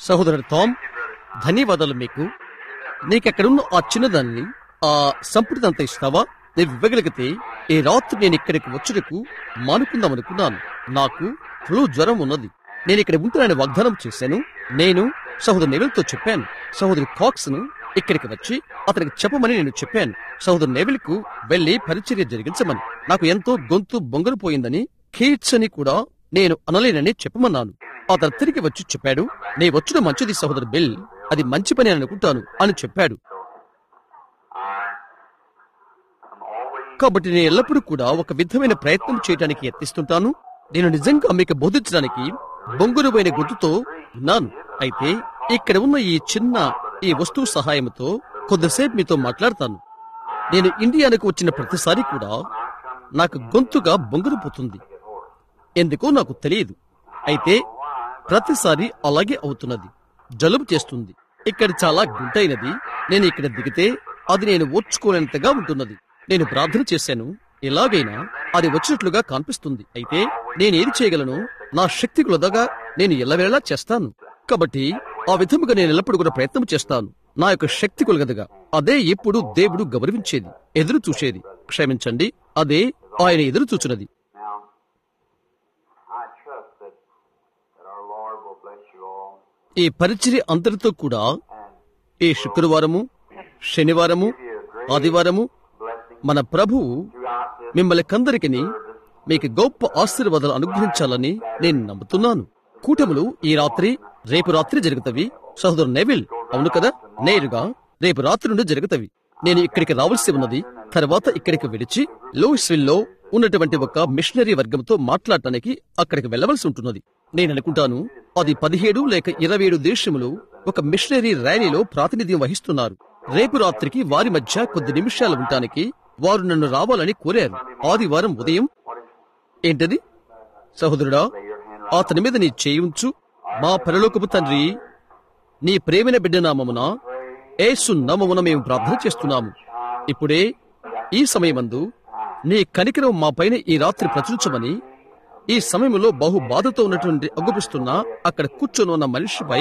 సహోదరుడు టామ్ ధన్యవాదాలు మీకు నీకెక్కడున్న ఆ చిన్నదాన్ని ఆ సంపుటిదంతా ఇస్తావా నీవు ఇవ్వగలిగితే ఈ రాత్రి నేను ఇక్కడికి వచ్చుటకు మానుకుందామనుకున్నాను నాకు ఫ్లూ జ్వరం ఉన్నది నేను ఇక్కడ ఉంటానని వాగ్దానం చేశాను నేను సహోదరు నెవిల్తో చెప్పాను సహోదరు కాక్స్ ను ఇక్కడికి వచ్చి అతనికి చెప్పమని నేను చెప్పాను సహోదరు నెవిల్ కు వెళ్లి పరిచర్య జరిగించమని నాకు ఎంతో గొంతు బొంగరుపోయిందని కీట్స్ అని కూడా నేను అనలేనని చెప్పమన్నాను అతను తిరిగి వచ్చి చెప్పాడు నీ వచ్చుడు మంచిది సహోదరు బిల్ అది మంచి పని అని అనుకుంటాను అని చెప్పాడు కాబట్టి నేను ఎల్లప్పుడూ కూడా ఒక విధమైన ప్రయత్నం చేయడానికి యత్నిస్తుంటాను నేను నిజంగా మీకు బోధించడానికి బొంగురుపోయిన గుర్తుతో ఉన్నాను అయితే ఇక్కడ ఉన్న ఈ చిన్న ఈ వస్తువు సహాయంతో కొద్దిసేపు మీతో మాట్లాడతాను నేను ఇండియానికి వచ్చిన ప్రతిసారి కూడా నాకు గొంతుగా బొంగురుపోతుంది ఎందుకో నాకు తెలియదు అయితే ప్రతిసారి అలాగే అవుతున్నది జలుబు చేస్తుంది ఇక్కడ చాలా గుంటైనది నేను ఇక్కడ దిగితే అది నేను ఓర్చుకోలేనంతగా ఉంటున్నది నేను ప్రార్థన చేశాను ఎలాగైనా అది వచ్చినట్లుగా కనిపిస్తుంది అయితే నేనేది చేయగలను నా శక్తి కొలదగా నేను ఎల్లవేళలా చేస్తాను కాబట్టి ఆ విధముగా నేను ఎల్లప్పుడూ కూడా ప్రయత్నం చేస్తాను నా యొక్క శక్తి కొలగదగా అదే ఎప్పుడు దేవుడు గౌరవించేది ఎదురు చూసేది క్షమించండి అదే ఆయన ఎదురు చూచున్నది I trust that, that our Lord will bless you all. ఈ పరిచర్య అంతటితో కూడా ఈ శుక్రవారము శనివారము ఆదివారము Blessing మన ప్రభువు throughout this మిమ్మల్ని కందరికిని మీకు గొప్ప ఆశీర్వాదాలు అనుగ్రహించాలని నేను నమ్ముతున్నాను కూటములు ఈ రాత్రి రేపు రాత్రి జరుగుతవి సహోదరు నెవిల్ అవును కదా నేరుగా రేపు రాత్రి నుండి జరుగుతవి నేను ఇక్కడికి రావాల్సి ఉన్నది తర్వాత ఇక్కడికి విడిచి లూయిస్విల్ లో ఉన్నటువంటి ఒక మిషనరీ వర్గంతో మాట్లాడటానికి అక్కడికి వెళ్ళవలసి ఉంటున్నది నేను అనుకుంటాను అది పదిహేడు లేక ఇరవై ఏడు దేశములు ఒక మిషనరీ ర్యాలీలో ప్రాతినిధ్యం వహిస్తున్నారు రేపు రాత్రికి వారి మధ్య కొద్ది నిమిషాలు ఉండటానికి వారు నన్ను రావాలని కోరారు ఆదివారం ఉదయం ఏంటది సహోదరుడా అతని మీద నీ చేయించు మా పరలోకపు తండ్రి నీ ప్రేమైన బిడ్డ నామమున ఏసు నామమున మేము ప్రార్థన చేస్తున్నాము ఇప్పుడే ఈ సమయమందు నీ కనికరం మా పైన ఈ రాత్రి ప్రచురించమని ఈ సమయంలో బహు బాధతో ఉన్నటువంటి అగుపిస్తున్న అక్కడ కూర్చొని ఉన్న మనిషిపై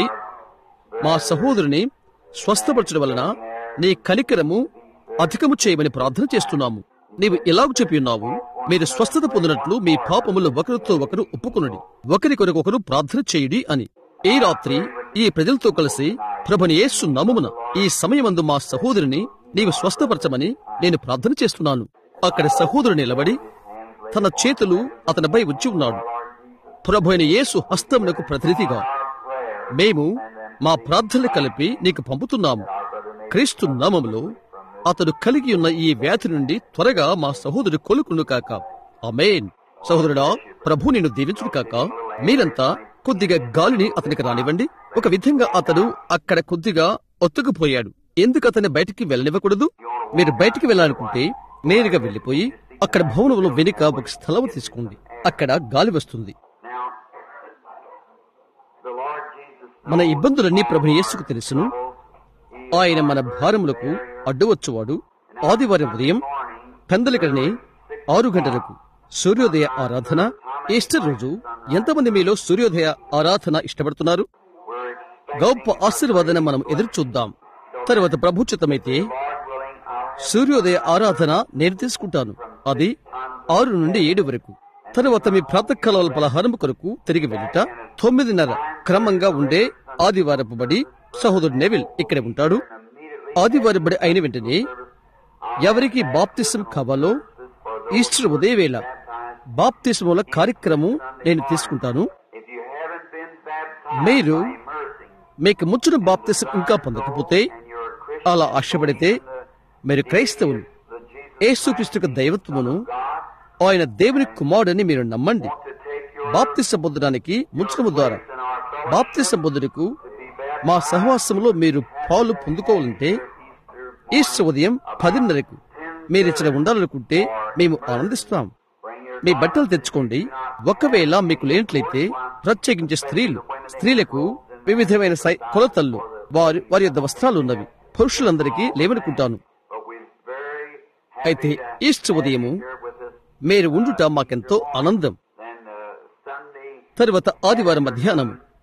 మా సహోదరుని స్వస్థపరచడం వలన నీ కనికరము అధికము చేయమని ప్రార్థన చేస్తున్నాము నీవు ఇలాగ చెప్పి ఉన్నావు మీరు స్వస్థత పొందినట్లు మీ పాపములు ఒకరితో ఒకరు ఒప్పుకునడి ఒకరి కొరకొకరు ప్రార్థన చేయుడి అని ఈ రాత్రి ఈ ప్రజలతో కలిసి ప్రభుని యేసు నమమున ఈ సమయమందు మా సహోదరుని నీవు స్వస్థపరచమని నేను ప్రార్థన చేస్తున్నాను అక్కడ సహోదరుడు నిలబడి తన చేతులు అతనిపై ఉంచి ఉన్నాడు ప్రభు అయిన యేసు హస్తమునకు ప్రతినిధిగా మేము మా ప్రార్థనలు కలిపి నీకు పంపుతున్నాము క్రీస్తు నామములో అతడు కలిగి ఉన్న ఈ వ్యాధి నుండి త్వరగా మా సహోదరుడు కొలుకుండు కాక అమేన్ సహోదరుడా ప్రభు నిన్ను దీవించుడు కాక మీరంతా కొద్దిగా గాలిని అతనికి రానివ్వండి ఒక విధంగా అతడు అక్కడ కొద్దిగా ఒత్తుకుపోయాడు ఎందుకు అతన్ని బయటికి వెళ్ళనివ్వకూడదు మీరు బయటికి వెళ్ళాలనుకుంటే నేరుగా వెళ్ళిపోయి అక్కడ భవనంలో వెనుక ఒక స్థలం తీసుకోండి అక్కడ గాలి వస్తుంది Now, the Lord Jesus మన ఇబ్బందులన్నీ ప్రభు యేసుకు తెలుసును ఆయన మన భారములకు అడ్డువచ్చువాడు ఆదివారం ఉదయం పెందలికడని ఆరు గంటలకు సూర్యోదయ ఆరాధన ఈస్టర్ రోజు ఎంతమంది మీలో సూర్యోదయ ఆరాధన ఇష్టపడుతున్నారు we're expecting, గొప్ప ఆశీర్వాదన మనం ఎదురు చూద్దాం తర్వాత ప్రభుచితమైతే Lord willing, I'll సూర్యోదయ ఆరాధన నేను తీసుకుంటాను అది ఆరు నుండి ఏడు వరకు తరువాత మీ ప్రాతకాల పలహారం కొరకు తిరిగి వెళ్ళుట తొమ్మిదిన్నర క్రమంగా ఉండే ఆదివారపు బడి సహోదరుడు నెవిల్ ఇక్కడ ఉంటాడు ఆదివారం బడి అయిన వెంటనే ఎవరికి బాప్తిసం కావాలో ఈస్టర్ ఉదయవేళ బాప్తిసముల కార్యక్రమం నేను తీసుకుంటాను if you haven't been baptized మీరు by immersing మీకు ముచ్చిన బాప్తిసం ఇంకా పొందకపోతే and you're a Christian, అలా ఆశపడితే మీరు క్రైస్తవులు the Jesus యేసుక్రీస్తుకు దైవత్వమును ఆయన దేవుని కుమారుడని మీరు నమ్మండి to take your బాప్తిసం పొందడానికి ముచ్చటము ద్వారా in our fellowship బాప్తిసం పొందుటకు to be baptized మా సహవాసంలో మీరు పాలు పొందుకోవాలంటే ఈస్టర్ ఉదయం పదిన్నరకు మీరు ఇక్కడ ఉండాలనుకుంటే మేము ఆనందిస్తాం bring your మీ బట్టలు తెచ్చుకోండి ఒకవేళ మీకు లేనట్లయితే ప్రత్యేకించి స్త్రీలు స్త్రీలకు వివిధమైన సై కొలతల్లో వారి వారి యొక్క వస్త్రాలు ఉన్నవి పురుషులందరికీ లేవనుకుంటాను but we're very అయితే ఈస్టర్ ఉదయము here with us. మీరు ఉండుట మాకెంతో ఆనందం Then uh, Sunday తరువాత ఆదివారం మధ్యాహ్నం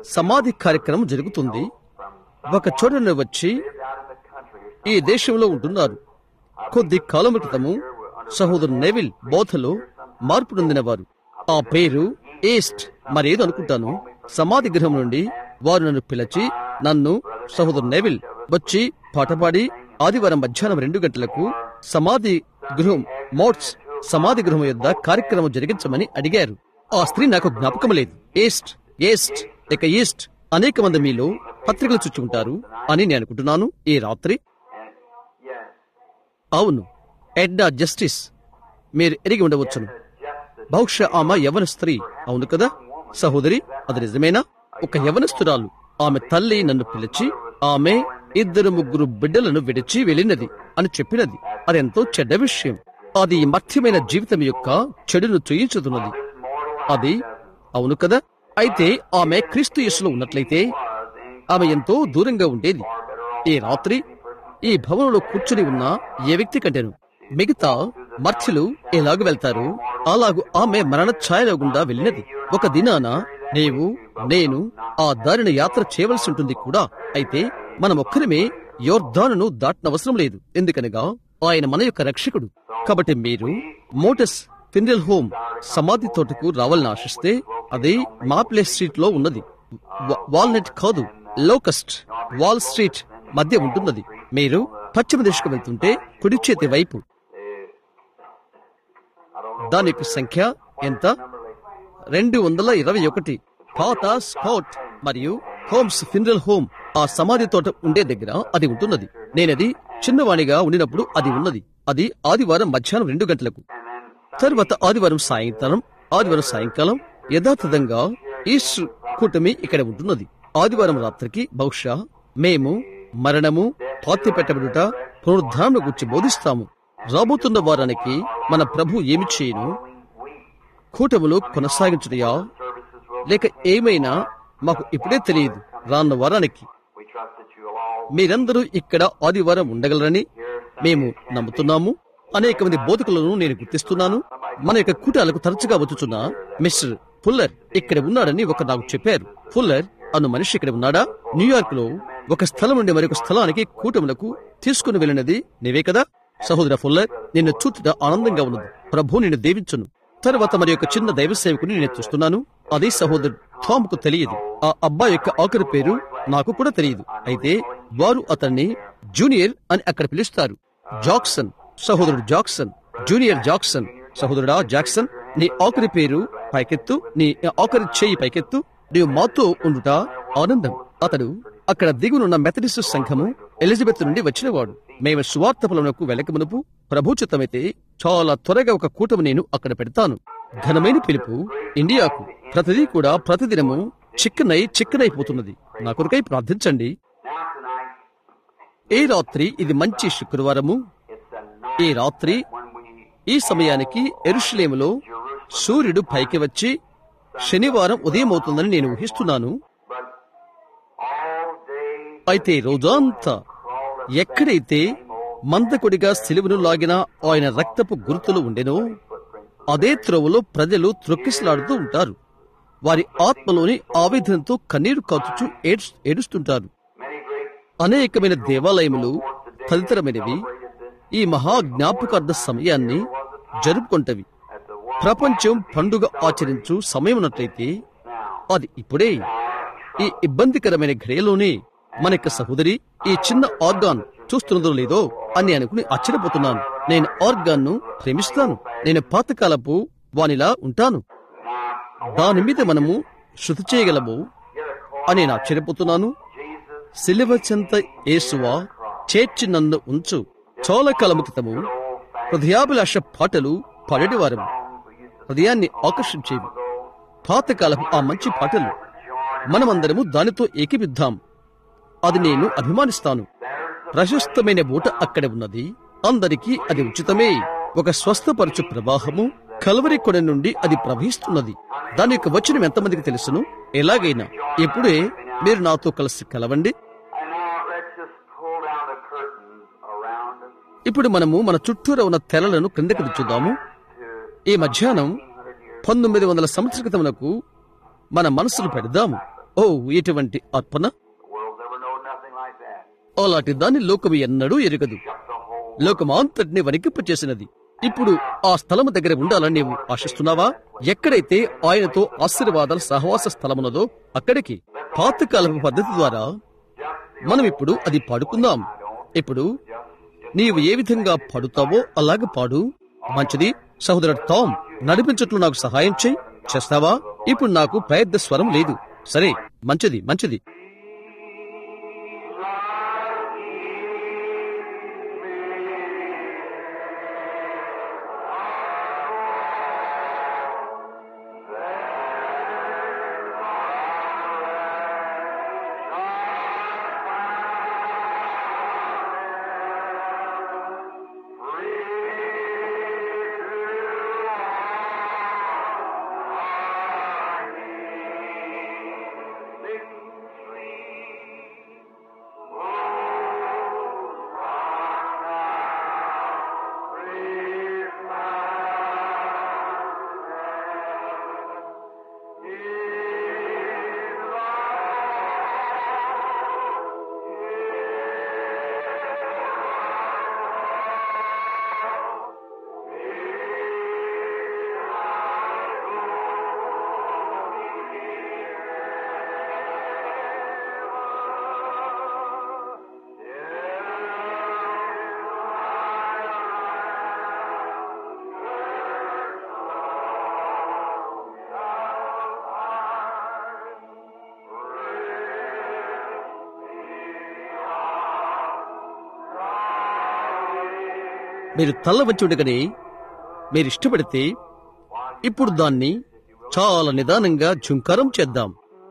సమాధి కార్యక్రమం జరుగుతుంది ఒక చోట నుండి వచ్చి ఈ దేశంలో ఉంటున్నారు కొద్ది కాలం క్రితము సహోదరు నెవిల్ బోధలో మార్పు నొందినవారు ఆ పేరు ఈస్ట్ మరేదో అనుకుంటాను సమాధి గృహం నుండి వారు నన్ను పిలిచి నన్ను సహోదరు నెవిల్ వచ్చి పాట పాడి ఆదివారం మధ్యాహ్నం రెండు గంటలకు సమాధి గృహం మోట్స్ సమాధి గృహం యొద్ద కార్యక్రమం జరిగించమని అడిగారు ఆ స్త్రీ నాకు జ్ఞాపకం లేదు ఈస్ట్ ఈస్ట్ ఇక ఈస్ట్ అనేక మంది మీలో పత్రికలు చుచ్చుకుంటారు అని నేను అనుకుంటున్నాను ఈ రాత్రి Yes. అవును ఎడ్డా జస్టిస్ మీరు ఎరిగి ఉండవచ్చును బహుశా ఆమె యవన స్త్రీ అవును కదా సహోదరి అది నిజమేనా ఒక యవనస్తురాలు ఆమె తల్లి నన్ను పిలిచి ఆమె ఇద్దరు ముగ్గురు బిడ్డలను విడిచి వెళ్ళినది అని చెప్పినది అదెంతో చెడ్డ విషయం అది ఈ మధ్యమైన జీవితం యొక్క చెడును చూయించుతున్నది అది అవును కదా అయితే ఆమె క్రీస్తు యేసులో ఉన్నట్లయితే ఆమె ఎంతో దూరంగా ఉండేది ఈ రాత్రి ఈ భవనంలో కూర్చుని ఉన్న ఏ వ్యక్తి కంటేను మిగతా మర్చులు ఎలాగ వెళ్తారు అలాగు ఆమె మరణ ఛాయలో గుండా వెళ్ళినది ఒక దినాన నీవు నేను ఆ దారిని యాత్ర చేయవలసి ఉంటుంది కూడా అయితే మనం ఒక్కరిమే యోర్ధానును దాటనవసరం లేదు ఎందుకనగా ఆయన మన యొక్క రక్షకుడు కాబట్టి మీరు మోటస్ ఫినరల్ హోమ్ సమాధి తోటకు రావాలని ఆశిస్తే అది మాప్లే స్ట్రీట్ లో ఉన్నది వా- వాల్నట్ కాదు లోకస్ట్ వాల్ స్ట్రీట్ మధ్య ఉంటున్నది మీరు పశ్చిమ దిశకు వెళ్తుంటే కుడి చేతి వైపు దాని యొక్క సంఖ్య ఎంత రెండు వందల ఇరవై ఒకటి పాత స్పాట్ మరియు హోమ్స్ ఫినరల్ హోమ్ ఆ సమాధి తోట ఉండే దగ్గర అది ఉంటున్నది నేనది చిన్నవాణిగా ఉండినప్పుడు అది ఉన్నది అది ఆదివారం మధ్యాహ్నం రెండు గంటలకు తరువాత ఆదివారం సాయంకాలం ఆదివారం సాయంకాలం యథాతథంగా ఈస్టర్ కూటమి ఇక్కడ ఉంటున్నది ఆదివారం రాత్రికి బహుశా మేము మరణము పాతి పెట్టబడుట పునరుద్ధారణ గురించి బోధిస్తాము రాబోతున్న వారానికి మన ప్రభు ఏమి చేయను కూటములు కొనసాగించుటయా లేక ఏమైనా మాకు ఇప్పుడే తెలియదు రానున్న వారానికి We trust that you will all మీరందరూ ఇక్కడ ఆదివారం ఉండగలరని మేము నమ్ముతున్నాము అనేక మంది బోధకులను నేను గుర్తిస్తున్నాను మన యొక్క కూటాలకు తరచుగా వచ్చుచున్న మిస్టర్ ఫుల్లర్ ఇక్కడ ఉన్నాడని ఒక నాకు చెప్పారు ఫుల్లర్ అను మనిషి ఇక్కడ ఉన్నాడా న్యూయార్క్ లో ఒక స్థలం నుండి మరొక స్థలానికి కూటములకు తీసుకుని వెళ్ళినది నీవే కదా సహోదర ఫుల్లర్ నిన్ను చూచుట ఆనందంగా ఉన్నది ప్రభు నిన్ను దీవించును తర్వాత మరి యొక్క చిన్న దైవ సేవకుని నేను చూస్తున్నాను అది సహోదరుడు థామ్ కు తెలియదు ఆ అబ్బాయి యొక్క ఆఖరి పేరు నాకు కూడా తెలియదు అయితే వారు అతన్ని జూనియర్ అని అక్కడ పిలుస్తారు జాక్సన్ సహోదరుడు జాక్సన్ జూనియర్ జాక్సన్ సహోదరుడా జాక్సన్ నీ ఆఖరి పేరు పైకెత్తు నీ ఆఖరి చేయి పైకెత్తు నీవు మాతో ఉండుట ఆనందం అతడు అక్కడ దిగునున్న మెథడిస్ట్ సంఘము ఎలిజబెత్ నుండి వచ్చినవాడు మేము సువార్త పొలమునకు వెళ్ళక మునుపు ప్రభుచితమైతే చాలా త్వరగా ఒక కూటమి నేను అక్కడ పెడతాను ఘనమైన పిలుపు ఇండియాకు ప్రతిదీ కూడా ప్రతిదినము చిక్కనై చిక్కనైపోతున్నది నా కొరకై ప్రార్థించండి Now tonight, ఏ రాత్రి ఇది మంచి శుక్రవారము it's the night ఈ రాత్రి when we ఈ సమయానికి ఎరుషలేములో సూర్యుడు పైకి వచ్చి శనివారం ఉదయం అవుతుందని నేను ఊహిస్తున్నాను but all day అయితే రోజంతా ఎక్కడైతే మందకొడిగా సిలువను లాగిన ఆయన రక్తపు గుర్తులు ఉండెనో అదే త్రోవలో ప్రజలు త్రొక్కిసలాడుతూ ఉంటారు వారి ఆత్మలోని ఆవేదనతో కన్నీరు కాచుచు ఏడ్స్- ఏడుస్తుంటారు many great అనేకమైన దేవాలయములు తదితరమైనవి ఈ మహా జ్ఞాపకార్థ సమయాన్ని జరుపుకుంటవి at the world ప్రపంచం పండుగ ఆచరించు సమయమున్నట్లయితే అది ఇప్పుడే ఈ ఇబ్బందికరమైన ఘడియలోనే మన యొక్క సహోదరి ఈ చిన్న ఆర్గాన్ చూస్తున్నదో లేదో అని అనుకుని ఆశ్చర్యపోతున్నాను నేను ఆర్గాన్ ను ప్రేమిస్తాను నేను పాతకాలపు వానిలా ఉంటాను దాని మీద మనము శృతి చేయగలము అని నేను ఆశ్చర్యపోతున్నాను సిలువ చెంత యేసువా చేర్చి నన్ను ఉంచు చాలా కాలము క్రితము హృదయాభిలాష పాటలు పాడేవారము హృదయాన్ని ఆకర్షించేవి పాతకాలపు ఆ మంచి పాటలు మనమందరము దానితో ఏకీపిద్దాం అది నేను అభిమానిస్తాను ప్రశస్తమైన ఊట అక్కడ ఉన్నది అందరికీ అది ఉచితమే ఒక స్వస్థపరచు ప్రవాహము కలవరి కొన నుండి అది ప్రవహిస్తున్నది దాని యొక్క వచనం ఎంతమందికి తెలుసును ఎలాగైనా ఇప్పుడే మీరు నాతో కలిసి కలవండి And now let's just pull down the curtains around us ఇప్పుడు మనము మన చుట్టూరా ఉన్న తెరలను క్రిందకి దించుదాము ఈ మధ్యాహ్నం పంతొమ్మిది వందల సంవత్సర క్రితమునకు మన మనసును పెడదాము ఓ ఇటువంటి అర్పణ The world's never known nothing like that. అలాంటి దాన్ని లోకము ఎన్నడూ ఎరగదు Shut the whole లోకమాంతటిని వణికింపచేసినది ఇప్పుడు ఆ స్థలము దగ్గర ఉండాలని నీవు ఆశిస్తున్నావా ఎక్కడైతే ఆయనతో ఆశీర్వాదాల సహవాస స్థలమున్నదో అక్కడికి పాతకాలపు పద్ధతి ద్వారా మనం ఇప్పుడు అది పాడుకుందాం ఇప్పుడు నీవు ఏ విధంగా పాడుతావో అలాగే పాడు మంచిది సహోదరుడు టామ్ నడిపించట్లు నాకు సహాయం చేయి చేస్తావా ఇప్పుడు నాకు ప్రయత్న స్వరం లేదు సరే మంచిది మంచిది మీరు తల్ల వచ్చి ఉండగానే మీరు ఇష్టపడితే ఇప్పుడు దాన్ని చాలా నిదానంగా ఝుంకారం చేద్దాం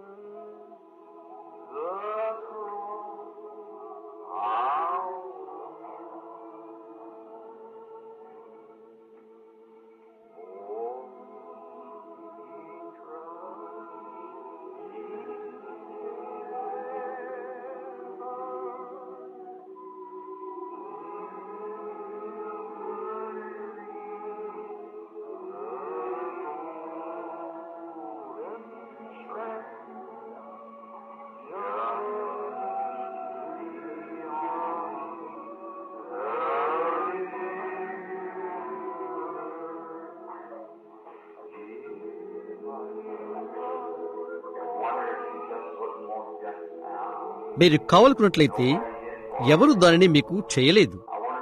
మీరు కావాలనుకున్నట్లయితే ఎవరు దానిని మీకు చేయలేదు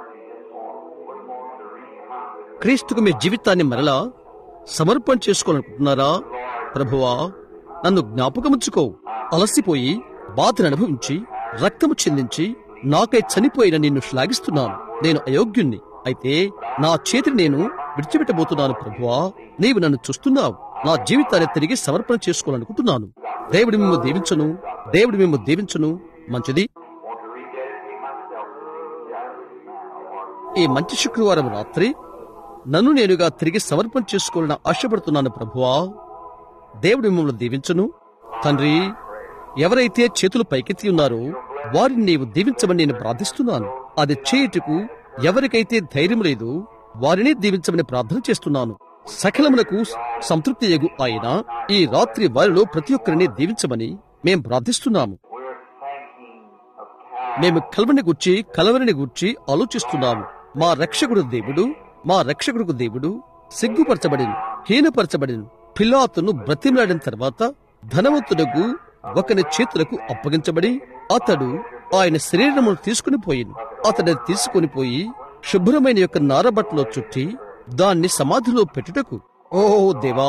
క్రీస్తుకు మీ జీవితాన్ని మరలా సమర్పణ చేసుకోవాలనుకుంటున్నారా ప్రభువా నన్ను జ్ఞాపకముంచుకో అలసిపోయి బాధను అనుభవించి రక్తము చిందించి నాకై చనిపోయిన నిన్ను శ్లాఘిస్తున్నాను నేను అయోగ్యుణ్ణి అయితే నా చేతిని నేను విడిచిపెట్టబోతున్నాను ప్రభువా నీవు నన్ను చూస్తున్నావు నా జీవితాన్ని తిరిగి సమర్పణ చేసుకోవాలనుకుంటున్నాను దేవుడి మేము దీవించను దేవుడి మేము దీవించను మంచిది want to rededicate myself to thee just now, Lord. ఈ మంచి శుక్రవారం రాత్రి నన్ను నేనుగా తిరిగి సమర్పణ చేసుకోవాలని ఆశపడుతున్నాను ప్రభువా దేవుడు మిమ్మల్ని దీవించును తండ్రి ఎవరైతే చేతులు పైకెత్తి ఉన్నారో వారిని నీవు దీవించమని నేను ప్రార్థిస్తున్నాను అది చేయుటకు ఎవరికైతే ధైర్యం లేదో వారిని దీవించమని ప్రార్థన చేస్తున్నాను సకలమునకు సంతృప్తి ఎగు ఆయన ఈ రాత్రి వారిలో ప్రతి ఒక్కరిని దీవించమని మేం ప్రార్థిస్తున్నాము We're thinking of Calvary. మేము కలవని గుర్చి కలవరిని గుర్చి ఆలోచిస్తున్నాము మా రక్షకుడు దేవుడు మా రక్షకుడు దేవుడు సిగ్గుపరచబడిను హీనపరచబడిను పిలాతును బ్రతిమలాడిన తర్వాత ధనవంతుడకు ఒకని చేతులకు అప్పగించబడి అతడు ఆయన శరీరమును తీసుకుని పోయిను అతడిని తీసుకుని పోయి శుభ్రమైన యొక్క నారబట్టలో చుట్టి దాన్ని సమాధిలో పెట్టుటకు ఓ దేవా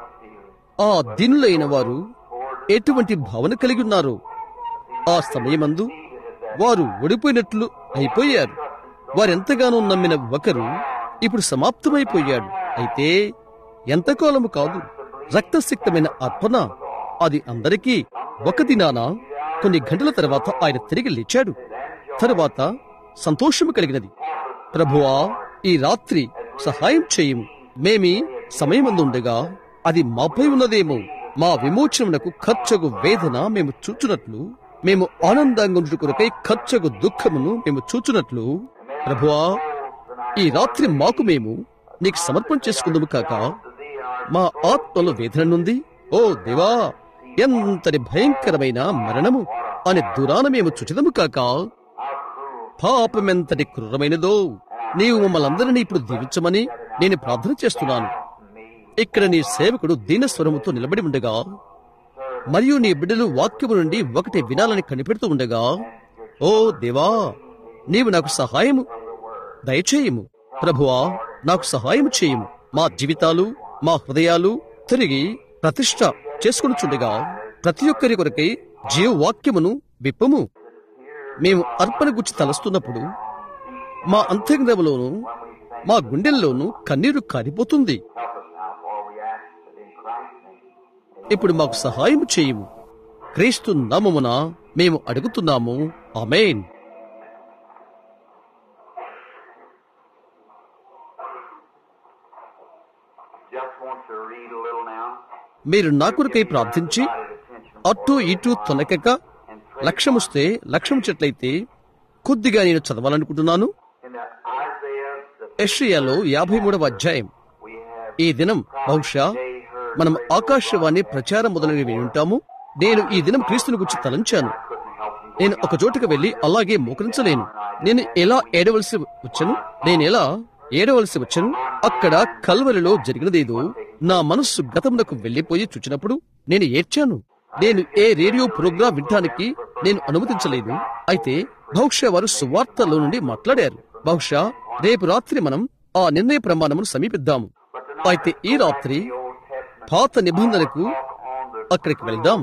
ఆ దీనులైన వారు ఎటువంటి భావన కలిగి ఉన్నారు ఆ సమయమందు వారు ఓడిపోయినట్లు అయిపోయారు వారెంతగానో నమ్మిన ఒకరు ఇప్పుడు సమాప్తమైపోయాడు అయితే ఎంతకాలము కాదు రక్తసిక్తమైన అర్పణ అది అందరికీ ఒక దినాన కొన్ని గంటల తర్వాత ఆయన తిరిగి లేచాడు తరువాత సంతోషము కలిగినది ప్రభువా ఈ రాత్రి సహాయం చేయము మేమి సమయమందుండగా అది మాపై ఉన్నదేమో మా విమోచనకు ఖర్చగు వేదన మేము చూచునట్లు మేము ఆనందంగా ఉండుట కొరకై ఖర్చగు దుఃఖమును మేము చూచునట్లు ప్రభువా ఈ రాత్రి మాకు మేము నీకు సమర్పణ చేసుకుందుము కాక మా ఆత్మలో వేదన నుండి ఓ దేవా ఎంతటి భయంకరమైన మరణము అని దురాన మేము చుచిదము కాక పాపమెంతటి క్రూరమైనదో నీవు మమ్మల్ని అందరినీ ఇప్పుడు దీవించమని నేను ప్రార్థన చేస్తున్నాను ఇక్కడ నీ సేవకుడు దీనస్వరముతో నిలబడి ఉండగా మరియు నీ బిడ్డలు వాక్యము నుండి ఒకటి వినాలని కనిపెడుతూ ఉండగా ఓ దేవా నీవు నాకు సహాయము దయచేయము ప్రభువా నాకు సహాయం చేయము మా జీవితాలు మా హృదయాలు తిరిగి ప్రతిష్ట చేసుకునిచుండగా ప్రతి ఒక్కరి కొరకై జీవవాక్యమును విప్పము మేము అర్పణ గుచ్చి తలస్తున్నప్పుడు మా అంతర్గతంలోను మా గుండెల్లోనూ కన్నీరు కారిపోతుంది ఇప్పుడు మాకు సహాయం చేయము క్రీస్తు నామమున మేము అడుగుతున్నాము ఆమేన్ Just want to read a little now. మీరు నా కొరకై ప్రార్థించి అటు ఇటు తొనకక లక్ష్యముస్తే లక్ష్యం చెట్లయితే కొద్దిగా నేను చదవాలనుకుంటున్నాను In the Isaiah, the యెషయాలో యాభై మూడవ అధ్యాయం we have ఈ దినం బహుశా మనం ఆకాశవాణి ప్రచారం మొదలైనవి విని ఉంటాము నేను ఈ దినం క్రీస్తుని గురించి తలంచాను couldn't help you. నేను ఒక చోటుకు వెళ్లి అలాగే మోకరించలేను నేను ఎలా ఏడవలసి వచ్చను నేను ఎలా ఏడవలసి వచ్చను అక్కడ కల్వరిలో జరిగినదేదో నా మనస్సు గతమునకు వెళ్లిపోయి చూచినప్పుడు నేను ఏడ్చాను నేను ఏ రేడియో ప్రోగ్రాం వినటానికి నేను అనుమతించలేదు అయితే బహుశా వారు సువార్తలో నుండి మాట్లాడారు బహుశా రేపు రాత్రి మనం ఆ నిర్ణయ ప్రమాణమును సమీపిద్దాము అయితే ఈ రాత్రి పాత నిబంధనకు అక్కడికి వెళ్దాం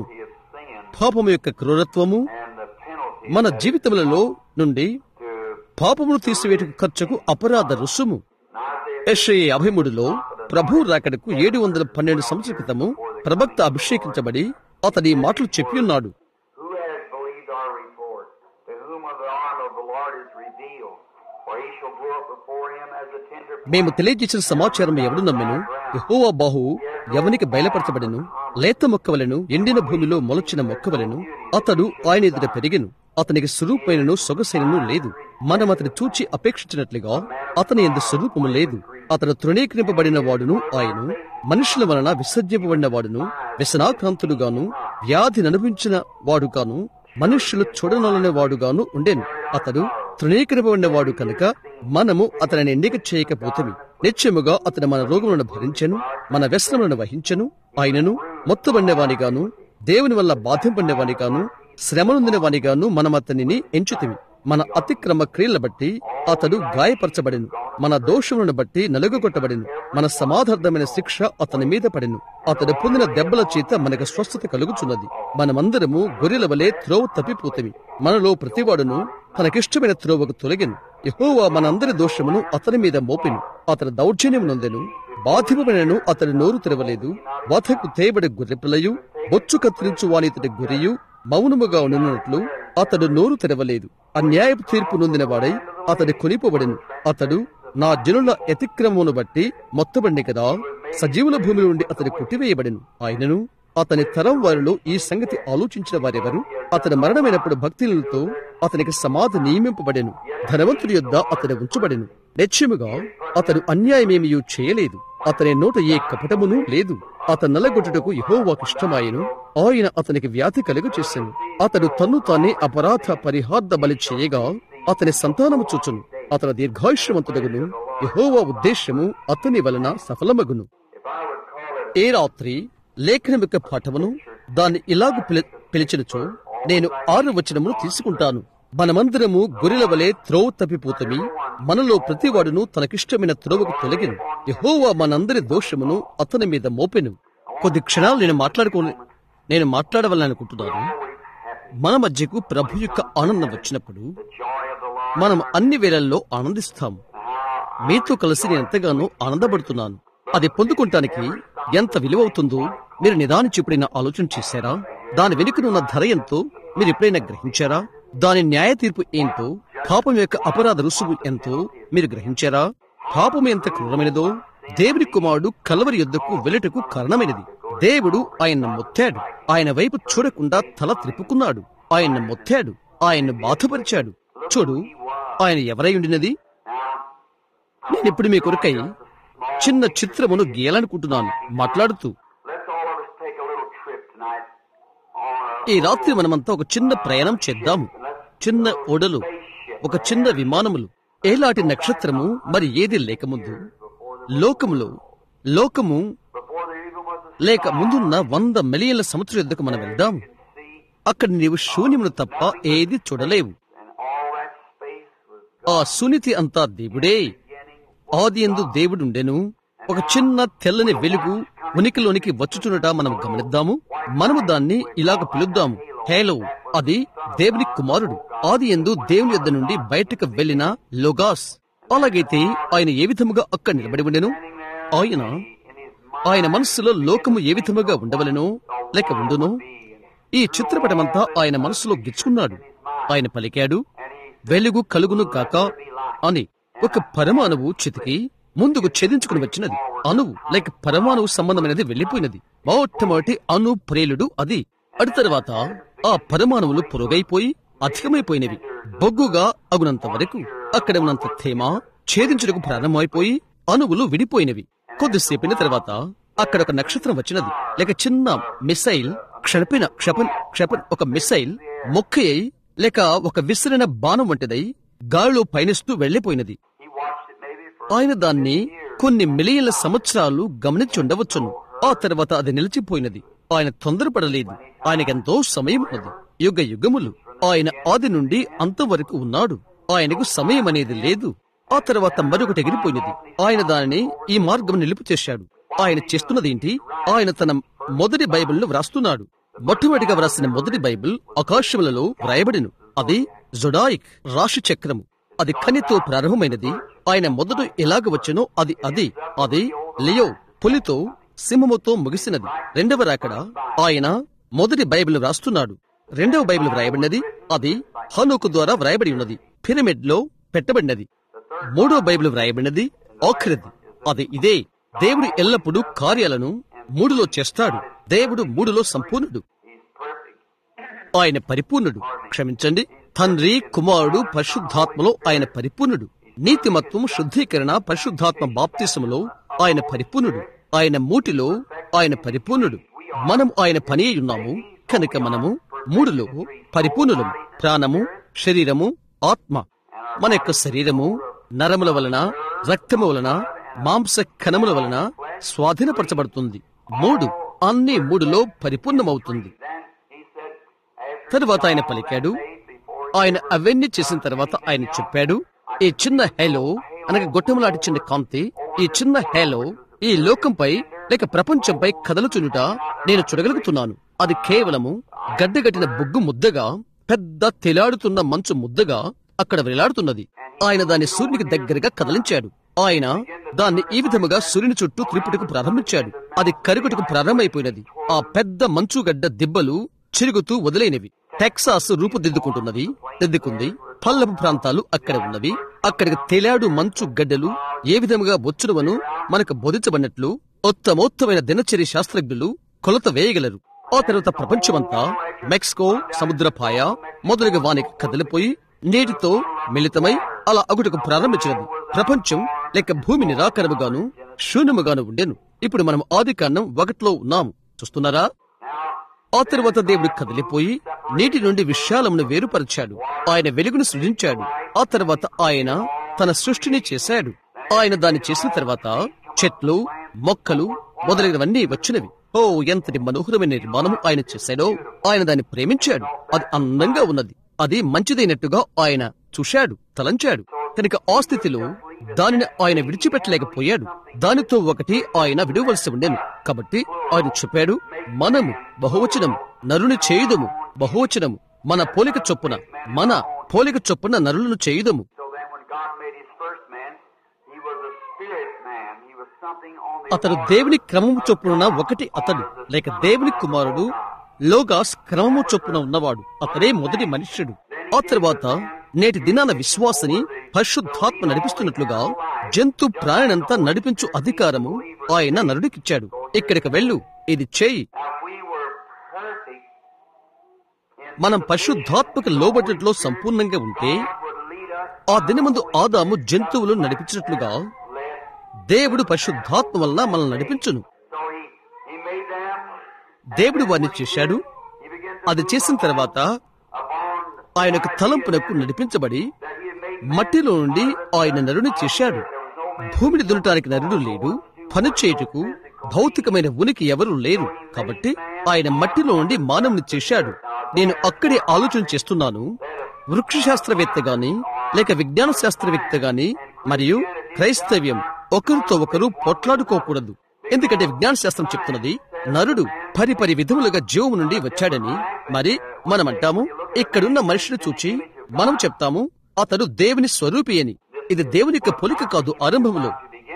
పాపము యొక్క క్రూరత్వము And the penalty మన జీవితములలో నుండి to పాపమును తీసివేటుకు ఖర్చుకు అపరాధ రుసుము యెషయా యాభై మూడులో ప్రభు రాకడకు ఏడు వందల పన్నెండు సంవత్సరాల క్రితము ప్రవక్త అభిషేకించబడి అతడి ఈ మాటలు చెప్పి ఉన్నాడు Who has believed our report? To whom of the arm of the Lord is revealed? For he shall grow up before him as a tender మేము తెలియజేసిన సమాచారం ఎవడు నమ్మెను యెహోవా బాహు ఎవనికి బయలుపరచబడెను లేత మొక్కవలెను ఎండిన భూమిలో మొలచిన మొక్కవలెను అతడు ఆయన ఎదుట పెరిగెను అతనికి స్వరూపమైనను సొగసైనను లేదు మనం అతని చూచి అపేక్షించినట్లుగా అతని ఎందు స్వరూపము లేదు అతడు తృణీకరింపబడిన వాడును ఆయను మనుషుల వలన విసర్జింపబడిన వాడును వ్యసనాక్రాంతుడుగాను వ్యాధిని అనుభవించిన వాడుగాను మనుష్యులు చూడనలనే వాడుగాను ఉండెను అతడు తృణీకరింపబడిన వాడు కనుక మనము అతనిని ఎన్నిక చేయకపోతేమి నిత్యముగా అతడు మన రోగములను భరించెను మన వ్యసనములను వహించెను ఆయనను మొత్తబడిన వానిగాను దేవుని వల్ల బాధింపడిన వానిగాను శ్రమనొందిన వానిగాను మనం అతనిని ఎంచుతిమి మన అతిక్రమ క్రియల బట్టి అతడు గాయపరచబడెను మన దోషములను బట్టి నలుగుగొట్టబడెను మన సమాధార్థమైన శిక్ష అతని మీద పడెను అతడు పొందిన దెబ్బల చేత మనకు స్వస్థత కలుగుచున్నది మనమందరము గొర్రెల వలె త్రోవ తప్పిపోతమి మనలో ప్రతివాడును తనకిష్టమైన త్రోవకు తొలగెను యెహోవా మనందరి దోషమును అతని మీద మోపెను అతని దౌర్జన్యం నొందెను బాధిపబడినను అతడి నోరు తెరవలేదు వధకు తేబడి గొర్రెపిల్లయు బొచ్చు కత్తిరించు వానితడి గొరియు మౌనముగా ఉండినట్లు అతడు నోరు తెరవలేదు అన్యాయపు తీర్పు నొందిన వాడై అతడు కొనిపోబడెను అతడు నా జనుల అతిక్రమమును బట్టి మొత్తబండి కదా సజీవుల భూమి నుండి అతడు కొట్టివేయబడెను ఆయనను అతని తరం వారిలో ఈ సంగతి ఆలోచించిన వారెవరు అతని మరణమైనప్పుడు భక్తులతో అతనికి సమాధి నియమింపబడెను ధనవంతుడి యొద్ద అతడు ఉంచబడెను నిశ్చయముగా అతడు అన్యాయమేమియూ చేయలేదు అతని నోట ఏ కపటమును లేదు అతని నలగొట్టుటకు యహోవాకిష్టమాయను ఆయన అతనికి వ్యాధి కలుగు చేసెను అతడు తన్ను తానే అపరాధ పరిహార్థ బలి చేయగా అతని సంతానము చూచును అతని దీర్ఘాయుష్యవంతుడగును యహోవా ఉద్దేశ్యము అతని వలన సఫలమగును If I would call it ఏ రాత్రి లేఖనం యొక్క పాఠమును దాన్ని ఇలాగు పిలి పిలిచినచో నేను ఆరు వచనమును తీసుకుంటాను మనమందరము గొర్రెల వలె త్రోవ తప్పిపోతమి మనలో ప్రతివాడును తనకిష్టమైన త్రోవకు తొలగిను యహోవా మనందరి దోషమును అతని మీద మోపెను కొద్ది క్షణాలు నేను మాట్లాడుకో నేను మాట్లాడవాలని అనుకుంటున్నాను మన మధ్యకు ప్రభు యొక్క ఆనందం వచ్చినప్పుడు joy of the Lord. మనం అన్ని వేళల్లో ఆనందిస్తాం మీతో కలిసి నేను ఎంతగానో ఆనందపడుతున్నాను అది పొందుకుంటానికి ఎంత విలువవుతుందో మీరు నిదానించి ఎప్పుడైనా ఆలోచన చేశారా దాని వెనుకనున్న ధర ఎంతో మీరు ఎప్పుడైనా గ్రహించారా దాని న్యాయ తీర్పు ఏంటో పాపం యొక్క అపరాధ రుసుము ఎంతో మీరు గ్రహించారా పాపం ఎంత క్రూరమైనదో దేవుని కుమారుడు కలవరి యుద్ధకు వెళ్ళటకు కారణమైనది దేవుడు ఆయన మొత్తాడు ఆయన వైపు చూడకుండా తల త్రిప్పుకున్నాడు ఆయన మొత్తాడు ఆయన్ను బాధపరిచాడు చూడు ఆయన ఎవరై ఉండినది నేను ఇప్పుడు మీ కొరకై చిన్న చిత్రమును గీయాలనుకుంటున్నాను మాట్లాడుతూ Let's all of us take a little trip tonight on ఈ రాత్రి మనమంతా ఒక చిన్న ప్రయాణం చేద్దాము చిన్న ఓడలు ఒక చిన్న విమానములు ఏలాంటి నక్షత్రము మరి ఏది లేకముందు లోకములో లోకము before there even was a లేక ముందున్న వంద మిలియన్ల సంవత్సరం ఎద్దకు మనం వెళ్దాం sea, అక్కడ నీవు శూన్యమును తప్ప ఏది చూడలేవు and all that space was ఆ సునితి అంతా దేవుడే beginning. ఆది ఎందు దేవుడుండెను ఒక చిన్న తెల్లని వెలుగు ఉనికిలోనికి వచ్చుచున్నట మనం గమనిద్దాము మనము దాన్ని ఇలాగ పిలుద్దాము హేలో అది దేవుని కుమారుడు ఆది ఎందు దేవుని యొద్ద నుండి బయటకు వెళ్లిన లోగాస్ అలాగైతే ఆయన ఏ విధముగా అక్కడ నిలబడి ఉండెను ఆయన ఆయన మనస్సులో లోకము ఏ విధముగా ఉండవలెనో లేక ఉండునో ఈ చిత్రపటమంతా ఆయన మనసులో గిచ్చుకున్నాడు ఆయన పలికాడు వెలుగు కలుగును కాక అని ఒక పరమాణువు చితికి ముందుకు ఛేదించుకుని వచ్చినది అణువు లేక పరమాణువు సంబంధమైనది వెళ్లిపోయినది మొట్టమొదటి అణు ప్రేలుడు అది అటు తర్వాత ఆ పరమాణువులు పొరుగైపోయి అధికమైపోయినవి బొగ్గుగా అగునంత వరకు అక్కడ ఉన్నంత తేమ ఛేదించుటకు ప్రారంభమైపోయి అణువులు విడిపోయినవి కొద్దిసేపిన తర్వాత అక్కడ ఒక నక్షత్రం వచ్చినది లేక చిన్న మిసైల్ క్షణపిన క్షపన్ క్షపన్ ఒక మిసైల్ మొక్కయ్యి లేక ఒక విసిరిన బాణం వంటిదై గాలిలో పయనిస్తూ వెళ్లిపోయినది He watched it maybe for ఆయన దాన్ని కొన్ని మిలియన్ల సంవత్సరాలు గమనించి ఉండవచ్చును ఆ తర్వాత అది నిలిచిపోయినది ఆయన తొందరపడలేదు ఆయనకెంతో సమయం ఉన్నది యుగ యుగములు ఆయన ఆది నుండి అంతవరకు ఉన్నాడు ఆయనకు సమయం అనేది లేదు ఆ తర్వాత మరొకటి ఎగిరిపోయినది ఆయన దానిని ఈ మార్గం నిలుపు చేశాడు ఆయన చేస్తున్నదేంటి ఆయన తన మొదటి బైబిల్ను వ్రాస్తున్నాడు మొట్టమొదటిగా వ్రాసిన మొదటి బైబిల్ ఆకాశములలో వ్రాయబడిను అది జొడాయిక్ రాశి చక్రము అది కనితో ప్రారంభమైనది ఆయన మొదట ఎలాగ వచ్చనో అది అది అది లియో పులితో సింహముతో ముగిసినది రెండవ రాకడ ఆయన మొదటి బైబిల్ వ్రాస్తున్నాడు రెండవ బైబిల్ వ్రాయబడినది అది హనోకు ద్వారా వ్రాయబడి ఉన్నది పిరమిడ్ లో పెట్టబడినది మూడో బైబిల్ వ్రాయబడినది ఆఖరిది అది ఇదే దేవుడు ఎల్లప్పుడూ కార్యాలను మూడులో చేస్తాడు దేవుడు మూడులో సంపూర్ణుడు he's perfect. ఆయన పరిపూర్ణుడు క్షమించండి తండ్రి కుమారుడు పరిశుద్ధాత్మలో ఆయన పరిపూర్ణుడు నీతిమత్వం శుద్ధీకరణ పరిశుద్ధాత్మ బాప్తిసములో ఆయన పరిపూర్ణుడు ఆయన మూటిలో ఆయన పరిపూర్ణుడు మనం ఆయన పని అయి ఉన్నాము కనుక మనము మూడులో పరిపూర్ణులము ప్రాణము శరీరము ఆత్మ మన యొక్క శరీరము నరముల వలన రక్తము వలన మాంస కణముల వలన స్వాధీనపరచబడుతుంది మూడు అన్ని మూడులో పరిపూర్ణమవుతుంది Then he said, after తరువాత ఆయన పలికాడు ఆయన అవన్నీ చేసిన తర్వాత ఆయన చెప్పాడు ఈ చిన్న హేలో అనగా గొట్టములాంటి చిన్న కాంతి ఈ చిన్న హేలో ఈ లోకంపై లేక ప్రపంచంపై కదలుచునుట నేను చూడగలుగుతున్నాను అది కేవలము గడ్డగట్టిన బొగ్గు ముద్దగా పెద్ద తెలాడుతున్న మంచు ముద్దగా అక్కడ వేలాడుతున్నది ఆయన దాన్ని సూర్యునికి దగ్గరగా కదిలించాడు ఆయన దాన్ని ఈ విధముగా సూర్యుని చుట్టూ త్రిపుటకు ప్రారంభించాడు అది కరుగుటకు ప్రారంభమైపోయినది ఆ పెద్ద మంచుగడ్డ దిబ్బలు చిరుగుతూ వదిలేనివి టెక్సాస్ రూపుదిద్దుకుంటున్నది దిద్దుకుంది పల్లపు ప్రాంతాలు అక్కడ ఉన్నవి అక్కడికి తేలాడు మంచు గడ్డలు ఏ విధముగా వచ్చునువను మనకు బోధించబడినట్లు ఉత్తమోత్తమైన దినచర్య శాస్త్రజ్ఞులు కొలత వేయగలరు ఆ తర్వాత ప్రపంచమంతా మెక్సికో సముద్రపాయ మొదలగు వానికి కదిలిపోయి నీటితో మిళితమై అలా అగుటకు ప్రారంభించినది ప్రపంచం లేక భూమి నిరాకరముగాను శూన్యముగాను ఉండెను ఇప్పుడు మనం ఆది కాండం ఒకటిలో ఉన్నాము చూస్తున్నారా ఆ తరువాత దేవుడు కదిలిపోయి నీటి నుండి విశాలమును వేరుపరిచాడు ఆయన వెలుగును సృజించాడు ఆ తర్వాత ఆయన తన సృష్టిని చేశాడు ఆయన దాన్ని చేసిన తర్వాత చెట్లు మొక్కలు మొదలైనవన్నీ వచ్చినవి ఓ ఎంతటి మనోహరమైన నిర్మాణము ఆయన చేశాడో ఆయన దాన్ని ప్రేమించాడు అది అందంగా ఉన్నది అది మంచిదైనట్టుగా ఆయన చూశాడు తలంచాడు కనుక ఆ స్థితిలో దానిని ఆయన విడిచిపెట్టలేకపోయాడు దానితో ఒకటి ఆయన విడవలసి ఉండేను కాబట్టి ఆయన చెప్పాడు మనము బహువచనం నరుని చేయుదము బహువచనము మన పోలిక చొప్పున మన పోలిక చొప్పున నరులను చేయుదము So then when God made his first man, he was a spirit man. He was something on the అతడు దేవుని క్రమము చొప్పున ఒకటి అతడు లేక దేవుని కుమారుడు లోగాస్ క్రమము చొప్పున ఉన్నవాడు అతడే మొదటి మనుష్యుడు ఆ తర్వాత నేటి దినాన విశ్వాసని పరిశుద్ధాత్మ నడిపిస్తున్నట్లుగా జంతు ప్రాణినంతా నడిపించు అధికారము ఆయన నరుడికిచ్చాడు ఇక్కడికి వెళ్ళు ఇది చేయి Now, if we were perfect in మనం పరిశుద్ధాత్మక లోబడినట్లో సంపూర్ణంగా ఉంటే would lead us ఆ దినమందు ఆదాము జంతువులు నడిపించినట్లుగా led. దేవుడు పరిశుద్ధాత్మ వలన మనల్ని నడిపించును So he, he made them. దేవుడు వారిని చేశాడు He began అది చేసిన తర్వాత ఆయన యొక్క తలంపునకు నడిపించబడి మట్టిలో నుండి ఆయన నరుని చేశాడు భూమిని దున్నటానికి నరుడు లేడు పని చేయుటకు భౌతికమైన ఉనికి ఎవరూ లేరు కాబట్టి ఆయన మట్టిలో నుండి మానవుని చేశాడు నేను అక్కడే ఆలోచన చేస్తున్నాను వృక్ష శాస్త్రవేత్త గాని లేక విజ్ఞాన శాస్త్రవేత్త గాని మరియు క్రైస్తవ్యం ఒకరితో ఒకరు పొట్లాడుకోకూడదు ఎందుకంటే విజ్ఞాన శాస్త్రం చెప్తున్నది నరుడు పరిపరి విధములుగా జీవము నుండి వచ్చాడని మరి మనం అంటాము ఇక్కడున్న మనిషిని చూచి మనం చెప్తాము అతడు దేవుని స్వరూపి అని ఇది దేవుని యొక్క పొలిక కాదు ఆరంభంలో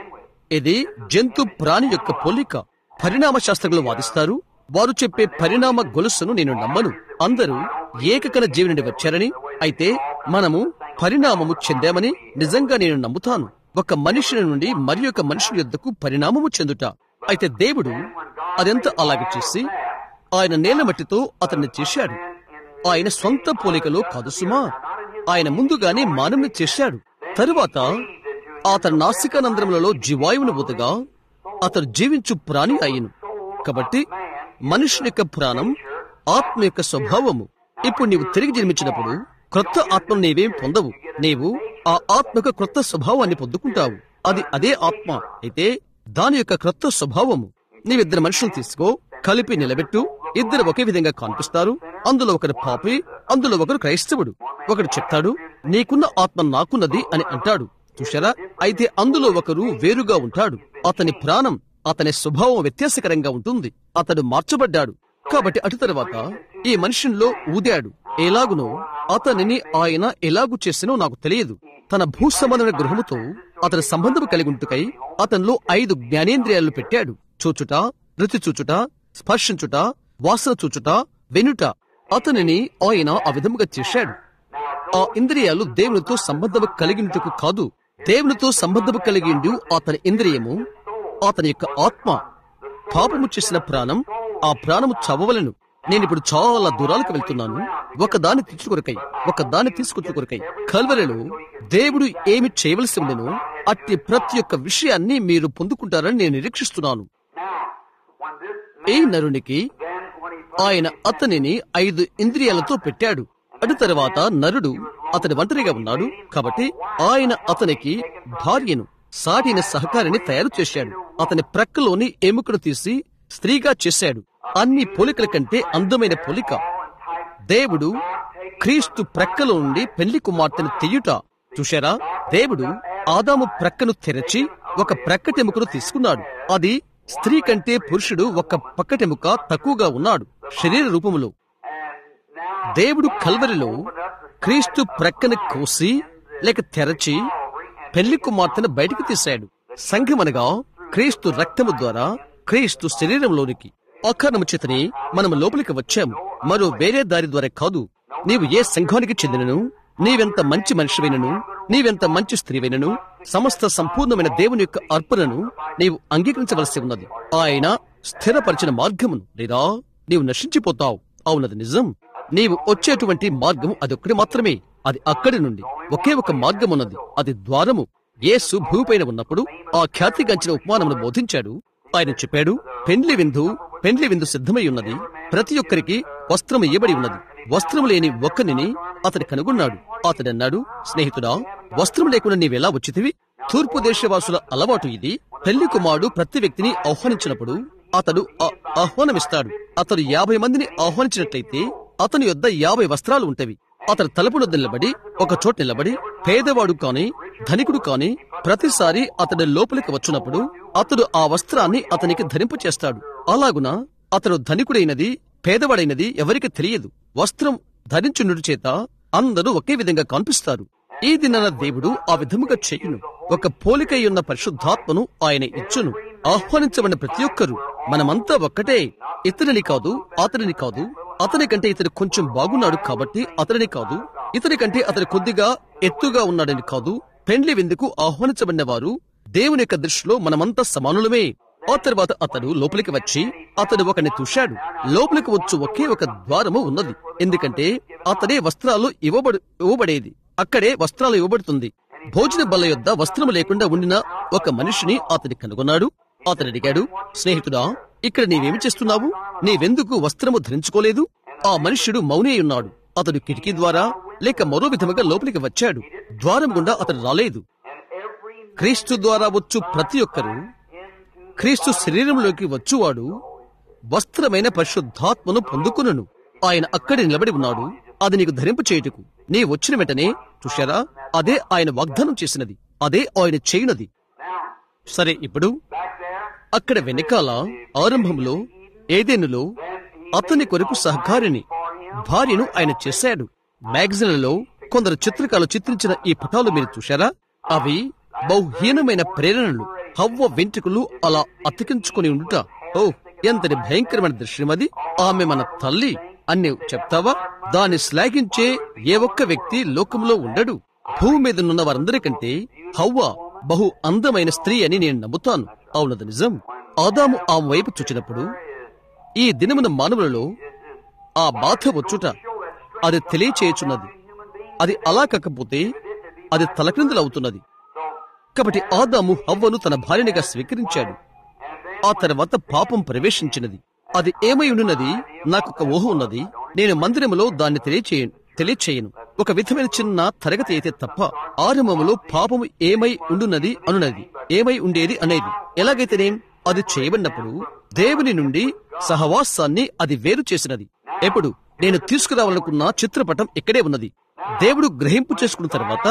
ఇది జంతు ప్రాణి యొక్క పొలిక పరిణామ శాస్త్రజ్ఞులు వాదిస్తారు వారు చెప్పే పరిణామ గొలుసును నేను నమ్మను అందరూ ఏకకణ జీవి నుండి వచ్చారని అయితే మనము పరిణామము చెందామని నిజంగా నేను నమ్ముతాను ఒక మనిషిని నుండి మరి ఒక మనుషుని యొద్దకు పరిణామము చెందుట అయితే దేవుడు అదంతా అలాగే చేసి ఆయన నేల మట్టితో అతన్ని చేశాడు ఆయన సొంత పోలికలో కాదు సుమా ఆయన ముందుగానే మానవుని చేశాడు తరువాత అతని నాసికానంద్రములలో జీవాయువును బుతగా అతడు జీవించు ప్రాణి అయ్యను కాబట్టి మనుషుని యొక్క ప్రాణం ఆత్మ యొక్క స్వభావము ఇప్పుడు నీవు తిరిగి జన్మించినప్పుడు క్రొత్త ఆత్మను నీవేం పొందవు నీవు ఆ ఆత్మకు క్రొత్త స్వభావాన్ని పొందుకుంటావు అది అదే ఆత్మ అయితే దాని యొక్క క్రొత్త స్వభావము నీవిద్దరు మనుషులు తీసుకో కలిపి నిలబెట్టు ఇద్దరు ఒకే విధంగా కనిపిస్తారు అందులో ఒకరు పాపి అందులో ఒకరు క్రైస్తవుడు ఒకడు చెప్తాడు నీకున్న ఆత్మ నాకున్నది అని అంటాడు చూశారా అయితే అందులో ఒకరు వేరుగా ఉంటాడు అతని ప్రాణం అతని స్వభావం వ్యత్యాసకరంగా ఉంటుంది అతడు మార్చబడ్డాడు కాబట్టి అటు తర్వాత ఈ మనుషుల్లో ఊదాడు ఎలాగునో అతనిని ఆయన ఎలాగు చేసినో నాకు తెలియదు తన భూసంబంధమైన గృహముతో అతని సంబంధం కలిగి ఉంటుకై అతనిలో ఐదు జ్ఞానేంద్రియాలు పెట్టాడు చూచుట రుచి చూచుట స్పర్శించుట వాసన చూచుట వెనుట అతనిని ఆయన ఆ విధముగా చేశాడు ఆ ఇంద్రియాలు దేవునితో సంబంధము కలిగినట్టుకు కాదు దేవునితో సంబంధము కలిగిండు అతని ఇంద్రియము అతని యొక్క ఆత్మ పాపము చేసిన ప్రాణం ఆ ప్రాణము చవవలను నేనిప్పుడు చాలా దూరాలకు వెళ్తున్నాను ఒక దాన్ని తెచ్చుకొరకై ఒక దాన్ని తీసుకొచ్చుకొరకై కల్వరిలో దేవుడు ఏమి చేయవలసి ఉండెనో అట్టి ప్రతి ఒక్క విషయాన్ని మీరు పొందుకుంటారని నేను నిరీక్షిస్తున్నాను ఈ నరునికి ఆయన అతనిని ఐదు ఇంద్రియాలతో పెట్టాడు అటు తర్వాత నరుడు అతని ఒంటరిగా ఉన్నాడు కాబట్టి ఆయన అతనికి భార్యను సాటిన సహకారిని తయారు చేశాడు అతని ప్రక్కలోని ఎముకను తీసి స్త్రీగా చేశాడు అన్ని పోలికల కంటే అందమైన పోలిక దేవుడు క్రీస్తు ప్రక్కలో నుండి పెళ్లి కుమార్తెను తెయ్యుట చూశారా దేవుడు ఆదాము ప్రక్కను తెరచి ఒక ప్రక్కటెముకను తీసుకున్నాడు అది స్త్రీ కంటే పురుషుడు ఒక పక్కటెముక తక్కువగా ఉన్నాడు శరీర రూపములో దేవుడు కల్వరిలో క్రీస్తు ప్రక్కన కోసి లేక తెరచి పెళ్లి కుమార్తెను బయటకు తీశాడు సంఘమనగా క్రీస్తు రక్తము ద్వారా క్రీస్తు శరీరంలోనికి అకారణము చేతని మనము లోపలికి వచ్చాము మరో వేరే దారి ద్వారా కాదు నీవు ఏ సంఘానికి చెందినను నీవెంత మంచి మనిషివైనను నీవెంత మంచి స్త్రీవైనను సమస్త సంపూర్ణమైన దేవుని యొక్క అర్పణను నీవు అంగీకరించవలసి ఉన్నది ఆయన స్థిరపరిచిన మార్గమును లేదా నీవు నశించిపోతావు అవునది నిజం నీవు వచ్చేటువంటి మార్గం అదొక్కటి మాత్రమే అది అక్కడి నుండి ఒకే ఒక మార్గం ఉన్నది అది ద్వారము యేసు భూమిపైన ఉన్నప్పుడు ఆ ఖ్యాతిగంచిన ఉపమానమును బోధించాడు ఆయన చెప్పాడు పెండ్లి విందు పెండ్లి విందు సిద్ధమై ఉన్నది ప్రతి ఒక్కరికి వస్త్రము ఇవ్వబడి ఉన్నది వస్త్రము లేని ఒక్కనిని అతడు కనుగొన్నాడు అతడన్నాడు స్నేహితుడా వస్త్రం లేకుండా నీవెలా వచ్చితివి తూర్పు దేశవాసుల అలవాటు ఇది పెళ్లి కుమారుడు ప్రతి వ్యక్తిని ఆహ్వానించినప్పుడు అతడు ఆ- ఆహ్వానమిస్తాడు అతడు యాభై మందిని ఆహ్వానించినట్లయితే అతని యొద్ద యాభై వస్త్రాలు ఉంటవి అతడు తలుపున నిలబడి ఒక చోట నిలబడి పేదవాడు కాని ధనికుడు కాని ప్రతిసారి అతడు లోపలికి వచ్చినప్పుడు అతడు ఆ వస్త్రాన్ని అతనికి ధరింపు చేస్తాడు అలాగున అతడు ధనికుడైనది పేదవాడైనది ఎవరికి తెలియదు వస్త్రం ధరించుండు చేత అందరూ ఒకే విధంగా కనిపిస్తారు ఈ దినాన దేవుడు ఆ విధముగా చెయ్యును ఒక పోలికై ఉన్న పరిశుద్ధాత్మను ఆయన ఇచ్చును ఆహ్వానించబడిన ప్రతి ఒక్కరు మనమంతా ఒక్కటే ఇతనిని కాదు అతనిని కాదు అతని కంటే ఇతడు కొంచెం బాగున్నాడు కాబట్టి అతనిని కాదు ఇతని కంటే అతడు కొద్దిగా ఎత్తుగా ఉన్నాడని కాదు పెండ్లి విందుకు ఆహ్వానించబడిన వారు దేవుని యొక్క దృష్టిలో మనమంతా సమానులమే ఆ తర్వాత అతడు లోపలికి వచ్చి అతడు ఒకని చూశాడు లోపలికి వచ్చు ఒకే ఒక ద్వారము ఉన్నది ఎందుకంటే అతడే వస్త్రాలు ఇవ్వబడు ఇవ్వబడేది అక్కడే వస్త్రాలు ఇవ్వబడుతుంది భోజన బల్ల యొద్ద వస్త్రము లేకుండా ఉండిన ఒక మనిషిని అతడి కనుగొన్నాడు అతడు అడిగాడు స్నేహితుడా ఇక్కడ నీవేమి చేస్తున్నావు నీవెందుకు వస్త్రము ధరించుకోలేదు ఆ మనుష్యుడు మౌనే ఉన్నాడు అతడు కిటికీ ద్వారా లేక మరో విధముగా లోపలికి వచ్చాడు ద్వారం గుండా అతడు రాలేదు And every క్రీస్తు ద్వారా వచ్చు ప్రతి ఒక్కరూ into క్రీస్తు శరీరంలోకి వచ్చువాడు వస్త్రమైన పరిశుద్ధాత్మను పొందుకును ఆయన అక్కడే నిలబడి ఉన్నాడు అది నీకు ధరింప చేయుటకు నీ వచ్చిన వెంటనే చూశారా అదే ఆయన వాగ్దానం చేసినది అదే ఆయన చేయునది now సరే ఇప్పుడు back there. అక్కడ వెనకాల ఆరంభంలో ఏదేనులో అతని కొరకు సహకారిని భార్యను ఆయన చేశాడు మ్యాగజైన్లలో కొందరు చిత్రకాలు చిత్రించిన ఈ పటాలు మీరు చూశారా అవి బహుహీనమైన ప్రేరణలు హవ్వ వెంట్రుకలు అలా అతికించుకుని ఉండుట ఓ ఎంతటి భయంకరమైన దృశ్యం అది ఆమె మన తల్లి అని నీవు చెప్తావా దాన్ని శ్లాఘించే ఏ ఒక్క వ్యక్తి లోకంలో ఉండడు భూమి మీద ఉన్న వారందరికంటే హవ్వ బహు అందమైన స్త్రీ అని నేను నమ్ముతాను అవునది నిజం ఆదాము ఆమె వైపు చూచినప్పుడు ఈ దినమున మానవులలో ఆ బాధ వచ్చుట అది తెలియచేయుచున్నది అది అలా కాకపోతే అది తలక్రిందులవుతున్నది కాబట్టి ఆదాము హవ్వను తన భార్యనిగా స్వీకరించాడు ఆ తర్వాత పాపం ప్రవేశించినది అది ఏమై ఉండున్నది నాకు ఒక ఊహ ఉన్నది నేను మందిరములో దాన్ని తెలియచేయను తెలియచేయను ఒక విధమైన చిన్న తరగతి అయితే తప్ప ఆరంభములో పాపము ఏమై ఉండున్నది అనున్నది ఏమై ఉండేది అనేది ఎలాగైతేనేం అది చేయబడినప్పుడు దేవుని నుండి సహవాసాన్ని అది వేరు చేసినది ఎప్పుడు నేను తీసుకురావాలనుకున్న చిత్రపటం ఇక్కడే ఉన్నది దేవుడు గ్రహింపు చేసుకున్న తర్వాత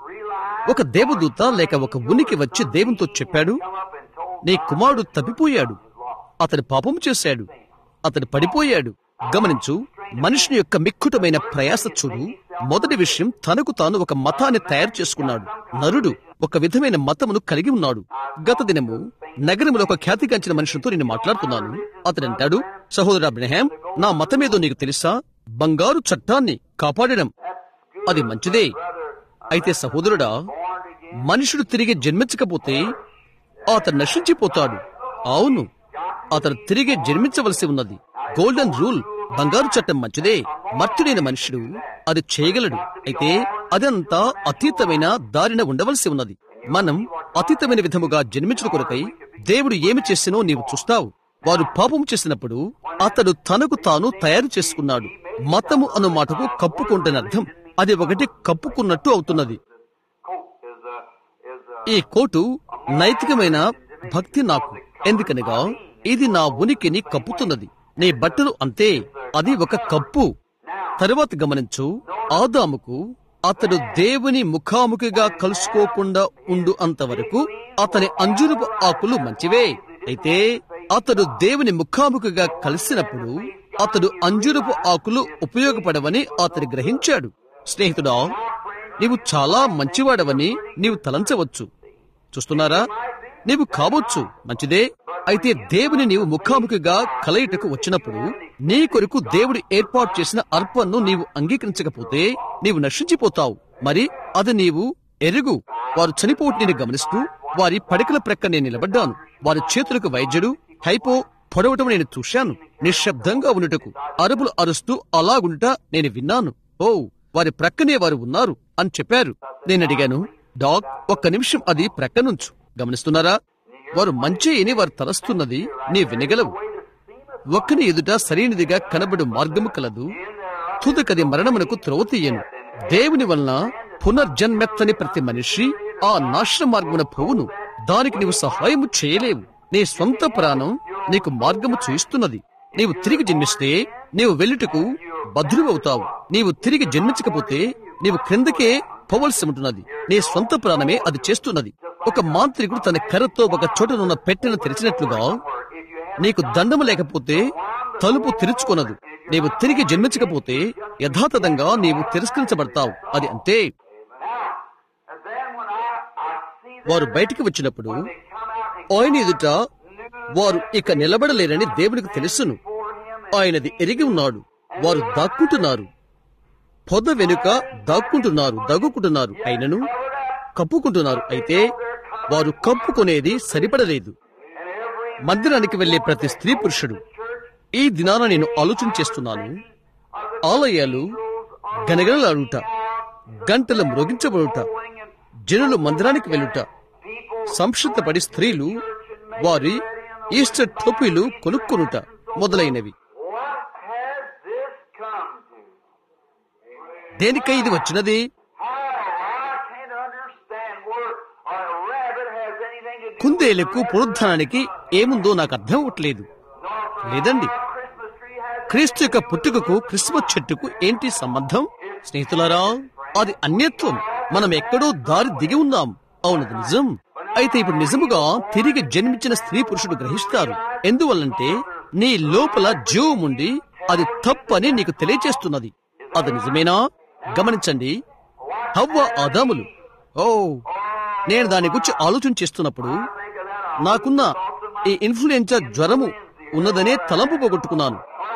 ఒక దేవదూత లేక ఒక ఉనికి వచ్చి దేవునితో చెప్పాడు నీ కుమారుడు తప్పిపోయాడు అతడు పాపం చేశాడు అతడు పడిపోయాడు గమనించు మనుషుని యొక్క మిక్కుటమైన ప్రయాస చూడు మొదటి విషయం తనకు తాను ఒక మతాన్ని తయారు చేసుకున్నాడు నరుడు ఒక విధమైన మతమును కలిగి ఉన్నాడు గత దినము నగరంలో ఒక ఖ్యాతిగాంచిన మనుషులతో నేను మాట్లాడుతున్నాను అతడు అంటాడు సహోదర అబ్రహాం నా మతమేదో నీకు తెలుసా బంగారు చట్టాన్ని కాపాడడం అది మంచిదే అయితే సహోదరుడా మనుషుడు తిరిగి జన్మించకపోతే అతను నశించిపోతాడు అవును అతను తిరిగి జన్మించవలసి ఉన్నది గోల్డెన్ రూల్ బంగారు చట్టం మంచిదే మర్తుడైన మనుషుడు అది చేయగలడు అయితే అదంతా అతీతమైన దారిన ఉండవలసి ఉన్నది మనం అతీతమైన విధముగా జన్మించిన కొరకై దేవుడు ఏమి చేసినో నీవు చూస్తావు వారు పాపం చేసినప్పుడు అతడు తనకు తాను తయారు చేసుకున్నాడు మతము అను మాటకు కప్పుకుంటున్న అర్థం అది ఒకటి కప్పుకున్నట్టు అవుతున్నది coat is a is a ఈ కోటు నైతికమైన భక్తి నాకు ఎందుకనగా ఇది నా ఉనికిని కప్పుతున్నది నీ బట్టలు అంతే అది ఒక కప్పు తరువాత గమనించు ఆదాముకు అతడు దేవుని ముఖాముఖిగా కలుసుకోకుండా ఉండు అంతవరకు అతని అంజురపు ఆకులు మంచివే అయితే అతడు దేవుని ముఖాముఖిగా కలిసినప్పుడు అతడు అంజురపు ఆకులు ఉపయోగపడవని అతడు గ్రహించాడు స్నేహితుడా నీవు చాలా మంచివాడవని నీవు తలంచవచ్చు చూస్తున్నారా నీవు కావచ్చు మంచిదే అయితే దేవుని నీవు ముఖాముఖిగా కలయిటకు వచ్చినప్పుడు నీ కొరకు దేవుడు ఏర్పాటు చేసిన అర్పణను నీవు అంగీకరించకపోతే నీవు నశించిపోతావు మరి అది నీవు ఎరుగు వారు చనిపోటు నేను గమనిస్తూ వారి పడికల ప్రక్క నేను నిలబడ్డాను వారి చేతులకు వైద్యుడు హైపో పొడవటం నేను చూశాను నిశ్శబ్దంగా ఉండుటకు అరుపులు అరుస్తూ అలాగుంట నేను విన్నాను ఓ వారి ప్రక్కనే వారు ఉన్నారు అని చెప్పారు నేను అడిగాను డాగ్ ఒక్క నిమిషం అది ప్రక్కనుంచు గమనిస్తున్నారా వారు మంచి అని వారు తలస్తున్నది నీ వినగలవు ఒక్కని ఎదుట సరైనదిగా కనబడు మార్గము కలదు తుదకది మరణమునకు త్రోవ తీయను దేవుని వలన పునర్జన్మెత్తని ప్రతి మనిషి ఆ నాశన మార్గమున పోవును దానికి నీవు సహాయము చేయలేవు నీ స్వంత ప్రాణం నీకు మార్గము చూయిస్తున్నది నీవు తిరిగి జన్మిస్తే నీవు వెళ్ళుటకు బద్రువవుతావు నీవు తిరిగి జన్మించకపోతే నీవు క్రిందకే పోవలసి ఉంటున్నది నీ స్వంత ప్రాణమే అది చేస్తున్నది ఒక మాంత్రికుడు తన కర్రతో ఒక చోటనున్న పెట్టెను తెరిచినట్లుగా నీకు దండము లేకపోతే తలుపు తెరుచుకొనదు నీవు తిరిగి జన్మించకపోతే యథాతథంగా నీవు తిరస్కరించబడతావు అది అంతే and then when I I see them వారు బయటికి వచ్చినప్పుడు they come out and ఆయన ఎదుట వారు ఇక నిలబడలేరని దేవునికి తెలుసును for him ఆయనది ఎరిగి ఉన్నాడు వారు దాక్కుంటున్నారు పొద వెనుక దాక్కుంటున్నారు దగ్గుకుంటున్నారు అయినను కప్పుకుంటున్నారు అయితే వారు కప్పుకునేది సరిపడలేదు and every మందిరానికి వెళ్లే ప్రతి స్త్రీ పురుషుడు ఈ దినాన నేను ఆలోచన చేస్తున్నాను ఆలయాలు గనగనలాడుట గంటలు మ్రోగించబడుట జనులు మందిరానికి వెళ్ళుట సంక్షిప్తపడి స్త్రీలు వారి ఈస్టర్ టోపీలు కొనుక్కొనుట మొదలైనవి what has this దేనికై ఇది వచ్చినది Oh, I can't understand where a rabbit has anything to do కుందేలకు పునరుద్ధానానికి ఏముందో నాకు అర్థం అవ్వట్లేదు లేదండి Christmas tree has క్రీస్తు యొక్క పుట్టుకకు క్రిస్మస్ చెట్టుకు ఏంటి సంబంధం స్నేహితులారా అది అన్యత్వం మనం ఎక్కడో దారి దిగి ఉన్నాం అవునది నిజం అయితే ఇప్పుడు నిజముగా తిరిగి జన్మించిన స్త్రీ పురుషుడు గ్రహిస్తారు ఎందువల్లంటే నీ లోపల జీవం ఉండి అది తప్పని నీకు తెలియచేస్తున్నది అది నిజమేనా గమనించండి హవ్వ ఆదాములు ఓ నేను దాని గురించి ఆలోచన చేస్తున్నప్పుడు నాకున్న ఈ ఇన్ఫ్లుయెన్జా జ్వరము ఉన్నదనే తలంపు పోగొట్టుకున్నాను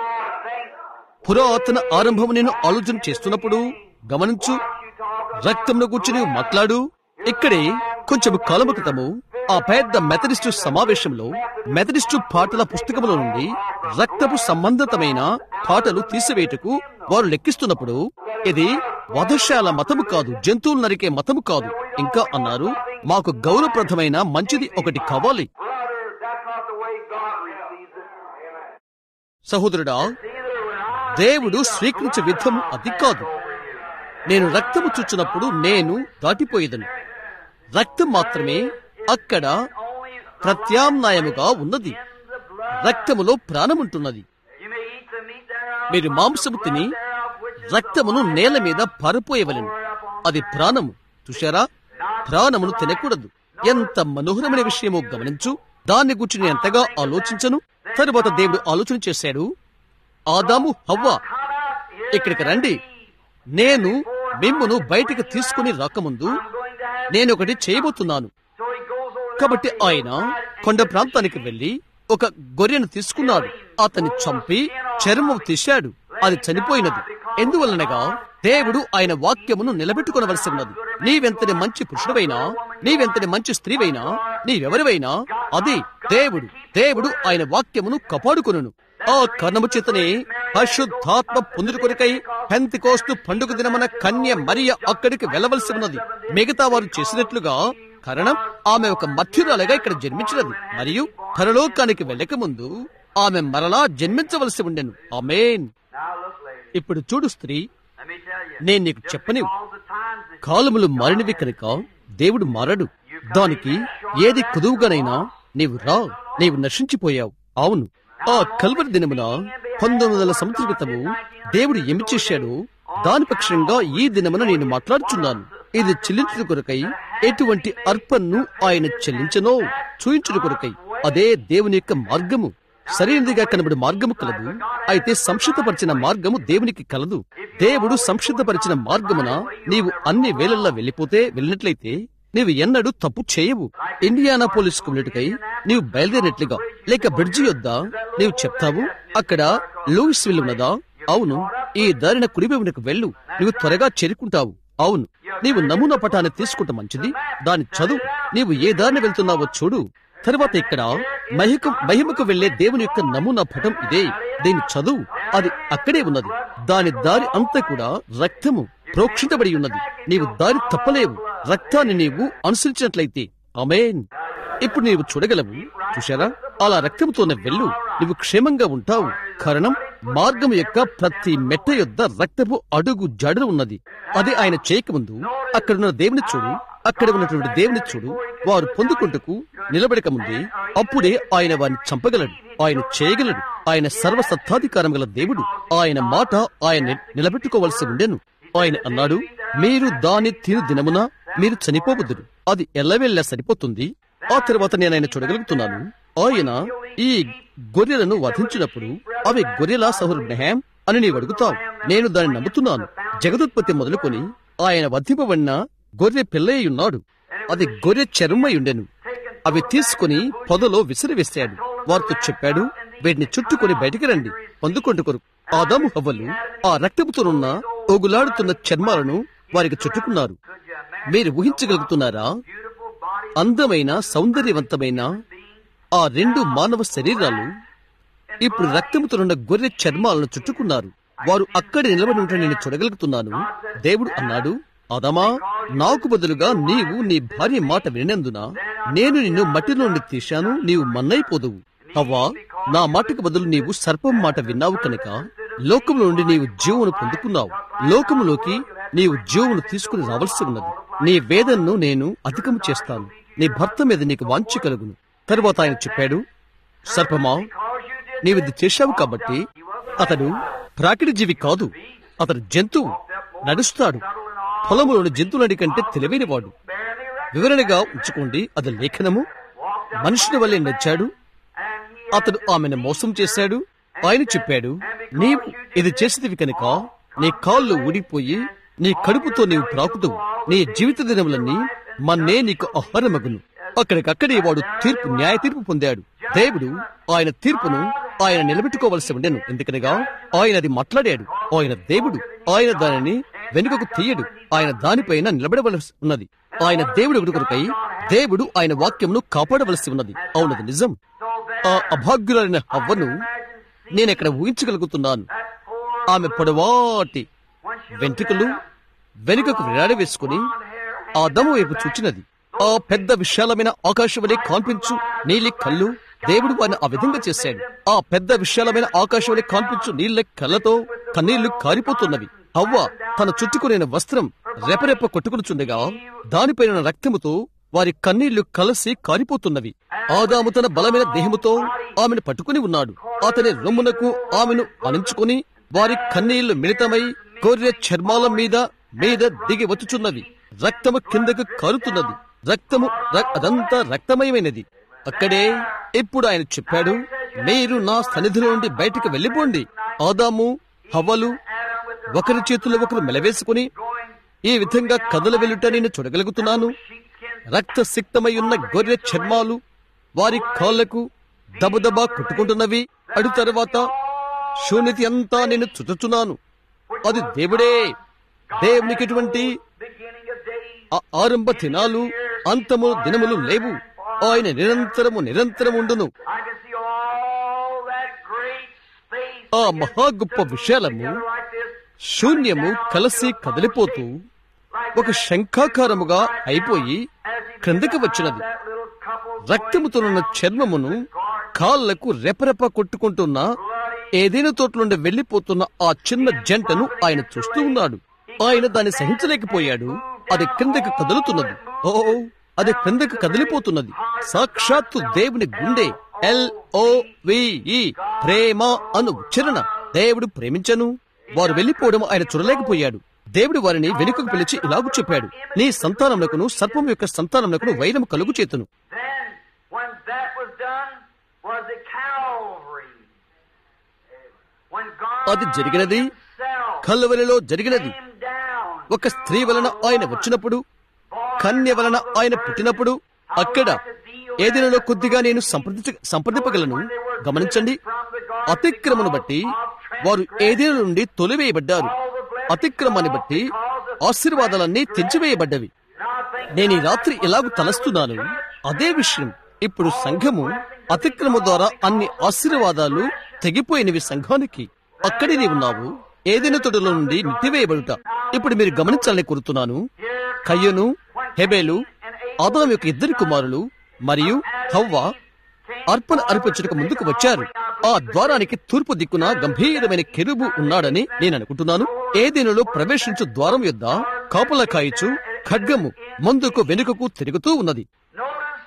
పురాతన ఆరంభము నేను ఆలోచన చేస్తున్నప్పుడు గమనించు రక్తంలో కూర్చుని మాట్లాడు ఇక్కడే కొంచెం కాలము క్రితము ఆ పెద్ద మెథడిస్టు సమావేశంలో మెథడిస్టు పాటల పుస్తకములో నుండి రక్తపు సంబంధితమైన పాటలు తీసివేయటకు వారు లెక్కిస్తున్నప్పుడు ఇది వధశాల మతము కాదు జంతువులు నరికే మతము కాదు ఇంకా అన్నారు మాకు గౌరవప్రదమైన మంచిది ఒకటి కావాలి Brother, that's not the way God receives it. సహోదరుడా Either when I దేవుడు స్వీకరించే విధం అది కాదు నేను రక్తము చూచినప్పుడు నేను దాటిపోయేదను రక్తం మాత్రమే అక్కడ only ప్రత్యామ్నాయముగా ఉన్నది in the blood. రక్తములో ప్రాణముంటున్నది You may eat the meat thereof, మీరు మాంసము తిని thereof which is రక్తమును నేల మీద పారిపోయవలెను అది ప్రాణము చూశారా ప్రాణమును తినకూడదు ఎంత మనోహరమైన విషయమో గమనించు దాన్ని గురించి నేను ఎంతగా ఆలోచించను తరువాత దేవుడు ఆలోచన చేశాడు ఆదాము హవ్వ ఇక్కడికి రండి నేను మిమ్మును బయటికి తీసుకుని రాకముందు going to have. నేను ఒకటి చేయబోతున్నాను So he goes over కాబట్టి ఆయన కొండ ప్రాంతానికి వెళ్లి ఒక గొర్రెను తీసుకున్నాడు అతన్ని చంపి చర్మం తీశాడు అది చనిపోయినది ఎందువలనగా దేవుడు ఆయన వాక్యమును నిలబెట్టుకొనవలసి ఉన్నది నీవెంతటి మంచి పురుషుడవైనా నీవెంతటి మంచి స్త్రీవైనా నీవెవరివైనా అది దేవుడు దేవుడు ఆయన వాక్యమును కాపాడుకొనును ఆ కారణము చేతనే పరిశుద్ధాత్మ పొందుడు కొరకై పెంతికోస్తు పండుగ దినమున కన్య మరియ అక్కడికి వెళ్ళవలసి ఉన్నది మిగతా వారు చేసినట్లుగా కారణం ఆమె ఒక మధ్యురాలుగా ఇక్కడ జన్మించినది మరియు పరలోకానికి వెళ్ళక ముందు ఆమె మరలా జన్మించవలసి ఉండెను ఆమెన్ Now look, ladies. ఇప్పుడు చూడు స్త్రీ Let me tell you. నేను నీకు చెప్పనివ్వు All the times that కాలములు మారినవి కనుక దేవుడు మారడు దానికి ఏది కుదువుగానైనా నీవు రా నీవు నశించిపోయావు అవును ఆ కల్వరి దినమున పంతొమ్మిది వందల సంవత్సర క్రితము దేవుడు ఏమి చేశాడు దాని పక్షంగా ఈ దినమున నేను మాట్లాడుచున్నాను ఇది చెల్లించుట కొరకై ఎటువంటి అర్పణను ఆయన చెల్లించనో చూయించుట కొరకై అదే దేవుని యొక్క మార్గము సరైనదిగా కనబడి మార్గము కలదు అయితే సంక్షిప్తపరిచిన మార్గము దేవునికి కలదు దేవుడు సంక్షిప్తపరిచిన మార్గమున నీవు అన్ని వేళల్లో వెళ్ళిపోతే వెళ్ళినట్లయితే నీవు ఎన్నడూ తప్పు చేయవు ఇండియానా పోలీస్ కమ్యూనిటీకై నీవు బయలుదేరినట్లుగా లేక బ్రిడ్జి యొద్ద నీవు చెప్తావు అక్కడ లూయిస్ విల్ ఉన్నదా అవును ఈ దారిన కుడివైపునకు వెళ్ళు నీవు త్వరగా చేరుకుంటావు అవును నీవు నమూనా పటాన్ని తీసుకుంటే మంచిది దాని చదువు నీవు ఏ దారిని వెళ్తున్నావో చూడు తరువాత ఇక్కడ మహికు మహిమకు వెళ్లే దేవుని యొక్క నమూనా పటం ఇదే దీని చదువు అది అక్కడే ఉన్నది దాని దారి అంతా కూడా రక్తము ప్రోక్షించబడి ఉన్నది నీవు దారి తప్పలేవు రక్తాన్ని నీవు అనుసరించినట్లయితే అమేన్ ఇప్పుడు నీవు చూడగలవు చూశారా అలా రక్తముతోనే వెళ్ళు నువ్వు క్షేమంగా ఉంటావు కారణం మార్గం యొక్క ప్రతి మెట్ట యొద్ద రక్తపు అడుగు జడలు ఉన్నది అది ఆయన చేయకముందు అక్కడున్న దేవుని చూడు అక్కడ ఉన్నటువంటి దేవుని చూడు వారు పొందుకుంటకు నిలబడక ముందే అప్పుడే ఆయన వారిని చంపగలడు ఆయన చేయగలడు ఆయన సర్వసత్తాధికారం గల దేవుడు ఆయన మాట ఆయన నిలబెట్టుకోవలసి ఉండెను ఆయన అన్నాడు మీరు దాని తిరు దినమున మీరు చనిపోవద్దురు అది ఎల్లవెల్లా సరిపోతుంది ఆ తర్వాత నేను ఆయన చూడగలుగుతున్నాను ఆయన ఈ గొర్రెలను వధించినప్పుడు అవి గొర్రెల సహుర్నహం అని నీవు అడుగుతావు నేను దాన్ని నమ్ముతున్నాను జగదుత్పత్తి మొదలుకొని ఆయన వధింపబడిన గొర్రె పిల్లయ్య ఉన్నాడు అది గొర్రె చర్మై ఉండెను అవి తీసుకుని పొదలో విసిరివేశాడు వారితో చెప్పాడు వీటిని చుట్టుకొని బయటికి రండి పొందుకొంటుకొరు ఆదాము హవ్వలు ఆ రక్తముతోనున్న ఓగులాడుతున్న చర్మాలను వారికి చుట్టుకున్నారు మీరు ఊహించగలుగుతున్నారా అందమైన సౌందర్యవంతమైన ఆ రెండు మానవ శరీరాలు ఇప్పుడు రక్తముతోనున్న గొర్రె చర్మాలను చుట్టుకున్నారు వారు అక్కడి నిలబడి ఉంటే నేను చూడగలుగుతున్నాను దేవుడు అన్నాడు అదమా నాకు బదులుగా నీవు నీ భార్య మాట వినందున నేను నిన్ను మట్టిలో నుండి తీశాను నీవు మన్నైపోదువు అవ్వా నా మాటకు బదులు నీవు సర్పం మాట విన్నావు కనుక లోకము నుండి నీవు జీవను పొందుకున్నావు లోకములోకి నీవు జీవమును తీసుకుని రావాల్సి ఉన్నది నీ వేదనను నేను అధికము చేస్తాను నీ భర్త మీద నీకు వాంఛ కలుగును తరువాత ఆయన చెప్పాడు సర్పమా నీవు ఇది చేశావు కాబట్టి అతడు ప్రాకిడి జీవి కాదు అతడు జంతువు నడుస్తాడు పొలములోని జంతువులని కంటే తెలివైనవాడు వివరణగా ఉంచుకోండి అది లేఖనము మనుషుని వల్లే నచ్చాడు అతడు ఆమెను మోసం చేశాడు ఆయన చెప్పాడు నీవు ఇది చేసేదివి కనుక నీ కాళ్ళు ఊడిపోయి నీ కడుపుతో నీవు ప్రాకుతూ నీ జీవిత దినములన్నీ మన్నే నీకు ఆహారమగును అక్కడికక్కడే వాడు తీర్పు న్యాయ తీర్పు పొందాడు దేవుడు ఆయన తీర్పును ఆయన నిలబెట్టుకోవలసి ఉండెను ఎందుకనగా ఆయన అది మాట్లాడాడు ఆయన దేవుడు ఆయన దానిని వెనుకకు తీయడు ఆయన దానిపైన నిలబడవలసి ఉన్నది ఆయన దేవుడు కొరకై దేవుడు ఆయన వాక్యమును కాపాడవలసి ఉన్నది అవునది నిజం ఆ అభాగ్యులైన హవ్వను నేనెక్కడ ఊహించగలుగుతున్నాను ఆమె పొడవాటి వెంట్రుకలు వెనుకకు విరాడ వేసుకుని ఆ దము వైపు చూచినది ఆ పెద్ద విశాలమైన ఆకాశం వలె కాన్పించు నీలి కళ్ళు దేవుడు వారిని ఆ విధంగా చేశాడు ఆ పెద్ద విశాలమైన ఆకాశం వలె కాన్పించు నీళ్ళ కళ్ళతో కన్నీళ్లు కారిపోతున్నవి హవ్వ తన చుట్టుకునే వస్త్రం రెపరెప కొట్టుకునుచుండగా దానిపైన రక్తముతో వారి కన్నీళ్లు కలిసి కారిపోతున్నవి ఆదాము తన బలమైన దేహముతో ఆమెను పట్టుకుని ఉన్నాడు అతని రొమ్మునకు ఆమెను అణించుకుని వారి కన్నీళ్లు మిళితమై గొర్రె చర్మాల మీద మీద దిగి వచ్చుచున్నవి రక్తము కిందకు కారుతున్నది రక్తము ర- అదంతా రక్తమయమైనది అక్కడే ఇప్పుడు ఆయన చెప్పాడు మీరు నా సన్నిధిలో నుండి బయటికి వెళ్ళిపోండి ఆదాము హవ్వలు ఒకరి చేతుల్లో ఒకరు మెలవేసుకుని ఈ విధంగా కథలు వెళ్ళుట నేను చూడగలుగుతున్నాను రక్త సిక్తమై ఉన్న గొర్రె చర్మాలు వారి కాళ్లకు దబదబా కొట్టుకుంటున్నవి అడు తర్వాత శూన్యతి అంతా నేను చుట్టుచున్నాను అది దేవుడే దేవునికి ఎటువంటి ఆ ఆరంభ దినాలు అంతము దినములు లేవు ఆయన నిరంతరము నిరంతరము ఉండును I can see all that great space ఆ మహా గొప్ప విశాలము together like this. శూన్యము కలిసి కదిలిపోతూ ఒక శంఖాకారముగా అయిపోయి క్రిందకి వచ్చినది That little couple రక్తముతోనున్న చర్మమును కాళ్లకు రెపరెప కొట్టుకుంటున్న ఏదైనా తోటలుండి వెళ్లిపోతున్న ఆ చిన్న జంటను ఆయన చూస్తూ ఉన్నాడు ఆయన దాన్ని సహించలేకపోయాడు అది క్రిందకి కదులుతున్నది ఓ అది క్రిందకి కదిలిపోతున్నది సాక్షాత్తు దేవుని గుండె ఎల్ ఓ విఈ ప్రేమ అను ఉచ్చరణ దేవుడు ప్రేమించను వారు వెళ్లిపోవడం ఆయన చూడలేకపోయాడు దేవుడు వారిని వెనుకకు పిలిచి ఇలాగు చెప్పాడు నీ సంతానమునకును సర్పం యొక్క సంతానమునకును వైరము కలుగు చేతును Then, when that was done, was the Calvary. When God అది జరిగినది Himself కల్వరిలో జరిగినది came down, ఒక స్త్రీ వలన ఆయన వచ్చినప్పుడు కన్య వలన ఆయన పుట్టినప్పుడు అక్కడ ఏదైనా కొద్దిగా నేను సంప్రదించ సంప్రదింపగలను గమనించండి అతిక్రమను బట్టి వారు ఏదైనా నుండి తొలివేయబడ్డారు అతిక్రమాన్ని బట్టి ఆశీర్వాదాలన్నీ తెంచివేయబడ్డవి నేను ఈ రాత్రి ఎలాగూ తలస్తున్నాను అదే విషయం ఇప్పుడు సంఘము అతిక్రమ ద్వారా అన్ని ఆశీర్వాదాలు తెగిపోయినవి సంఘానికి అక్కడే నీవు ఉన్నావు ఏదైనా తొడలో నుండి నిట్టివేయబడుట ఇప్పుడు మీరు గమనించాలని కోరుతున్నాను కయ్యను హెబేలు ఆదాం యొక్క ఇద్దరు కుమారులు మరియు హవ్వ అర్పణ అర్పించడానికి ముందుకు వచ్చారు ఆ ద్వారానికి తూర్పు దిక్కున గంభీరమైన కెరుబు ఉన్నాడని నేను అనుకుంటున్నాను ఏదేనులో ప్రవేశించు ద్వారం యొద్ద కాపల కాయచు ఖడ్గము ముందుకు వెనుకకు తిరుగుతూ ఉన్నది notice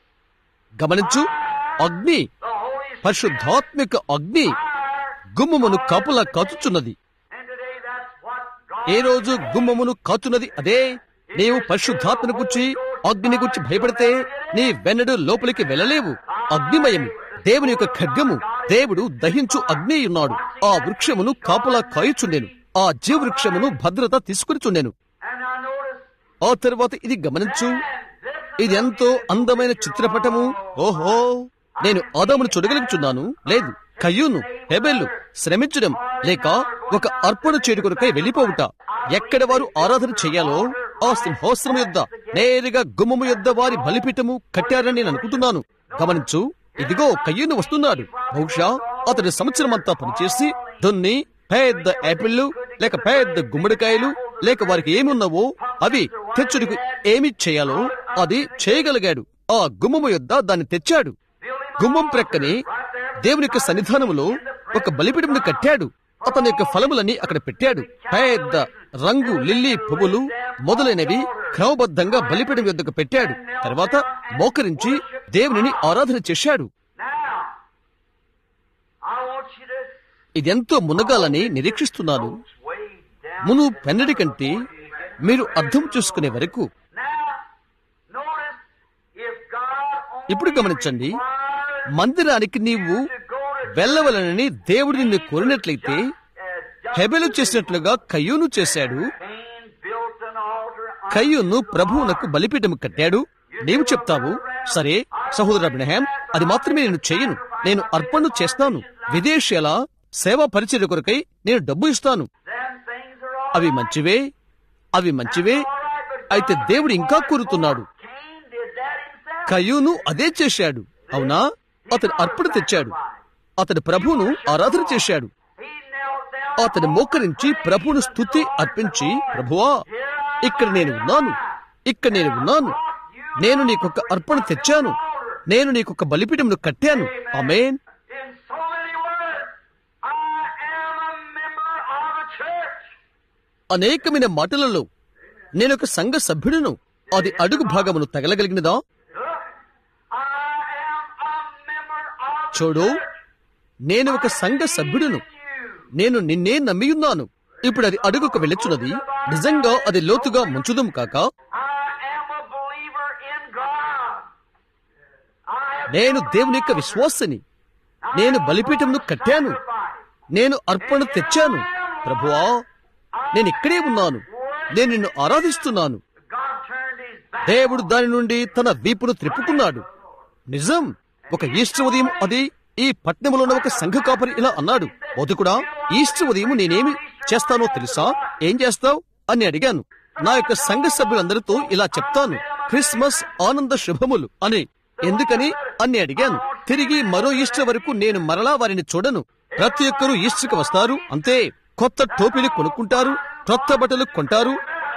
గమనించు అగ్ని the Holy Spirit. పరిశుద్ధాత్మిక అగ్ని గుమ్మమును కాపులా కాచుచున్నది And today that's what God ఏ రోజు గుమ్మమును కాచున్నది అదే నీవు పరిశుద్ధాత్మను గుర్చి అగ్ని గుర్చి భయపడితే నీ వెన్నడు లోపలికి వెళ్ళలేవు అగ్నిమయము దేవుని యొక్క ఖడ్గము దేవుడు దహించు అగ్ని ఉన్నాడు ఆ వృక్షమును కాపులా కాయుచుండెను ఆ జీవ వృక్షమును భద్రత తీసుకునిచుండెను And now notice ఆ తరువాత ఇది గమనించు ఇది ఎంతో అందమైన చిత్రపటము ఓహో నేను ఆదామును చూడగలుగుచున్నాను లేదు కయ్యూను హెబెల్లు శ్రమించడం లేక ఒక అర్పణ చేడు కొరకై వెళ్ళిపోవుట ఎక్కడ వారు ఆరాధన చెయ్యాలో ఆ సింహాసనం యొద్ద నేరుగా గుమ్మము యొద్ద వారి బలిపీఠము కట్టారని నేను అనుకుంటున్నాను గమనించు ఇదిగో కయ్యూను వస్తున్నాడు బహుశా అతడి సంవత్సరం అంతా పనిచేసి దున్ని పెద్ద యాపిళ్లు లేక పెద్ద గుమ్మడికాయలు లేక వారికి ఏమున్నావో అవి తెచ్చుడికి ఏమి చేయాలో అది చేయగలిగాడు ఆ గుమ్మము యొద్ద దాన్ని తెచ్చాడు గుమ్మం ప్రక్కనే దేవుని యొక్క సన్నిధానములో ఒక బలిపీఠమును కట్టాడు అతని యొక్క ఫలములని అక్కడ పెట్టాడు పెద్ద రంగు లిల్లీ పువ్వులు మొదలైనవి క్రమబద్ధంగా బలిపీఠం యొద్దకు పెట్టాడు తర్వాత మోకరించి దేవునిని ఆరాధన చేశాడు Now, I want you to ఇదెంతో మునగాలని నిరీక్షిస్తున్నాను way down. మును పెన్నడి కంటే మీరు అర్థం చేసుకునే వరకు Now, notice if God only ఇప్పుడు గమనించండి requires మందిరానికి నీవు to go to వెళ్ళవలనని దేవుడు నిన్ను కోరినట్లయితే as just హెబెలు చేసినట్లుగా కయ్యూను చేశాడు Cain built an altar unto కయ్యూను ప్రభువునకు బలిపీఠము కట్టాడు నీవు చెప్తావు సరే సహోదర అబ్రహాం అది మాత్రమే నేను చేయను నేను అర్పణ చేస్తాను విదేశీయాల సేవా పరిచయ కొరకై నేను డబ్బు ఇస్తాను them things are all అవి మంచివే అవి మంచివే అయితే దేవుడు ఇంకా కోరుతున్నాడు Cain did that himself. కయ్యూను అదే చేశాడు అవునా అతడు అర్పణ తెచ్చాడు అతడు ప్రభువును ఆరాధన చేశాడు He knelt down అతడు మోకరించి ప్రభువును స్తుతి అర్పించి ప్రభువా ఇక్కడ నేను ఉన్నాను ఇక్కడ నేను ఉన్నాను నేను నీకొక అర్పణ తెచ్చాను నేను నీకొక బలిపీఠమును కట్టాను ఆమేన్ in so many words. I am a member of a church. అనేకమైన మాటలలో నేనొక సంఘ సభ్యుడును అది అడుగు భాగమును తగలగలిగినదా Look, I am a member of a చూడు church. నేను ఒక సంఘ సభ్యుడును You. నేను నిన్నే నమ్మియున్నాను ఇప్పుడు అది అడుగుకు వెళ్ళుచున్నది నిజంగా అది లోతుగా ముంచుదం కాక I am a believer in God. I have నేను దేవుని యొక్క విశ్వాసని నేను బలిపీఠంను కట్టాను నేను అర్పణ తెచ్చాను ప్రభువా నేను ఇక్కడే ఉన్నాను నేను నిన్ను ఆరాధిస్తున్నాను God turned his back. దేవుడు దాని నుండి తన వీపును త్రిప్పుకున్నాడు నిజం ఒక ఈస్టర్ ఉదయం అది ఈ పట్టణంలో ఉన్న ఒక సంఘ కాపరి ఇలా అన్నాడు బోధకుడా ఈస్టర్ ఉదయం నేనేమి చేస్తానో తెలుసా ఏం చేస్తావు అని అడిగాను నా యొక్క సంఘ సభ్యులందరితో ఇలా చెప్తాను క్రిస్మస్ ఆనంద శుభములు అని ఎందుకని అని అడిగాను తిరిగి మరో ఈస్టర్ వరకు నేను మరలా వారిని చూడను ప్రతి ఒక్కరూ ఈస్టర్కి వస్తారు అంతే కొత్త టోపీలు కొనుక్కుంటారు కొత్త బట్టలు కొంటారు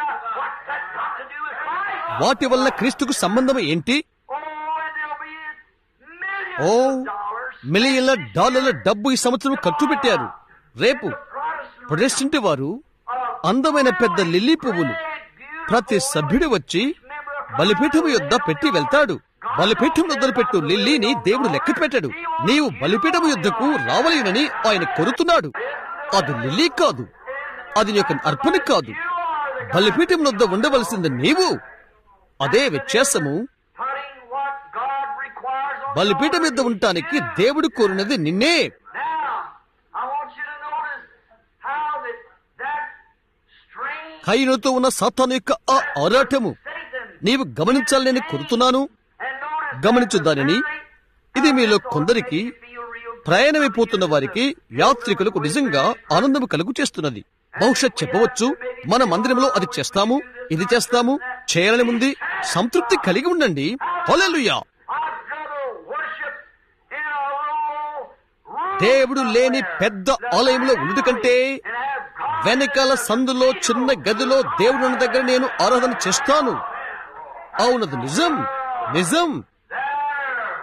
Got to do with Christ. వాటి వల్ల క్రీస్తుకు సంబంధం ఏంటి Oh, and there'll be millions oh of dollars. మిలియన్ల డాలర్ల డబ్బు ఈ సంవత్సరం ఖర్చు పెట్టారు రేపు Protestant ప్రొటెస్టెంట్ వారు అందమైన పెద్ద లిల్లీ పువ్వులు ప్రతి సభ్యుడు వచ్చి బలిపీఠం యొద్ద పెట్టి వెళ్తాడు బలిపీఠం వద్దలు పెట్టు లిల్లీని దేవుడు లెక్క పెట్టాడు నీవు బలిపీఠం యుద్ధకు రావలేనని ఆయన కోరుతున్నాడు అది లిల్లీ కాదు అది నీ యొక్క అర్పణ కాదు బలిపీఠం వద్ద ఉండవలసింది నీవు అదే వ్యత్యాసము putting what God requires on బలిపీఠం మీద ఉండటానికి దేవుడు కోరినది నిన్నే Now, I want you to notice how that that strange కయ్యనుతో ఉన్న సాతాను యొక్క ఆ ఆరాటము Satan నీవు గమనించాలని కోరుతున్నాను and notice గమనించు దానిని ఇది మీలో కొందరికి feel real ప్రయాణమైపోతున్న వారికి యాత్రికులకు నిజంగా ఆనందం కలుగు చేస్తున్నది బహుశా చెప్పవచ్చు మన మందిరంలో అది చేస్తాము ఇది చేస్తాము చేయాలని ఉంది సంతృప్తి కలిగి ఉండండి హల్లెలూయా I'd rather worship in a little room దేవుడు లేని పెద్ద ఆలయంలో ఉండు కంటే and have God వెనకాల సందులో చిన్న గదిలో దేవుడు ఉన్న దగ్గర నేను ఆరాధన చేస్తాను అవునది నిజం నిజం there.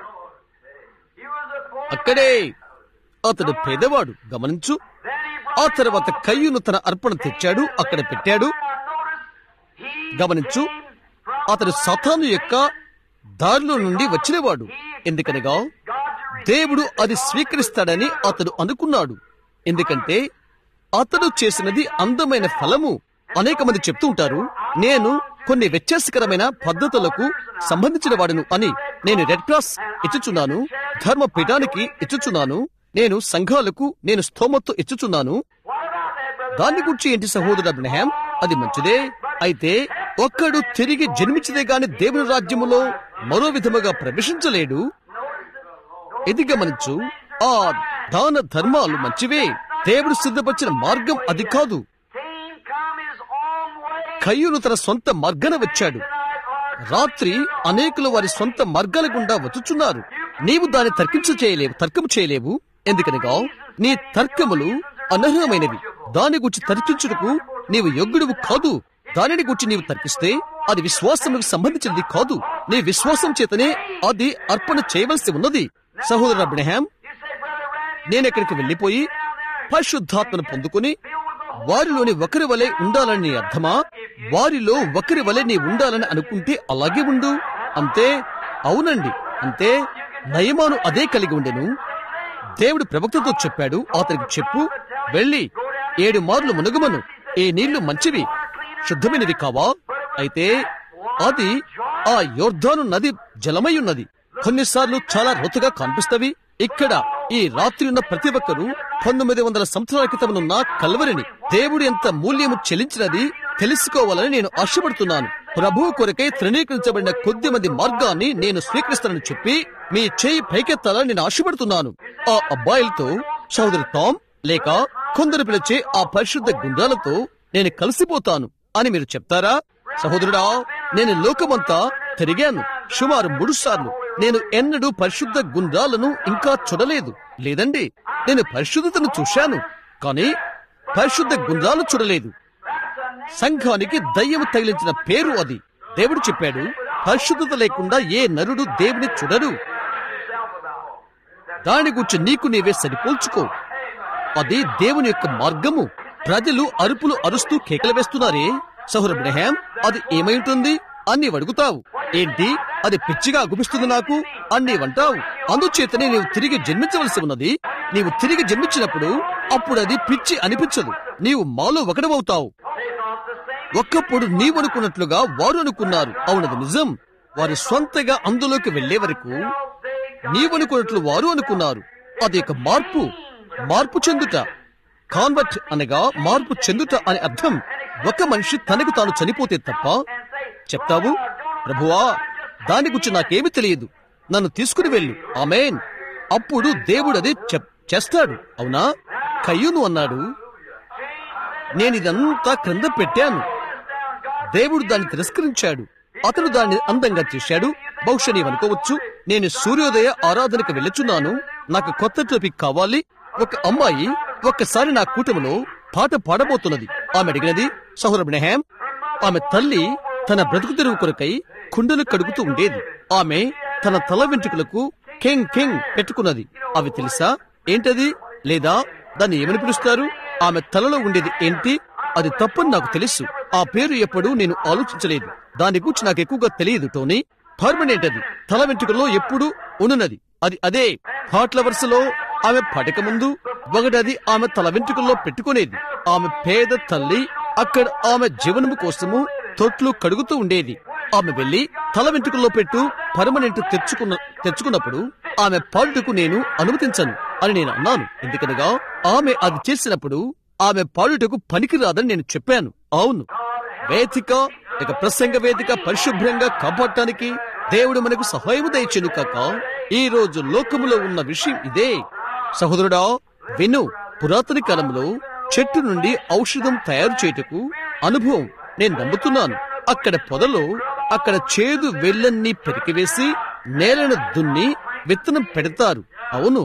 He was a poor అక్కడే అతడు పేదవాడు గమనించు Then he ఆ brought తర్వాత కయ్యూను తన అర్పణ తెచ్చాడు అక్కడ పెట్టాడు Notice he గమనించు came from అతడు సతాను యొక్క దారిలో నుండి వచ్చినవాడు ఎందుకనగా God to receive దేవుడు అది స్వీకరిస్తాడని అతడు అనుకున్నాడు ఎందుకంటే అతడు చేసినది అందమైన ఫలము అనేక మంది చెప్తూ ఉంటారు నేను కొన్ని వ్యత్యాసకరమైన పద్ధతులకు సంబంధించిన వాడును అని నేను రెడ్ క్రాస్ ఇచ్చుచున్నాను ధర్మ పీఠానికి ఇచ్చుచున్నాను నేను సంఘాలకు నేను స్థోమత్తు ఇచ్చుచున్నాను What about that, brother? దాన్ని గురించి ఏంటి సహోదరు అబ్రహాం అది మంచిదే అయితే ఒక్కడు తిరిగి జన్మించదే గాని దేవుని రాజ్యములో మరో విధముగా ప్రవేశించలేడు ఇది గమనించు ఆ దాన ధర్మాలు మంచివే దేవుడు సిద్ధపరిచిన మార్గం అది కాదు Cain come his own way. కయ్యూను తన సొంత మార్గాన వచ్చాడు రాత్రి అనేకులు వారి సొంత మార్గాల గుండా వచ్చుచున్నారు నీవు దాన్ని తర్కించ చేయలేవు తర్కము చేయలేవు ఎందుకనగా నీ తర్కములు అనర్హమైనవి దాని గురించి తర్కించుటకు నీవు యొగ్గుడువు కాదు దానిని గురించి నీవు తర్కిస్తే అది విశ్వాసముకు సంబంధించినది కాదు నీ విశ్వాసం చేతనే అది అర్పణ చేయవలసి ఉన్నది సహోదరు Abraham You say, Brother Randy, నేను ఎక్కడికి వెళ్లిపోయి పరిశుద్ధాత్మను పొందుకుని వారిలోని ఒకరి వలె ఉండాలని నీ అర్థమా వారిలో ఒకరి వలె నీ ఉండాలని అనుకుంటే అలాగే ఉండు అంతే అవునండి అంతే నయమాను అదే కలిగి ఉండెను దేవుడు ప్రవక్తతో చెప్పాడు అతనికి చెప్పు వెళ్ళి ఏడు మార్లు మునుగుమను ఈ నీళ్లు మంచివి శుద్ధమైనవి కావా అయితే అది ఆ యోర్ధాను నది జలమై ఉన్నది కొన్నిసార్లు చాలా లోతుగా కనిపిస్తవి ఇక్కడ ఈ రాత్రి ఉన్న ప్రతి ఒక్కరూ పంతొమ్మిది వందల సంవత్సరాల క్రితమునున్న కల్వరిని దేవుడు ఎంత మూల్యము చెల్లించినది తెలుసుకోవాలని నేను ఆశపడుతున్నాను ప్రభువు కొరకై తృణీకరించబడిన కొద్ది మంది మార్గాన్ని నేను స్వీకరిస్తానని చెప్పి మీ చేయి పైకెత్తాలని నేను ఆశపడుతున్నాను ఆ అబ్బాయిలతో సోదరు టామ్ లేక కొందరు పిలిచే ఆ పరిశుద్ధ గుండాలతో నేను కలిసిపోతాను అని మీరు చెప్తారా సహోదరుడా నేను లోకమంతా తిరిగాను సుమారు మూడు సార్లు నేను ఎన్నడూ పరిశుద్ధ గుండ్రాలను ఇంకా చూడలేదు లేదండి నేను పరిశుద్ధతను చూశాను కానీ పరిశుద్ధ గుండ్రాలు చూడలేదు సంఘానికి దయ్యము తగిలించిన పేరు అది దేవుడు చెప్పాడు పరిశుద్ధత లేకుండా ఏ నరుడు దేవుని చూడరు దాని గురించి నీకు నీవే సరిపోల్చుకో అది దేవుని యొక్క మార్గము ప్రజలు అరుపులు అరుస్తూ కేకలు వేస్తున్నారే సహుర బ్రహాం అది ఏమై ఉంటుంది అని అడుగుతావు ఏంటి అది పిచ్చిగా గుపిస్తుంది నాకు అని నీవంటావు అందుచేతనే నీవు తిరిగి జన్మించవలసి ఉన్నది నీవు తిరిగి జన్మించినప్పుడు అప్పుడు అది పిచ్చి అనిపించదు నీవు మాలో ఒకడవవుతావు ఒక్కప్పుడు నీవనుకున్నట్లుగా వారు అనుకున్నారు అవునది నిజం వారి స్వంతగా అందులోకి వెళ్లే వరకు నీవనుకున్నట్లు వారు అనుకున్నారు అది ఒక మార్పు మార్పు చెందుట కాన్వర్ట్ అనగా మార్పు చెందుట అని అర్థం ఒక మనిషి తనకు తాను చనిపోతే తప్ప చెప్తావు ప్రభువా దాని గురించి నాకేమి తెలియదు నన్ను తీసుకుని వెళ్ళు ఆమెన్ అప్పుడు దేవుడు అది చెప్- చేస్తాడు అవునా కయ్యూను అన్నాడు నేను ఇదంతా క్రింద పెట్టాను దేవుడు దాన్ని తిరస్కరించాడు అతడు దాన్ని అందంగా చేశాడు బహుశా నీవనుకోవచ్చు నేను సూర్యోదయ ఆరాధనకు వెళ్ళుచున్నాను నాకు కొత్త టోపిక్ కావాలి ఒక అమ్మాయి ఒక్కసారి నా కూటమిలో పాట పాడబోతున్నది ఆమె అడిగినది సహోర బ్రహాం ఆమె తల్లి తన బ్రతుకు తెరువు కొరకై కుండలు కడుగుతూ ఉండేది ఆమె తన తల వెంట్రుకలకు కింగ్ కింగ్ పెట్టుకున్నది అవి తెలుసా ఏంటది లేదా దాన్ని ఏమని పిలుస్తారు ఆమె తలలో ఉండేది ఏంటి అది తప్పని నాకు తెలుసు ఆ పేరు ఎప్పుడూ నేను ఆలోచించలేదు దాని గురించి నాకు ఎక్కువగా తెలియదు టోనీ పర్మనెంట్ అది తల వెంట్రుకల్లో ఎప్పుడు ఉన్నది అది అదే పాటల వరుసలో ఆమె పడక ముందు ఒకటది ఆమె తల వెంట్రుకల్లో పెట్టుకునేది ఆమె పేద తల్లి అక్కడ ఆమె జీవనము కోసము తొట్లు కడుగుతూ ఉండేది ఆమె వెళ్లి తల వెంట్రుకల్లో పెట్టు పర్మనెంట్ తెచ్చుకున్న తెచ్చుకున్నప్పుడు ఆమె పాడుటకు నేను అనుమతించను అని నేను అన్నాను ఎందుకనగా ఆమె అది చేసినప్పుడు ఆమె పాడుటకు పనికిరాదని నేను చెప్పాను అవును వేదిక ఇక ప్రసంగ వేదిక పరిశుభ్రంగా కాపాడటానికి దేవుడు మనకు సహాయము దయచెను కాక ఈ రోజు లోకములో ఉన్న విషయం ఇదే సహోదరుడా విను పురాతన కాలంలో చెట్టు నుండి ఔషధం తయారు చేయుటకు అనుభవం నేను నమ్ముతున్నాను అక్కడ పొదలో అక్కడ చేదు వెల్లన్ని పెరికివేసి నేలను దున్ని విత్తనం పెడతారు అవును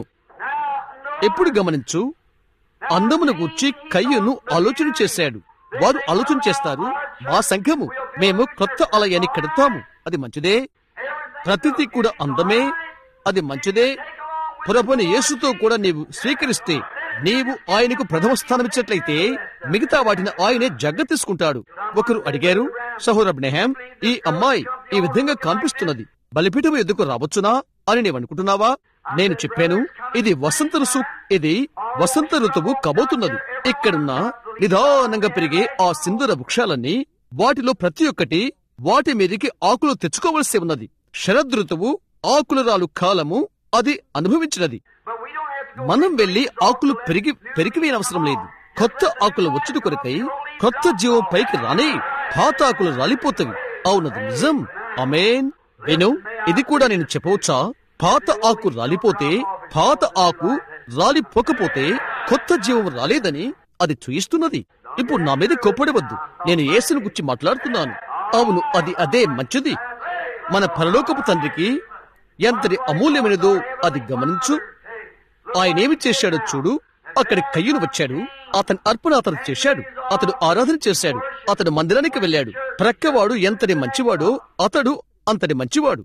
ఎప్పుడు గమనించు అందమును గూర్చి కయ్యను ఆలోచన చేశాడు వారు ఆలోచన చేస్తారు మా సంఘము మేము కొత్త ఆలయాన్ని కడతాము అది మంచిదే ప్రతిదీ కూడా అందమే అది మంచిదే పురపుని యేసుతో కూడా నీవు స్వీకరిస్తే నీవు ఆయనకు ప్రథమ స్థానం ఇచ్చినట్లయితే మిగతా వాటిని ఆయనే జగ్గ తీసుకుంటాడు ఒకరు అడిగారు సహోర బ్నెహాం ఈ అమ్మాయి ఈ విధంగా కనిపిస్తున్నది బలిపీఠం ఎద్దుకు రావచ్చునా అని నీవనుకుంటున్నావా నేను చెప్పాను ఇది వసంత ఋసు ఇది వసంత ఋతువు కబోతున్నది ఇక్కడున్న నిదానంగా పెరిగే ఆ సింధుర వృక్షాలన్నీ వాటిలో ప్రతి ఒక్కటి వాటి మీదకి ఆకులు తెచ్చుకోవలసి ఉన్నది శరదృతువు ఆకులు రాలు కాలము అది అనుభవించినది But we don't have to go మనం వెళ్లి ఆకులు పెరిగి పెరిగివేయనవసరం లేదు కొత్త ఆకులు వచ్చుడు కొరకై కొత్త జీవం పైకి రాని పాత ఆకులు రాలిపోతవి అవునది నిజం అమేన్ విను ఇది కూడా నేను చెప్పవచ్చా పాత ఆకు రాలిపోతే పాత ఆకు రాలిపోకపోతే కొత్త జీవం రాలేదని అది చూయిస్తున్నది ఇప్పుడు నా మీద కొప్పడవద్దు నేను యేసును గురించి మాట్లాడుతున్నాను అవును అది అదే మంచిది మన పరలోకపు తండ్రికి ఎంతటి అమూల్యమైనదో అది గమనించు ఆయనేమి చేశాడో చూడు అక్కడి కయ్యూను వచ్చాడు అతని అర్పణ అతను చేశాడు అతడు ఆరాధన చేశాడు అతడు మందిరానికి వెళ్ళాడు ప్రక్కవాడు ఎంతటి మంచివాడో అతడు అంతటి మంచివాడు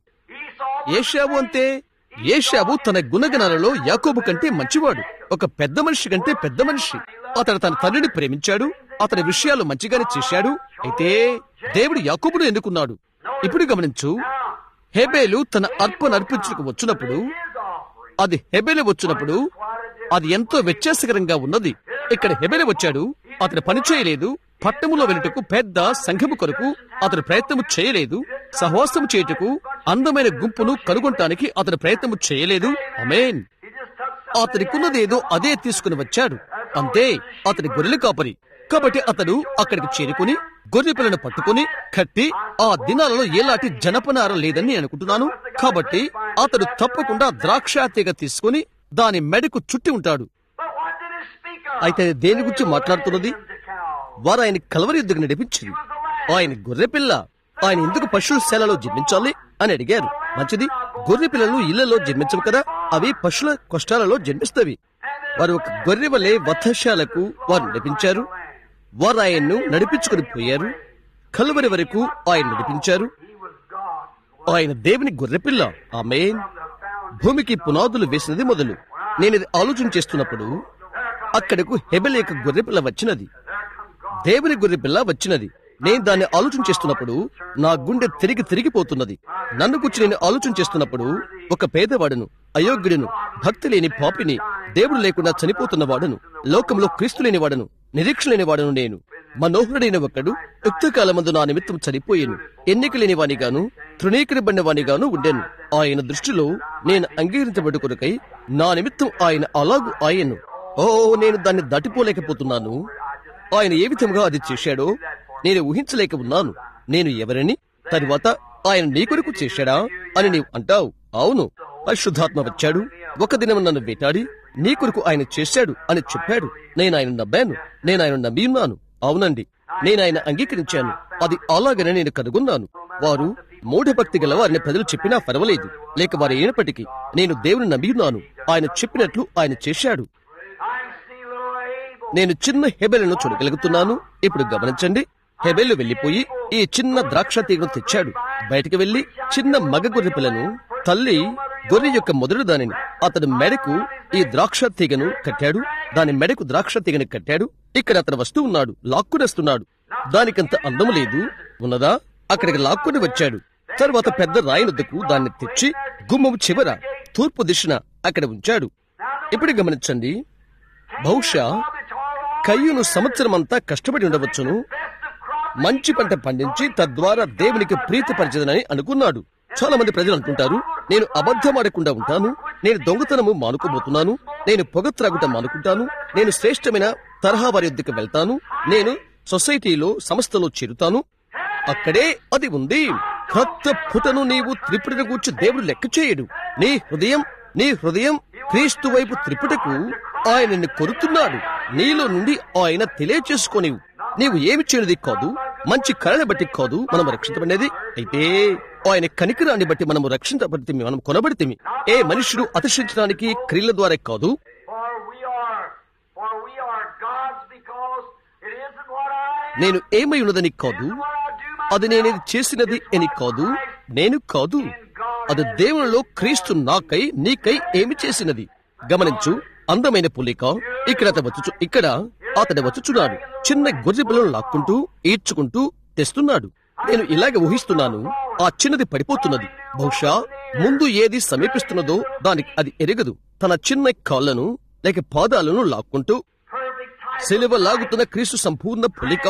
ఏషావు అంతే ఏషావు తన గుణగణాలలో యాకోబు కంటే మంచివాడు ఒక పెద్ద మనిషి కంటే పెద్ద మనిషి అతడు తన తండ్రిని ప్రేమించాడు అతని విషయాలు మంచిగానే చేశాడు అయితే దేవుడు యాకోబును ఎన్నుకున్నాడు ఇప్పుడు గమనించు హెబేలు తన అర్పణ అర్పించుకు వచ్చినప్పుడు అది హెబెలు వచ్చినప్పుడు అది ఎంతో వ్యత్యాసకరంగా ఉన్నది ఇక్కడ హెబెలు వచ్చాడు అతను పని చేయలేదు పట్టములో వెళ్ళుటకు పెద్ద సంఘము కొరకు అతను ప్రయత్నము చేయలేదు సహవాసము చేయుటకు అందమైన గుంపును కనుగొనటానికి అతను ప్రయత్నము చేయలేదు అమేన్ అతనికున్నదేదో అదే తీసుకుని వచ్చాడు అంతే అతని గొర్రెలు కాపరి కాబట్టి అతడు అక్కడికి చేరుకుని గొర్రె పిల్లను పట్టుకుని కట్టి ఆ దినాలలో ఎలాంటి జనపనారం లేదని నేను అనుకుంటున్నాను కాబట్టి అతడు తప్పకుండా ద్రాక్ష తీగ తీసుకుని దాని మెడకు చుట్టి ఉంటాడు అయితే దేని గురించి మాట్లాడుతున్నది వారు ఆయన కలవరి యుద్ధకు నడిపించింది ఆయన గొర్రెపిల్ల ఆయన ఎందుకు పశువుల శాలలో జన్మించాలి అని అడిగారు మంచిది గొర్రె పిల్లలు ఇళ్లలో జన్మించవు కదా అవి పశువుల కష్టాలలో జన్మిస్తవి వారు ఒక గొర్రె వలె వధశాలకు వారు నడిపించారు వారు ఆయన్ను నడిపించుకుని పోయారు కలువరి వరకు ఆయన నడిపించారు ఆయన దేవుని గొర్రెపిల్ల ఆమె భూమికి పునాదులు వేసినది మొదలు నేను ఇది ఆలోచన చేస్తున్నప్పుడు అక్కడకు హెబెలేక గొర్రెపిల్ల వచ్చినది దేవుని గొర్రెపిల్ల వచ్చినది నేను దాన్ని ఆలోచన చేస్తున్నప్పుడు నా గుండె తిరిగి తిరిగిపోతున్నది నన్ను గురించి నేను ఆలోచన చేస్తున్నప్పుడు ఒక పేదవాడును అయోగ్యుడును భక్తి లేని పాపిని దేవుడు లేకుండా చనిపోతున్న వాడను లోకంలో క్రీస్తు లేని వాడను నిరీక్ష లేని వాడను నేను మనోహరుడైన ఒకడు యుక్తకాలమందు నా నిమిత్తం చనిపోయాను ఎన్నిక లేని వానిగాను తృణీకరించబడిన వానిగాను ఉండెను ఆయన దృష్టిలో నేను అంగీకరించబడి కొరకై నా నిమిత్తం ఆయన అలాగు ఆయను ఓ నేను దాన్ని దాటిపోలేకపోతున్నాను ఆయన ఏ విధంగా అది చేశాడో నేను ఊహించలేక ఉన్నాను నేను ఎవరని తరువాత ఆయన నీ కొరకు చేశాడా అని నీవు అంటావు అవును పరిశుద్ధాత్మ వచ్చాడు ఒక దినం నన్ను వేటాడి నీ కొరకు ఆయన చేశాడు అని చెప్పాడు నేను ఆయన నమ్మాను నేను ఆయన నమ్మి ఉన్నాను అవునండి నేను ఆయన అంగీకరించాను అది అలాగనే నేను కనుగొన్నాను వారు మూఢభక్తి గల వారిని ప్రజలు చెప్పినా పర్వాలేదు లేక వారు అయినప్పటికీ నేను దేవుని నమ్మి ఉన్నాను ఆయన చెప్పినట్లు ఆయన చేశాడు నేను చిన్న హెబెలను చూడగలుగుతున్నాను ఇప్పుడు గమనించండి హెబెలు వెళ్లిపోయి ఈ చిన్న ద్రాక్ష తీగను తెచ్చాడు బయటికి వెళ్లి చిన్న మగ గొర్రె పిల్లను తల్లి గొర్రె యొక్క మొదటి దానిని అతడు మెడకు ఈ ద్రాక్ష తీగను కట్టాడు దాని మెడకు ద్రాక్ష తీగను కట్టాడు ఇక్కడ అతను వస్తూ ఉన్నాడు లాక్కునేస్తున్నాడు దానికంత అందము లేదు ఉన్నదా అక్కడికి లాక్కుని వచ్చాడు తరువాత పెద్ద రాయినొద్దకు దాన్ని తెచ్చి గుమ్మము చివర తూర్పు దిశన అక్కడ ఉంచాడు ఇప్పుడు గమనించండి బహుశా కయ్యూను సంవత్సరమంతా కష్టపడి ఉండవచ్చును మంచి పంట పండించి తద్వారా దేవునికి ప్రీతిపరచదనని అనుకున్నాడు చాలా మంది ప్రజలు అంటుంటారు నేను అబద్ధమాడకుండా ఉంటాను నేను దొంగతనము మానుకోబోతున్నాను నేను పొగ త్రాగుట మానుకుంటాను నేను శ్రేష్టమైన తరహా వారి యొద్దకు వెళ్తాను నేను సొసైటీలో సంస్థలో చేరుతాను అక్కడే అది ఉంది క్రొత్త పుటను నీవు త్రిపుటను గూర్చి దేవుడు లెక్క చేయడు నీ హృదయం నీ హృదయం క్రీస్తు వైపు త్రిపుటకు ఆయన నిన్ను కొరుతున్నాడు నీలో నుండి ఆయన తెలియచేసుకోనివు నీవు ఏమి చేయనిది కాదు మంచి కళని బట్టి కాదు మనం రక్షించబడినది అయితే ఆయన కనికరాన్ని బట్టి మనము రక్షించబడితే మనం కొనబడితే ఏ మనుషుడు అతిశించడానికి క్రియల ద్వారా కాదు For we are, for we are God's because it isn't what I am, నేను ఏమై ఉన్నదని కాదు what I do అది నేనేది చేసినది అని కాదు నేను కాదు అది దేవునిలో క్రీస్తు నాకై నీకై ఏమి చేసినది గమనించు అందమైన పులిక ఇక్కడ అతను వచ్చుచు ఇక్కడ అతడు వచ్చుచున్నాడు చిన్న గొర్రె పిల్లలు లాక్కుంటూ ఈడ్చుకుంటూ తెస్తున్నాడు నేను ఇలాగ ఊహిస్తున్నాను ఆ చిన్నది పడిపోతున్నది బహుశా ముందు ఏది సమీపిస్తున్నదో దానికి అది ఎరగదు తన చిన్న కాళ్లను లేక పాదాలను లాక్కుంటూ perfect type సిలువ లాగుతున్న క్రీస్తు సంపూర్ణ పులిక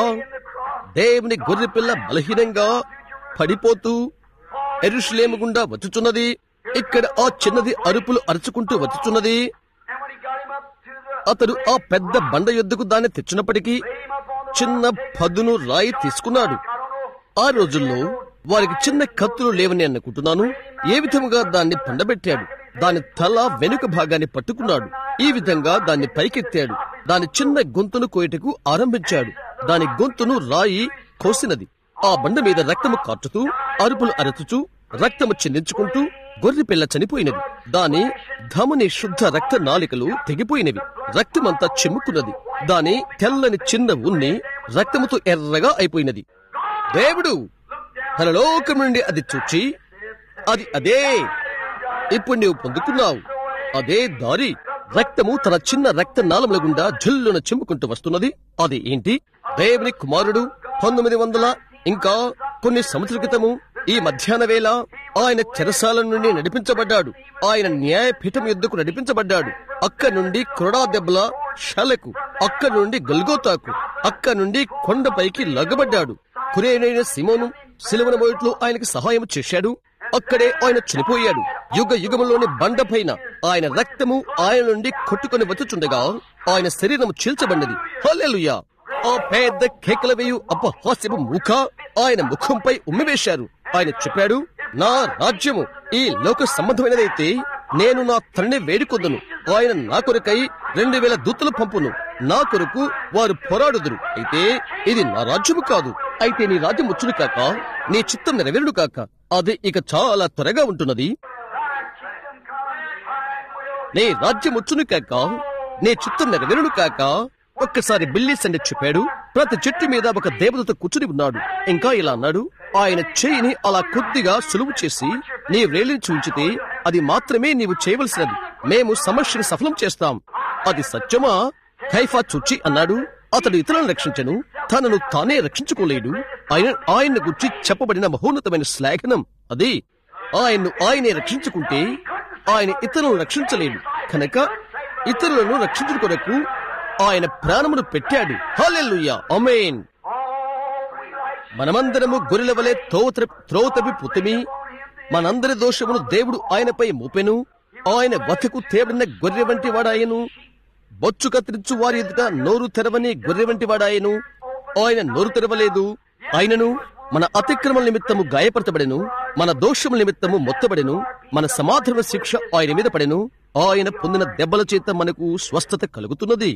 దేవుని గొర్రెపిల్ల బలహీనంగా పడిపోతూ ఎరుషులేము గుండా వచ్చుచున్నది ఇక్కడ ఆ చిన్నది అరుపులు అరుచుకుంటూ వచ్చుచున్నది And when he got him up to the, అతడు ఆ పెద్ద బండ యొద్దకు దాన్ని తెచ్చినప్పటికీ him up on the చిన్న పదును రాయి తీసుకున్నాడు I don't know, ఆ రోజుల్లో వారికి చిన్న కత్తులు లేవని అనుకుంటున్నాను ఏ విధముగా దాన్ని పండబెట్టాడు దాని తల వెనుక భాగాన్ని పట్టుకున్నాడు ఈ విధంగా దాన్ని పైకెత్తాడు దాని చిన్న గొంతును కోయటకు ఆరంభించాడు దాని గొంతును రాయి కోసినది ఆ బండ మీద రక్తము కార్చుతూ అరుపులు అరచుచూ రక్తము చిందించుకుంటూ గొర్రె పిల్ల చనిపోయినది దాని ధమని శుద్ధ రక్త నాలికలు తెగిపోయినవి రక్తమంతా చిమ్ముకున్నది దాని తెల్లని చిన్న ఉన్ని రక్తముతో ఎర్రగా అయిపోయినది దేవుడు తన లోకం నుండి అది చూచి అది అదే ఇప్పుడు నీవు పొందుకున్నావు అదే దారి రక్తము తన చిన్న రక్త నాళముల గుండా జల్లున చిమ్ముకుంటూ వస్తున్నది అది ఏంటి దేవుని కుమారుడు పంతొమ్మిది వందల ఇంకా కొన్ని సంవత్సరాల క్రితము ఈ మధ్యాహ్న వేళ ఆయన చెరసాల నుండి నడిపించబడ్డాడు ఆయన న్యాయపీఠం యుద్ధకు నడిపించబడ్డాడు అక్కడి నుండి క్రొడా దెబ్బల షాలకు అక్కడి నుండి గల్గోతాకు అక్కడి నుండి కొండపైకి లగ్గబడ్డాడు కురేనైన సిమోను సిలువన మోయట్లో ఆయనకి సహాయం చేశాడు అక్కడే ఆయన చనిపోయాడు యుగ యుగములోని బండపైన ఆయన రక్తము ఆయన నుండి కొట్టుకొని వచ్చుచుండగా ఆయన శరీరము చీల్చబడినది హల్లెలూయా ఆ పెద్ద కేకల వేయు అపహాస్యపు ముఖ ఆయన ముఖంపై ఉమ్మివేశారు ఆయన చెప్పాడు నా రాజ్యము ఈ లోక సంబంధమైనదైతే నేను నా తండ్రిని వేడుకొందును ఆయన నా కొరకై రెండు వేల దూతలు పంపును నా కొరకు వారు పోరాడుదురు అయితే ఇది నా రాజ్యము కాదు అయితే నీ రాజ్యం వచ్చును కాక నీ చిత్తం నెరవేరుడు కాక అది ఇక చాలా త్వరగా ఉంటున్నది నీ రాజ్యం వచ్చును కాక నీ చిత్తం నెరవేరుడు కాక ఒక్కసారి బిల్లి సండి చెప్పాడు ప్రతి చెట్టు మీద ఒక దేవదత కూర్చుని ఉన్నాడు ఇంకా ఇలా అన్నాడు ఆయన చేయిని అలా కొద్దిగా సులువు చేసి నీ వ్రేలిని చూచితే అది మాత్రమే నీవు చేయవలసినది మేము సమస్యను సఫలం చేస్తాం అది సత్యమా ఖైఫా చుచ్చి అన్నాడు అతడు ఇతరులను రక్షించను తనను తానే రక్షించుకోలేడు ఆయన ఆయన గురించి చెప్పబడిన మహోన్నతమైన శ్లాఘనం అది ఆయన్ను ఆయనే రక్షించుకుంటే ఆయన ఇతరులను రక్షించలేడు కనుక ఇతరులను రక్షించుట కొరకు ఆయన ప్రాణమును పెట్టాడు హల్లెలూయా ఆమేన్ మనమందరము గొర్రెల వలె తోత త్రోతపి పుతిమి మనందరి దోషమును దేవుడు ఆయనపై మోపెను ఆయన వతకు తేబడిన గొర్రె వంటి వాడాయను బొచ్చు కత్తిరించు వారి ఎదుట నోరు తెరవని గొర్రె వంటి వాడాయను ఆయన నోరు తెరవలేదు ఆయనను మన అతిక్రమల నిమిత్తము గాయపరచబడెను మన దోషముల నిమిత్తము మొత్తబడెను మన సమాధాన శిక్ష ఆయన మీద పడెను ఆయన పొందిన దెబ్బల చేత మనకు స్వస్థత కలుగుతున్నది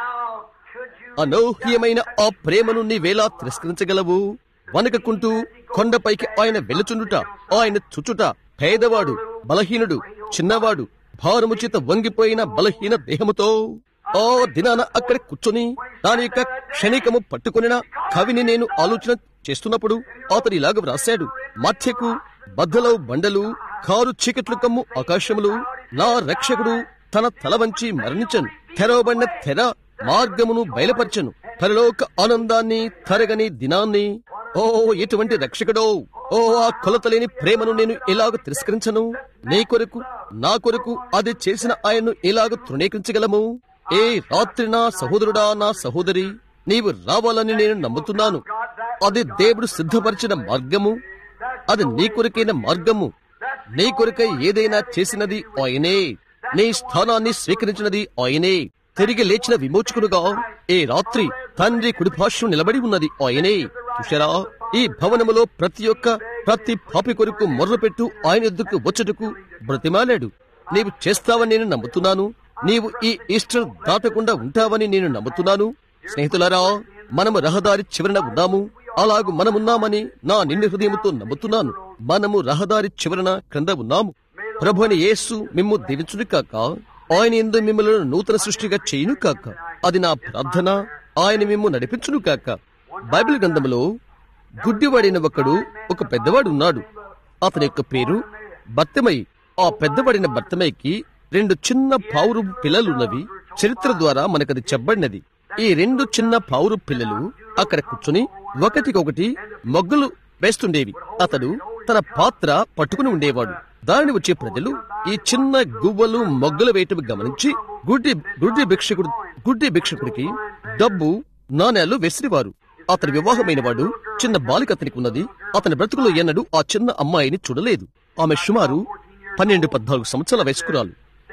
అనూహ్యమైన ఆ ప్రేమను నీవేలా తిరస్కరించగలవు వనకకుంటూ కొండపైకి ఆయన వెళ్ళుచుండుట ఆయన చుచుట పేదవాడు బలహీనుడు చిన్నవాడు భారము చేత వంగిపోయిన బలహీన దేహముతో ఆ దినాన అక్కడ కూర్చొని దాని యొక్క క్షణికము పట్టుకొనిన కవిని నేను ఆలోచన చేస్తున్నప్పుడు అతడు ఇలాగ వ్రాశాడు మధ్యకు బద్దలో బండలు కారు చీకట్లు కమ్ము ఆకాశములు నా రక్షకుడు తన తల వంచి మరణించను తెరవబడిన తెర మార్గమును బయలుపరచను పరలోక ఆనందాన్ని తరగని దినాన్ని ఓ ఎటువంటి రక్షకుడో ఓ ఆ కొలతలేని ప్రేమను నేను ఎలాగ తిరస్కరించను నీ కొరకు నా కొరకు అది చేసిన ఆయన్ను ఎలాగ తృణీకరించగలము ఏ రాత్రి నా సహోదరుడా నా సహోదరి నీవు రావాలని నేను నమ్ముతున్నాను అది దేవుడు సిద్ధపరిచిన మార్గము అది నీ కొరకైన మార్గము నీ కొరకై ఏదైనా చేసినది ఆయనే నీ స్థానాన్ని స్వీకరించినది ఆయనే తిరిగి లేచిన విమోచకుడుగా ఏ రాత్రి తండ్రి కుడిపార్శ్వం నిలబడి ఉన్నది ఆయనే చూశారా ఈ భవనములో ప్రతి ఒక్క ప్రతి పాపి కొరకు మొర్రపెట్టు ఆయన ఎద్దుకు వచ్చుటకు బ్రతిమాలాడు నీవు చేస్తావని నేను నమ్ముతున్నాను నీవు ఈ ఈస్టర్ దాటకుండా ఉంటావని నేను నమ్ముతున్నాను స్నేహితులారా మనము రహదారి చివరన ఉన్నాము అలాగు మనమున్నామని నా నిండు హృదయముతో నమ్ముతున్నాను మనము రహదారి చివరన క్రింద ఉన్నాము ప్రభు అని యేసు మిమ్ము దీవించును కాక ఆయన ఎందు మిమ్మల్ని నూతన సృష్టిగా చేయును కాక అది నా ప్రార్థన ఆయన మిమ్ము నడిపించును కాక బైబిల్ గ్రంథములో గుడ్డివాడిన ఒకడు ఒక పెద్దవాడు ఉన్నాడు అతని యొక్క పేరు బత్తమై ఆ పెద్దవాడిన బత్తమైకి రెండు చిన్న పావురు పిల్లలున్నవి చరిత్ర ద్వారా మనకది చెప్పబడినది ఈ రెండు చిన్న పావురు పిల్లలు అక్కడ కూర్చుని ఒకటికొకటి మొగ్గులు వేస్తుండేవి అతడు తన పాత్ర పట్టుకుని ఉండేవాడు దానిని వచ్చే ప్రజలు ఈ చిన్న గువ్వలు మొగ్గలు వేయటం గమనించి గుడ్డి గుడ్డి భిక్షకుడు గుడ్డి భిక్షకుడికి డబ్బు నాణేలు వేసినవారు అతని వివాహమైన వాడు చిన్న బాలిక అతనికి ఉన్నది అతని బ్రతుకులో ఎన్నడూ ఆ చిన్న అమ్మాయిని చూడలేదు ఆమె సుమారు పన్నెండు పద్నాలుగు సంవత్సరాల వయస్కురాలు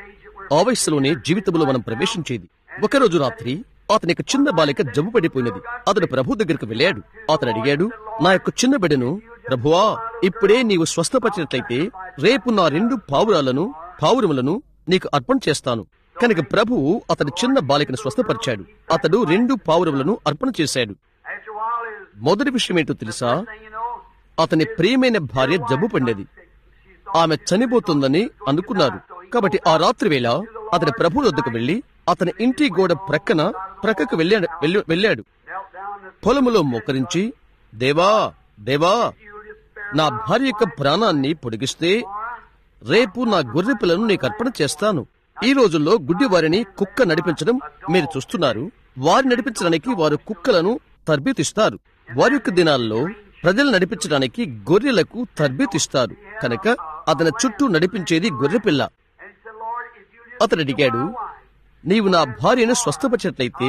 ఆ వయస్సులోనే జీవితంలో మనం ప్రవేశించేది ఒకరోజు రాత్రి అతని యొక్క చిన్న బాలిక జబ్బు పడిపోయినది అతడు ప్రభు దగ్గరకు వెళ్ళాడు అతను అడిగాడు నా యొక్క చిన్న బిడ్డను ప్రభువా ఇప్పుడే నీవు స్వస్థపరిచినట్లయితే రేపు నా రెండు పావురాలను పావురములను నీకు అర్పణ చేస్తాను కనుక ప్రభువు అతని చిన్న బాలికను స్వస్థపరిచాడు అతడు రెండు పావురములను అర్పణ చేశాడు After a while, his మొదటి విషయం ఏంటో తెలుసా thing, you know, అతని ప్రియమైన భార్య జబ్బు పడినది ఆమె చనిపోతుందని అనుకున్నారు కాబట్టి ఆ రాత్రి వేళ అతని ప్రభు వద్దకు వెళ్లి అతని ఇంటి గోడ ప్రక్కన ప్రక్కకు వెళ్ళాడు వెళ్ళు- వెళ్ళాడు knelt down and పొలములో మోకరించి దేవా దేవా నా భార్య యొక్క ప్రాణాన్ని పొడిగిస్తే రేపు నా గొర్రె పిల్లను నీకు అర్పణ చేస్తాను ఈ రోజుల్లో గుడ్డి వారిని కుక్క నడిపించడం మీరు చూస్తున్నారు వారి నడిపించడానికి వారు కుక్కలను తర్బీతిస్తారు వారి యొక్క దినాల్లో ప్రజలు నడిపించడానికి గొర్రెలకు తర్బీతిస్తారు కనుక అతని చుట్టూ నడిపించేది గొర్రెపిల్ల And said, Lord, if you just అతను అడిగాడు నీవు నా భార్యను స్వస్థపరిచినట్లయితే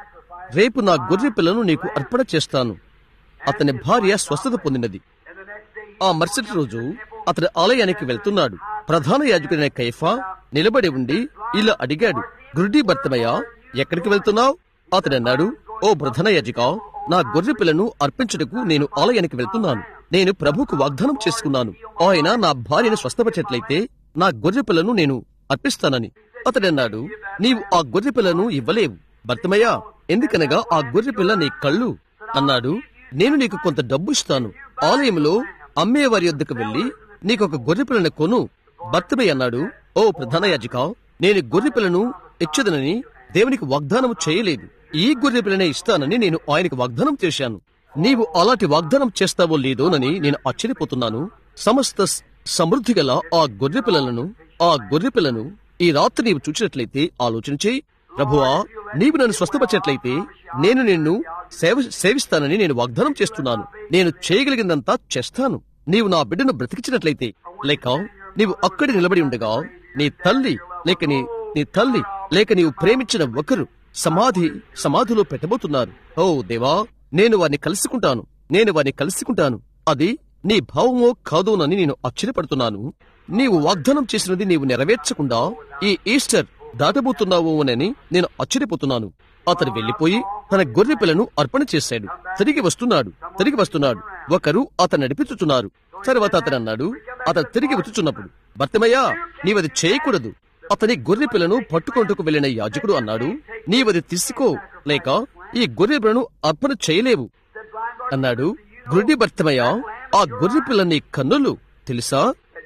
రేపు నా గొర్రె పిల్లను నీకు అర్పణ చేస్తాను అతని భార్య స్వస్థత పొందినది and the next day ఆ మరుసటి రోజు అతడు ఆలయానికి వెళ్తున్నాడు ప్రధాన యాజకుడైన కైఫా నిలబడి ఉండి ఇలా అడిగాడు గురుడి భర్తమయ్య ఎక్కడికి వెళ్తున్నావు అతడు అన్నాడు ఓ ప్రధాన యాజక నా గొర్రె పిల్లను అర్పించుటకు నేను ఆలయానికి వెళ్తున్నాను నేను ప్రభుకు వాగ్దానం చేసుకున్నాను ఆయన నా భార్యను స్వస్థపరిచినట్లయితే నా గొర్రె పిల్లను నేను అర్పిస్తానని అతడన్నాడు నీవు ఆ గొర్రె పిల్లను ఇవ్వలేవు భర్తమయ్యా ఎందుకనగా ఆ గొర్రె పిల్ల నీ కళ్ళు అన్నాడు నేను నీకు కొంత డబ్బు ఇస్తాను ఆలయంలో అమ్మేవారి యొద్దకు వెళ్లి నీకొక గొర్రె పిల్లను కొను భర్తమయ్య అన్నాడు ఓ ప్రధాన యాజక నేను గొర్రె పిల్లను ఇచ్చదనని దేవునికి వాగ్దానం చేయలేదు ఈ గొర్రె పిల్లనే ఇస్తానని నేను ఆయనకు వాగ్దానం చేశాను నీవు అలాంటి వాగ్దానం చేస్తావో లేదోనని నేను ఆశ్చర్యపోతున్నాను సమస్త స- సమృద్ధి గల ఆ గొర్రె పిల్లలను ఆ గొర్రె పిల్లను ఈ రాత్రి నీవు చూచినట్లయితే ఆలోచన చేయి ప్రభువా నీవు నన్ను స్వస్థపరిచినట్లయితే నేను నిన్ను సేవ సేవిస్తానని నేను వాగ్దానం చేస్తున్నాను నేను చేయగలిగిందంతా చేస్తాను నీవు నా బిడ్డను బ్రతికించినట్లయితే లేక నీవు అక్కడి నిలబడి ఉండగా నీ తల్లి లేక నీ నీ తల్లి లేక నీవు ప్రేమించిన ఒకరు సమాధి సమాధిలో పెట్టబోతున్నారు ఓ దేవా నేను వారిని కలుసుకుంటాను నేను వారిని కలుసుకుంటాను అది నీ భావమో కాదోనని నేను ఆశ్చర్యపడుతున్నాను నీవు వాగ్దానం చేసినది నీవు నెరవేర్చకుండా ఈ ఈస్టర్ దాటబోతున్నావు అని నేను ఆశ్చర్యపోతున్నాను అతడు వెళ్లిపోయి తన గొర్రె పిల్లను అర్పణ చేశాడు తిరిగి వస్తున్నాడు తిరిగి వస్తున్నాడు ఒకరు అతను నడిపించుచున్నారు తర్వాత అతను అన్నాడు అతను తిరిగి వచ్చుచున్నప్పుడు భర్తమయ్యా నీవది చేయకూడదు అతని గొర్రె పిల్లను పట్టుకొంటకు వెళ్లిన యాజకుడు అన్నాడు నీవది తీసుకో లేక ఈ గొర్రె పిల్లను అర్పణ చేయలేవు అన్నాడు గురుడి భర్తమయ్య ఆ గొర్రె పిల్ల నీ కన్నులు తెలుసా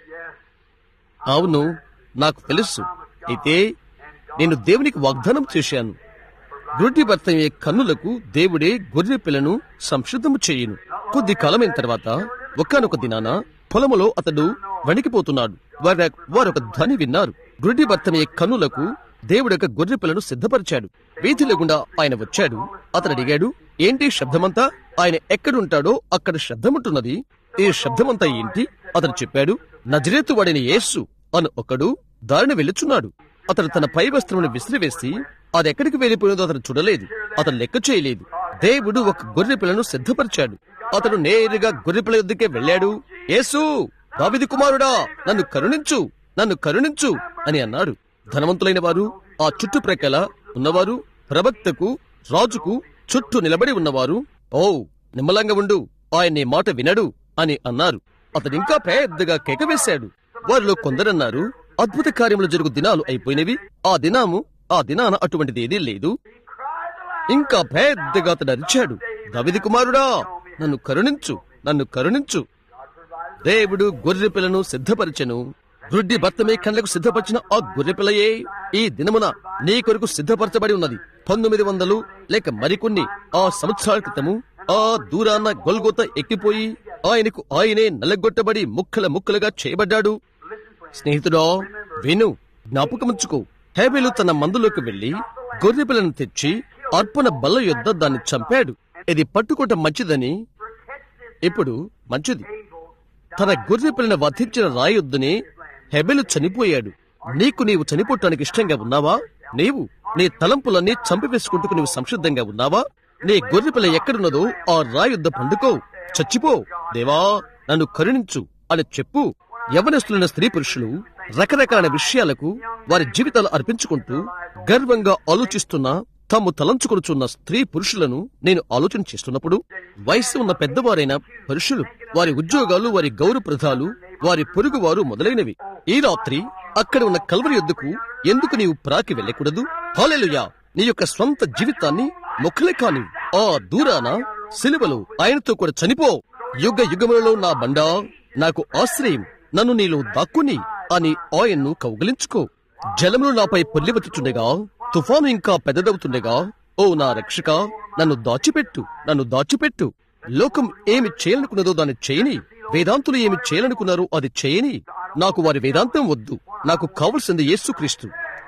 అవును నాకు తెలుసు అయితే నేను దేవునికి వాగ్దానం చేశాను గుడ్డి భర్తయ్యే కన్నులకు దేవుడే గొర్రె పిల్లను సంశుద్ధము చేయును కొద్ది కాలమైన తర్వాత ఒకానొక దినాన పొలములో అతడు వణికిపోతున్నాడు వారి వారొక ధ్వని విన్నారు గుడ్డి భర్తయ్యే కన్నులకు దేవుడొక గొర్రె పిల్లను సిద్ధపరిచాడు వీధిలో గుండా ఆయన వచ్చాడు అతడు అడిగాడు ఏంటి శబ్దమంతా ఆయన ఎక్కడుంటాడో అక్కడ శబ్దముంటున్నది ఈ శబ్దమంతా ఏంటి అతడు చెప్పాడు నజరేతు వాడిన యేసు అను ఒకడు దారిని వెళ్ళుచున్నాడు అతడు తన పై వస్త్రమును విసిరివేసి అది ఎక్కడికి వెళ్ళిపోయిందో అతను చూడలేదు అతను లెక్క చేయలేదు దేవుడు ఒక గొర్రె పిల్లను సిద్ధపరిచాడు అతడు నేరుగా గొర్రె పిల్ల యొద్దకే వెళ్ళాడు యేసు దావిది కుమారుడా నన్ను కరుణించు నన్ను కరుణించు అని అన్నాడు ధనవంతులైన వారు ఆ చుట్టుప్రక్కల ఉన్నవారు ప్రవక్తకు రాజుకు చుట్టూ నిలబడి ఉన్నవారు ఓ నిమ్మలంగా ఉండు ఆయన నీ మాట వినడు అని అన్నారు అతడు ఇంకా పెద్దగా కేక వేశాడు వారిలో కొందరన్నారు అద్భుత కార్యములు జరుగు దినాలు అయిపోయినవి ఆ దినాము ఆ దినాన అటువంటిది ఏదీ లేదు ఇంకా పెద్దగా అతడు అరిచాడు దవిది కుమారుడా నన్ను కరుణించు నన్ను కరుణించు దేవుడు గొర్రె పిల్లను సిద్ధపరిచెను గుడ్డి భర్తమే కళ్ళకు సిద్ధపరిచిన ఆ గొర్రె పిల్లయే ఈ దినమున నీ కొరకు సిద్ధపరచబడి ఉన్నది పంతొమ్మిది వందలు లేక మరికొన్ని ఆ సంవత్సరాల క్రితము ఆ దూరాన గొల్గొత ఎక్కిపోయి ఆయనకు ఆయనే నలగొట్టబడి ముక్కల ముక్కలుగా చేయబడ్డాడు స్నేహితుడా విను జ్ఞాపకముంచుకో హేబేలు తన మందులోకి వెళ్లి గొర్రె పిల్లను తెచ్చి అర్పణ బల్ల యొద్ద దాన్ని చంపాడు ఇది పట్టుకోవటం మంచిదని ఇప్పుడు మంచిది తన గొర్రె పిల్లను వధించిన రాయొద్దునే హెబెలు చనిపోయాడు నీకు నీవు చనిపోవటానికి ఇష్టంగా ఉన్నావా నీవు నీ తలంపులన్నీ చంపివేసుకుంటూ నీవు సంసిద్ధంగా ఉన్నావా నీ గొర్రె పిల్ల ఎక్కడున్నదో ఆ రాయుద్ధ పండుకో చచ్చిపో దేవా నన్ను కరుణించు అని చెప్పు యవనస్తులైన స్త్రీ పురుషులు రకరకాల విషయాలకు వారి జీవితాలు అర్పించుకుంటూ గర్వంగా ఆలోచిస్తున్న తాము తలంచుకొనుచున్న స్త్రీ పురుషులను నేను ఆలోచన చేస్తున్నప్పుడు వయసు ఉన్న పెద్దవారైన పురుషులు వారి ఉద్యోగాలు వారి గౌరవప్రదాలు వారి పొరుగువారు మొదలైనవి ఈ రాత్రి అక్కడ ఉన్న కల్వరి యొద్దకు ఎందుకు నీవు ప్రాకి వెళ్ళకూడదు హాలెలుయా నీ యొక్క స్వంత జీవితాన్ని మొక్కలే కాని ఆ దూరాన సిలువలో ఆయనతో కూడా చనిపో యుగ యుగములలో నా బండా నాకు ఆశ్రయం నన్ను నీలో దాక్కుని అని ఆయన్ను కౌగలించుకో జలములు నాపై పొల్లివచ్చుచుండగా తుఫాను ఇంకా పెద్దదవుతుండగా ఓ నా రక్షక నన్ను దాచిపెట్టు నన్ను దాచిపెట్టు లోకం ఏమి చేయాలనుకున్నదో దాన్ని చేయని వేదాంతులు ఏమి చేయాలనుకున్నారో అది చేయని నాకు వారి వేదాంతం వద్దు నాకు కావలసింది యేసుక్రీస్తు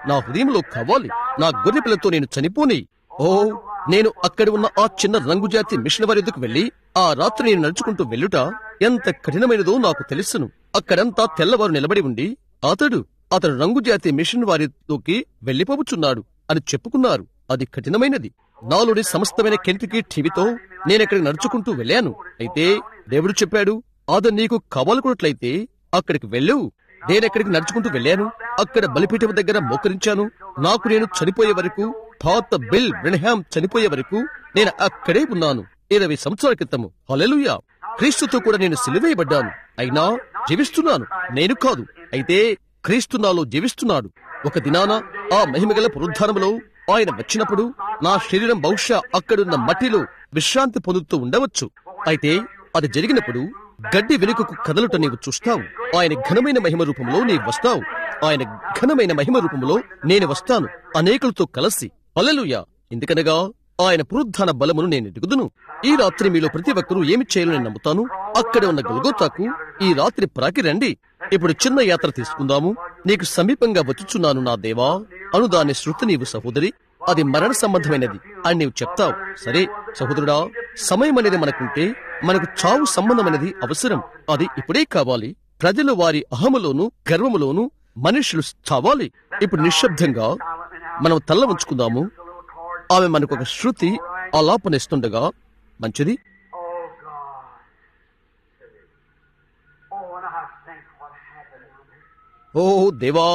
నా హృదయంలో కావాలి నా గొర్రె పిల్లతో నేను చనిపోని ఓ నేను అక్కడ ఉన్న ఆ చిన్న రంగుజాతి మిషన్ వారి ఎదుకు వెళ్లి ఆ రాత్రి నేను నడుచుకుంటూ వెళ్ళుట ఎంత కఠినమైనదో నాకు తెలుసును అక్కడంతా తెల్లవారు నిలబడి ఉండి అతడు అతడు రంగుజాతి మిషన్ వారితోకి వెళ్లిపోవచ్చున్నాడు అని చెప్పుకున్నారు అది కఠినమైనది నాలోని సమస్తమైన కెంటికి టీవీతో నేనెక్కడికి నడుచుకుంటూ వెళ్ళాను అయితే దేవుడు చెప్పాడు అతను నీకు కావాలకున్నట్లయితే అక్కడికి వెళ్ళు నేనెక్కడికి నడుచుకుంటూ వెళ్ళాను అక్కడ బలిపీఠం దగ్గర మోకరించాను నాకు నేను చనిపోయే వరకు తాత బిల్ బ్రెన్హామ్ చనిపోయే వరకు నేను అక్కడే ఉన్నాను ఇరవై సంవత్సరాల క్రితము హల్లెలూయా క్రీస్తుతో కూడా నేను సిలువేయబడ్డాను అయినా జీవిస్తున్నాను నేను కాదు అయితే క్రీస్తు నాలో జీవిస్తున్నాడు ఒక దినాన ఆ మహిమగల పునరుద్ధానములో ఆయన వచ్చినప్పుడు నా శరీరం బహుశా అక్కడున్న మట్టిలో విశ్రాంతి పొందుతూ ఉండవచ్చు అయితే అది జరిగినప్పుడు గడ్డి వెనుకకు కదలుట నీవు చూస్తావు ఆయన ఘనమైన మహిమ రూపంలో నీవు వస్తావు ఆయన ఘనమైన మహిమ రూపంలో నేను వస్తాను అనేకులతో కలిసి అల్లెలుయా ఎందుకనగా ఆయన పునరుద్ధాన బలమును నేను ఎదుగుదును ఈ రాత్రి మీలో ప్రతి ఒక్కరూ ఏమి చేయాలని నమ్ముతాను అక్కడ ఉన్న గొల్గోతాకు ఈ రాత్రి ప్రాకి రండి ఇప్పుడు చిన్న యాత్ర తీసుకుందాము నీకు సమీపంగా వచ్చుచున్నాను నా దేవా అను దాని శృతి నీవు సహోదరి అది మరణ సంబంధమైనది అని నీవు చెప్తావు సరే సహోదరుడా సమయం అనేది మనకుంటే మనకు చావు సంబంధమైనది అవసరం అది ఇప్పుడే కావాలి ప్రజలు వారి అహములోను గర్వములోను మనుషులు చావాలి ఇప్పుడు నిశ్శబ్దంగా మనం తల్ల ఉంచుకుందాము ఆమె మనకు ఒక శృతి ఆలాపనిస్తుండగా మంచిది Oh, God. Oh, and I think what happened down there. ఓ దేవా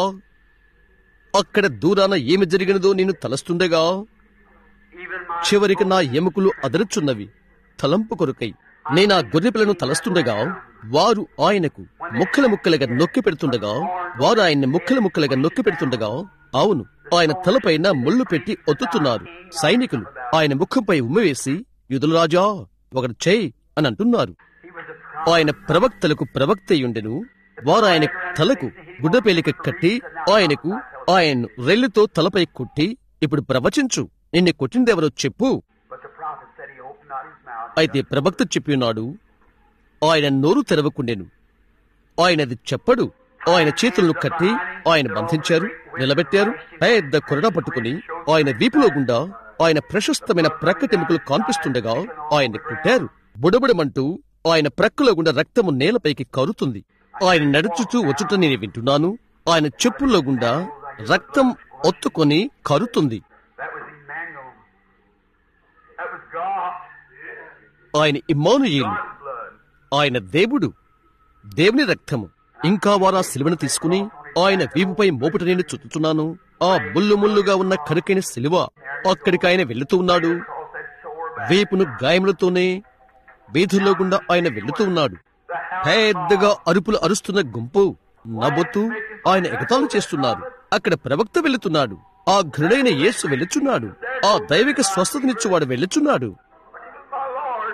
అక్కడ దూరాన ఏమి జరిగినదో నేను తలస్తుండగా Even my చివరికి నా ఎముకలు అదరుచున్నవి తలంపు కొరకై నేను ఆ గొర్రెపిల్లను తలస్తుండగా వారు ఆయనకు ముక్కల ముక్కలుగా నొక్కి పెడుతుండగా వారు ఆయన్ని ముక్కల ముక్కలుగా నొక్కి పెడుతుండగా అవును ఆయన తలపైన ముళ్ళు పెట్టి ఒత్తుతున్నారు సైనికులు ఆయన ముఖంపై ఉమ్మివేసి యుదుల రాజా ఒకటి చేయి అని అంటున్నారు he was a prophet. ఆయన ప్రవక్తలకు ప్రవక్తయుండెను వారు ఆయన తలకు గుడ్డపేలిక కట్టి ఆయనకు ఆయన్ను రెల్లుతో తలపై కొట్టి ఇప్పుడు ప్రవచించు నిన్ను కొట్టిందెవరో చెప్పు But the prophet said he opened not his mouth. అయితే ప్రవక్త చెప్పినాడు ఆయన నోరు తెరవకుండెను ఆయనది చెప్పడు ఆయన చేతులను కట్టి ఆయన బంధించారు నిలబెట్టారు పెద్ద కొరడ పట్టుకుని ఆయన వీపులో గుండా ఆయన ప్రశస్తమైన ప్రక్కటెముకలు కాన్పిస్తుండగా ఆయన్ని కొట్టారు బుడబుడమంటూ ఆయన ప్రక్కలో గుండా రక్తము నేలపైకి కరుతుంది ఆయన నడుచుచూ వచ్చుట నేను వింటున్నాను ఆయన చెప్పుల్లో గుండా రక్తం ఒత్తుకొని కరుతుంది That was Emmanuel. That was God. ఆయన ఇమ్మానుయేలు God's blood. ఆయన దేవుడు దేవుని రక్తము ఇంకా వారా శిలువను తీసుకుని ఆయన వీపుపై మోపుట నేను చుట్టుచున్నాను ఆ ముల్లు ముల్లుగా ఉన్న కరుకైన శిలువ అక్కడికి ఆయన వెళ్తూ ఉన్నాడు Across that sore back. వీపును గాయములతోనే వీధుల్లో గుండా ఆయన వెళ్తూ ఉన్నాడు పెద్దగా అరుపులు అరుస్తున్న గుంపు నవ్వుతూ ఆయన ఎగతాళి చేస్తున్నారు అక్కడ ప్రవక్త వెళుతున్నాడు ఆ ఘృడైన యేసు వెళ్ళుచున్నాడు ఆ దైవిక స్వస్థతనిచ్చువాడు వెళ్ళుచున్నాడు My Lord.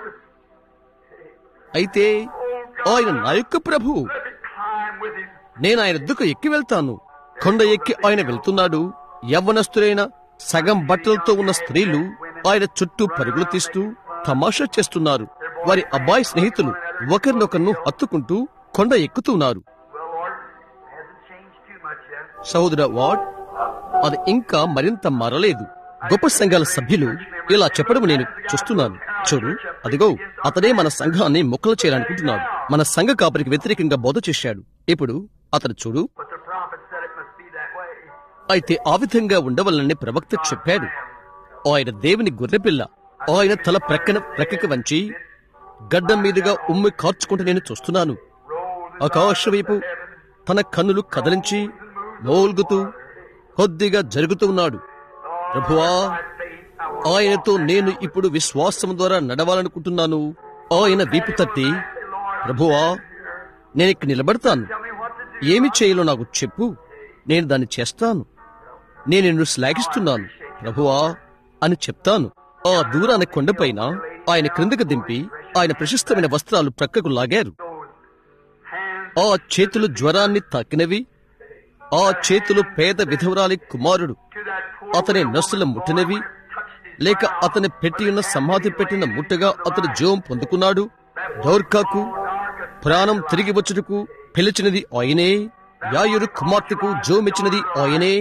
అయితే ఆయన నా యొక్క ప్రభువు Let me climb with him. నేను ఆయన ఎద్దుకు ఎక్కి వెళ్తాను కొండ ఎక్కి ఆయన వెళ్తున్నాడు యవ్వనస్తులైన సగం బట్టలతో ఉన్న స్త్రీలు ఆయన చుట్టూ పరుగులు తీస్తూ తమాషా చేస్తున్నారు వారి అబ్బాయి స్నేహితులు ఒకరినొకరిను హత్తుకుంటూ కొండ ఎక్కుతున్నారు Well, Lord, it hasn't changed too much yet. సహోదర వాడ్ అది ఇంకా మరింత మారలేదు గొప్ప సంఘాల సభ్యులు ఇలా చెప్పడం నేను చూస్తున్నాను చూడు అదిగో అతనే మన సంఘాన్ని ముక్కలు చేయాలనుకుంటున్నాడు మన సంఘ కాపరికి వ్యతిరేకంగా బోధ చేశాడు ఇప్పుడు అతను చూడు But the prophet said it must be that way. అయితే ఆ విధంగా ఉండవలనని ప్రవక్త చెప్పాడు ఆయన దేవుని గొర్రెపిల్ల ఆయన తల ప్రక్కన ప్రక్కకి వంచి గడ్డం మీదుగా ఉమ్మి కార్చుకుంటూ నేను చూస్తున్నాను ఆకాశ వైపు తన కన్నులు కదిలించి మోల్గుతూ కొద్దిగా జరుగుతూ ఉన్నాడు ప్రభువా ఆయనతో నేను ఇప్పుడు విశ్వాసం ద్వారా నడవాలనుకుంటున్నాను ఆయన వీపు తట్టి ప్రభువా నేను ఇక్కడ నిలబడతాను ఏమి చేయాలో నాకు చెప్పు నేను దాన్ని చేస్తాను నేను నిన్ను శ్లాఘిస్తున్నాను ప్రభువా అని చెప్తాను ఆ దూరాన కొండపైన ఆయన క్రిందకు దింపి ఆయన ప్రశస్తమైన వస్త్రాలు ప్రక్కకు లాగారు Hands ఆ చేతులు జ్వరాన్ని తాకినవి ఆ చేతులు పేద విధవరాలి కుమారుడు to that poor అతని నొసలు ముట్టినవి లేక అతని పెట్టి ఉన్న సమాధి పెట్టిన ముట్టగా అతడు జీవం పొందుకున్నాడు దౌర్కాకు ప్రాణం తిరిగి వచ్చుటకు పిలిచినది ఆయనే యాయురు కుమార్తెకు జోమిచ్చినది ఆయనే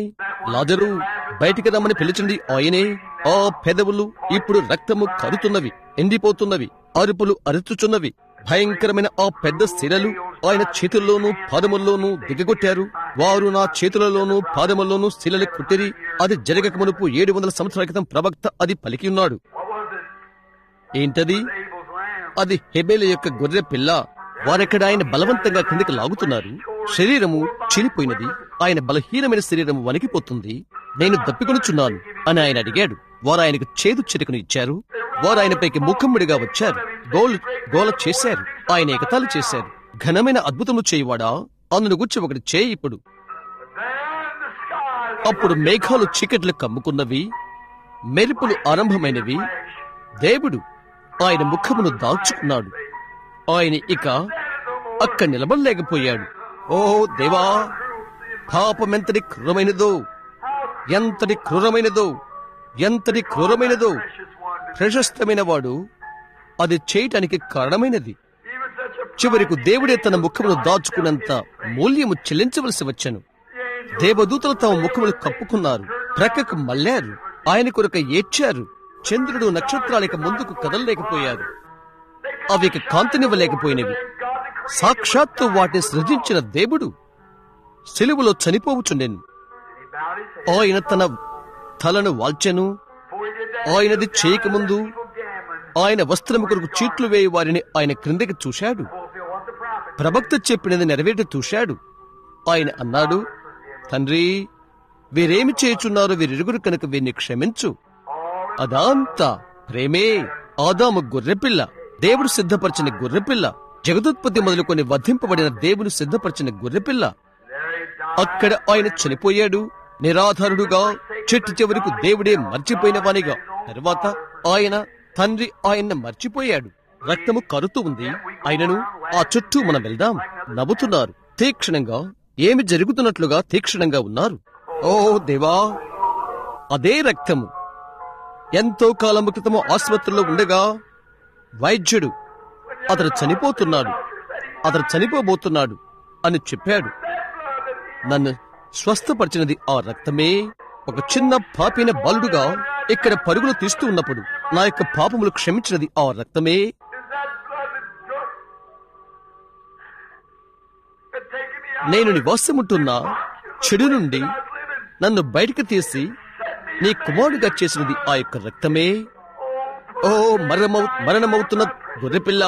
లాజరు బయటికి రమ్మని పిలిచండి ఆయనే ఆ పెదవులు ఇప్పుడు రక్తము కరుతున్నవి ఎండిపోతున్నవి అరుపులు అరుచుచున్నవి భయంకరమైన ఆ పెద్ద శిలలు ఆయన చేతుల్లోనూ పాదముల్లోనూ దిగగొట్టారు వారు నా చేతులలోనూ పాదముల్లోనూ శిలలు కుట్టిరి అది జరగక మునుపు ఏడు వందల సంవత్సరాల క్రితం ప్రవక్త అది పలికి ఉన్నాడు What was it? ఏంటది Abel's lamb. అది హెబేల యొక్క గొర్రె పిల్ల వారెక్కడ ఆయన బలవంతంగా కిందకి లాగుతున్నారు శరీరము చీలిపోయినది ఆయన బలహీనమైన శరీరము వణికిపోతుంది నేను దప్పికొనుచున్నాను అని ఆయన అడిగాడు వారు ఆయనకు చేదు చిరుకును ఇచ్చారు వారు ఆయనపైకి ముఖమ్ముడిగా వచ్చారు గోలు గోల చేశారు ఆయన ఎగతాళి చేశారు ఘనమైన అద్భుతము చేయువాడా అందును గుచ్చి ఒకటి చేయి ఇప్పుడు Then the skies అప్పుడు మేఘాలు చీకట్లు కమ్ముకున్నవి మెరుపులు ఆరంభమైనవి దేవుడు ఆయన ముఖమును దాల్చుకున్నాడు ఆయన ఇక అక్కడ నిలబడలేకపోయాడు ఓ దేవా పాపమెంతటి క్రూరమైనదో ఎంతటి క్రూరమైనదో ఎంతటి క్రూరమైనదో precious one. ప్రశస్తమైన వాడు అది చేయటానికి కారణమైనది Even such a చివరకు దేవుడే తన ముఖమును దాచుకున్నంత మూల్యము చెల్లించవలసి వచ్చను దేవదూతలు తమ ముఖములు కప్పుకున్నారు ప్రక్కకు మళ్ళారు ఆయన కొరకు ఏడ్చారు చంద్రుడు నక్షత్రాలిక ముందుకు కదలలేకపోయారు అవి ఇక కాంతినివ్వలేకపోయినవి సాక్షాత్తు వాటిని సృజించిన దేవుడు సెలువులో చనిపోవుచుండెను he bowed his head. ఆయన తన తలను వాల్చెను Before he did that, ఆయనది చేయకముందు people gambling. ఆయన వస్త్రము కొరకు చీట్లు వేయి వారిని ఆయన క్రిందకి చూశాడు Fulfill what the prophet ప్రవక్త చెప్పినది నెరవేటి చూశాడు ఆయన అన్నాడు తండ్రి వీరేమి చేయుచున్నారో వీరిరుగురు కనుక వీరిని క్షమించు all అదంతా ప్రేమే ఆదాము గొర్రెపిల్ల దేవుడు సిద్ధపరిచిన గొర్రెపిల్ల జగదుత్పత్తి మొదలుకొని వధింపబడిన దేవుడు సిద్ధపరిచిన గొర్రెపిల్ల there he died. అక్కడ ఆయన చనిపోయాడు నిరాధారుడుగా చెట్టు చివరకు దేవుడే మర్చిపోయిన వానిగా తర్వాత ఆయన తండ్రి ఆయన్ని మర్చిపోయాడు రక్తము కరుతూ ఉంది ఆయనను ఆ చుట్టూ మనం వెళ్దాం నవ్వుతున్నారు తీక్షణంగా ఏమి జరుగుతున్నట్లుగా తీక్షణంగా ఉన్నారు ఓ దేవా అదే రక్తము ఎంతో కాలం క్రితము ఆసుపత్రిలో ఉండగా వైద్యుడు అతడు చనిపోతున్నాడు అతడు చనిపోబోతున్నాడు అని చెప్పాడు నన్ను స్వస్థపరిచినది ఆ రక్తమే ఒక చిన్న పాపిన బాలుడుగా ఇక్కడ పరుగులు తీస్తూ ఉన్నప్పుడు నా యొక్క పాపములు క్షమించినది ఆ రక్తమే Is that blood that took that taken me out నేను నివాసముంటున్న చెడు నుండి I was living? నన్ను బయటికి తీసి నీ కుమారుడిగా చేసినది ఆ యొక్క రక్తమే ఓ మరణమౌ మరణమవుతున్న గొర్రెపిల్ల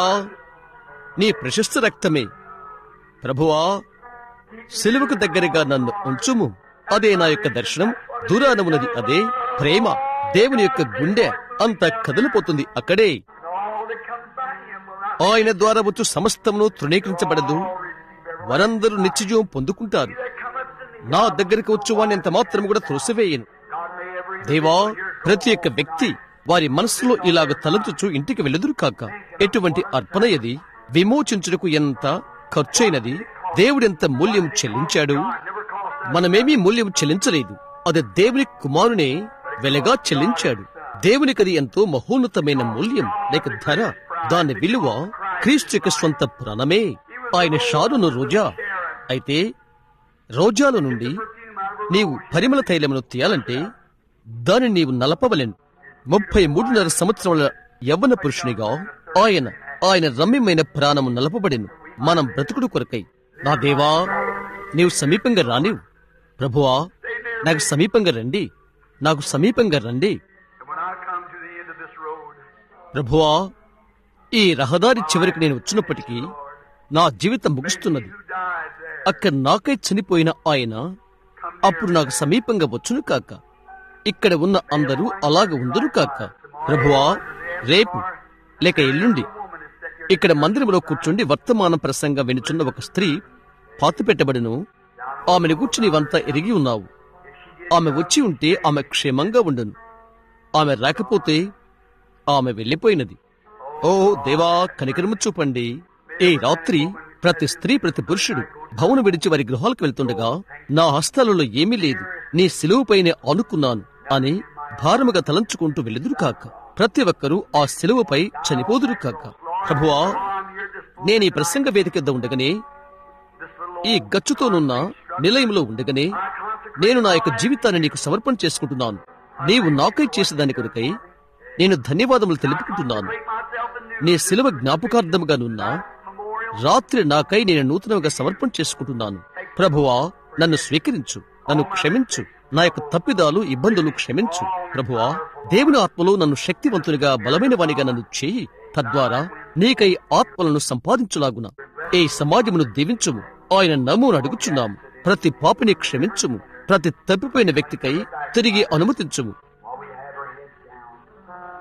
నీ ప్రశస్త రక్తమే ప్రభువా సిలువకు దగ్గరగా నన్ను ఉంచుము అదే నా యొక్క దర్శనం దూరానమున్నది అదే ప్రేమ దేవుని యొక్క గుండె అంత కదిలిపోతుంది అక్కడే And all that comes by him will not ఆయన ద్వారా వచ్చు సమస్తమును తృణీకరించబడదు వారందరూ నిత్యజీవం పొందుకుంటారు that cometh to thee. నా దగ్గరికి వచ్చు వాడిని ఎంత మాత్రం కూడా త్రోసివేయను God may every దేవా ప్రతి ఒక్క వ్యక్తి వారి మనస్సులో ఇలాగ తలచుచు ఇంటికి వెలుదురు కాక ఎటువంటి అర్పణ ఇది విమోచించుటకు ఎంత ఖర్చైనది దేవుడెంత మూల్యం చెల్లించాడు never cost మనమేమీ మూల్యం చెల్లించలేదు అది దేవుని కుమారునే వెలగా చెల్లించాడు దేవునికది ఎంతో మహోన్నతమైన మూల్యం లేక ధర దాని విలువ క్రీస్తు యొక్క స్వంత ప్రాణమే ఆయన షారును రోజా అయితే రోజాల నుండి నీవు పరిమళ తైలమును తీయాలంటే దానిని నీవు నలపవలెను ముప్పై మూడున్నర సంవత్సరముల యవ్వన పురుషునిగా ఆయన ఆయన రమ్యమైన ప్రాణము నలపబడెను మనం బ్రతుకుడు కొరకై నా దేవా నీవు సమీపంగా రానివు ప్రభువా నాకు సమీపంగా రండి నాకు సమీపంగా రండి And when I come to the end of this road, ప్రభువా ఈ రహదారి చివరికి నేను వచ్చినప్పటికీ నా జీవితం ముగుస్తున్నది who died there, అక్కడ నాకై చనిపోయిన ఆయన అప్పుడు నాకు సమీపంగా వచ్చును కాక ఇక్కడ ఉన్న అందరూ అలాగ ఉందరు కాక ప్రభువా రేపు లేక ఎల్లుండి woman is set here. ఇక్కడ మందిరంలో కూర్చుండి వర్తమాన ప్రసంగం వినుచున్న ఒక స్త్రీ పాతి పెట్టబడును ఆమెను గుర్చి నీవంతా ఎరిగి ఉన్నావు ఆమె వచ్చి ఉంటే ఆమె క్షేమంగా ఉండును ఆమె రాకపోతే ఆమె వెళ్ళిపోయినది ఓ దేవా కనికరము చూపండి ఈ రాత్రి ప్రతి స్త్రీ ప్రతి పురుషుడు భవనం విడిచి వారి గృహాలకు వెళ్తుండగా నా హస్తాలలో ఏమీ లేదు నీ సిలువుపైనే ఆనుకున్నాను అని భారముగా తలంచుకుంటూ వెలుదురు కాక ప్రతి ఒక్కరూ ఆ సిలువపై చనిపోదురు కాక ప్రభువా On here, this, నేను ఈ ప్రసంగ వేదిక వద్ద ఉండగానే this little ఈ గచ్చుతోనున్న నిలయంలో ఉండగానే I consecrate నేను నా యొక్క జీవితాన్ని నీకు సమర్పణ చేసుకుంటున్నాను నీవు నాకై చేసేదాని కొరకై నేను ధన్యవాదములు తెలుపుకుంటున్నాను Make myself a new నీ శిలువ జ్ఞాపకార్థముగా నున్న memorial. రాత్రి నాకై నేను నూతనంగా సమర్పణ చేసుకుంటున్నాను ప్రభువా నన్ను స్వీకరించు నన్ను క్షమించు నా యొక్క తప్పిదాలు ఇబ్బందులు క్షమించు ప్రభువా దేవుని ఆత్మలో నన్ను శక్తివంతునిగా బలమైన వానిగా నన్ను చేయి తద్వారా నీకై ఆత్మలను సంపాదించులాగున ఈ సమాజమును దీవించుము ఆయన నమ్మును అడుగుచున్నాము ప్రతి పాపిని క్షమించుము ప్రతి తప్పిపోయిన వ్యక్తికై తిరిగి అనుమతించుము While we have our heads down.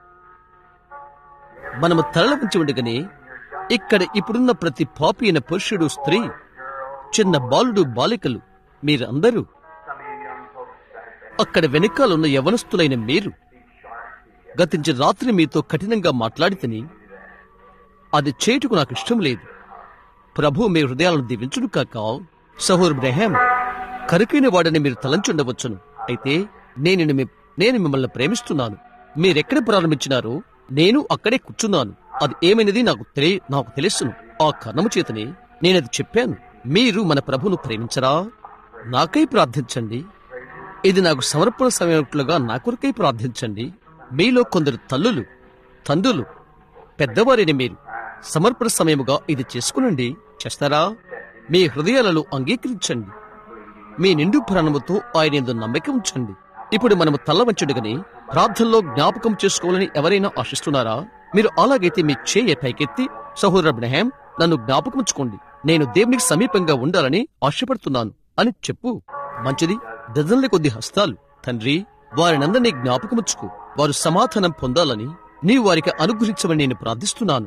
మనము తరల ఉంచి ఉండగానే ఇక్కడ ఇప్పుడున్న ప్రతి పాపి అయిన పురుషుడు స్త్రీ చిన్న బాలుడు బాలికలు మీరందరూ Some of you young folks back there. అక్కడ వెనకాలన్న యవనస్తులైన మీరు గతించిన రాత్రి మీతో కఠినంగా మాట్లాడితేని అది చేటుకు నాకు ఇష్టం లేదు ప్రభు మీ హృదయాలను దీవించును కాక సహోర్ బ్రహాం కరుకైన వాడని మీరు తలంచుండవచ్చును అయితే నేను మీ- నేను మిమ్మల్ని ప్రేమిస్తున్నాను మీరెక్కడ ప్రారంభించినారో నేను అక్కడే కూర్చున్నాను అది ఏమైనది నాకు తెలి నాకు తెలుసును ఆ కర్ణము చేతనే నేనది చెప్పాను మీరు మన ప్రభును ప్రేమించరా నాకై ప్రార్థించండి ఇది నాకు సమర్పణ సమయట్లుగా నా కొరకై ప్రార్థించండి మీలో కొందరు తల్లులు తండ్రులు పెద్దవారిని మీరు సమర్పణ సమయముగా ఇది చేసుకునండి చేస్తారా మీ హృదయాలలో అంగీకరించండి మీ నిండు ప్రాణముతో ఆయన ఎందు నమ్మిక ఉంచండి ఇప్పుడు మనము తల్ల వంచుడుగని ప్రార్థనలో జ్ఞాపకం చేసుకోవాలని ఎవరైనా ఆశిస్తున్నారా మీరు అలాగైతే మీ చేయ పైకెత్తి సహోదర బ్రహాం నన్ను జ్ఞాపకం ఉంచుకోండి నేను దేవునికి సమీపంగా ఉండాలని ఆశపడుతున్నాను అని చెప్పు మంచిది డజన్ల కొద్ది హస్తాలు తండ్రి వారినందరినీ జ్ఞాపకముచ్చుకు వారు సమాధానం పొందాలని నీ వారికి అనుగ్రహించమని నేను ప్రార్థిస్తున్నాను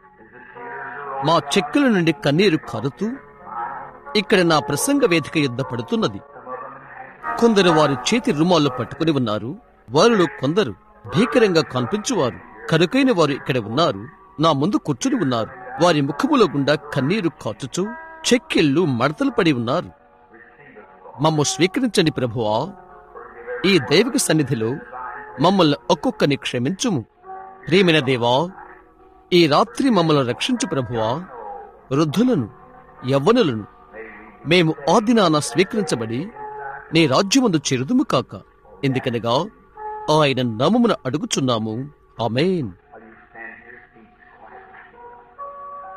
మా చెక్కుల నుండి కన్నీరు కరుతూ ఇక్కడ నా ప్రసంగ వేదిక యుద్ధ పడుతున్నది కొందరు వారి చేతి రుమాళ్ళు పట్టుకుని ఉన్నారు వారిలో కొందరు భీకరంగా కనిపించువారు కరుకైన వారు ఇక్కడ ఉన్నారు నా ముందు కూర్చుని ఉన్నారు వారి ముఖములో గుండా కన్నీరు కాచుచూ చెక్కిళ్ళు మడతలు పడి ఉన్నారు మమ్ము స్వీకరించండి ప్రభువా ఈ దైవిక సన్నిధిలో మమ్మల్ని ఒక్కొక్కని క్షమించుము ప్రియమైన దేవా ఈ రాత్రి మమ్మల్ని రక్షించు ప్రభువా వృద్ధులను యవ్వనులను మేము ఆ దినాన స్వీకరించబడి నీ రాజ్యమందు చెరుదుము కాక ఎందుకనగా ఆయన నామమున అడుగుచున్నాము ఆమేన్ While you stand to your feet quietly.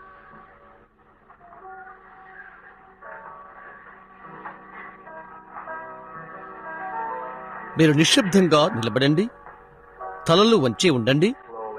మీరు నిశ్శబ్దంగా నిలబడండి తలలు వంచి ఉండండి Slowly.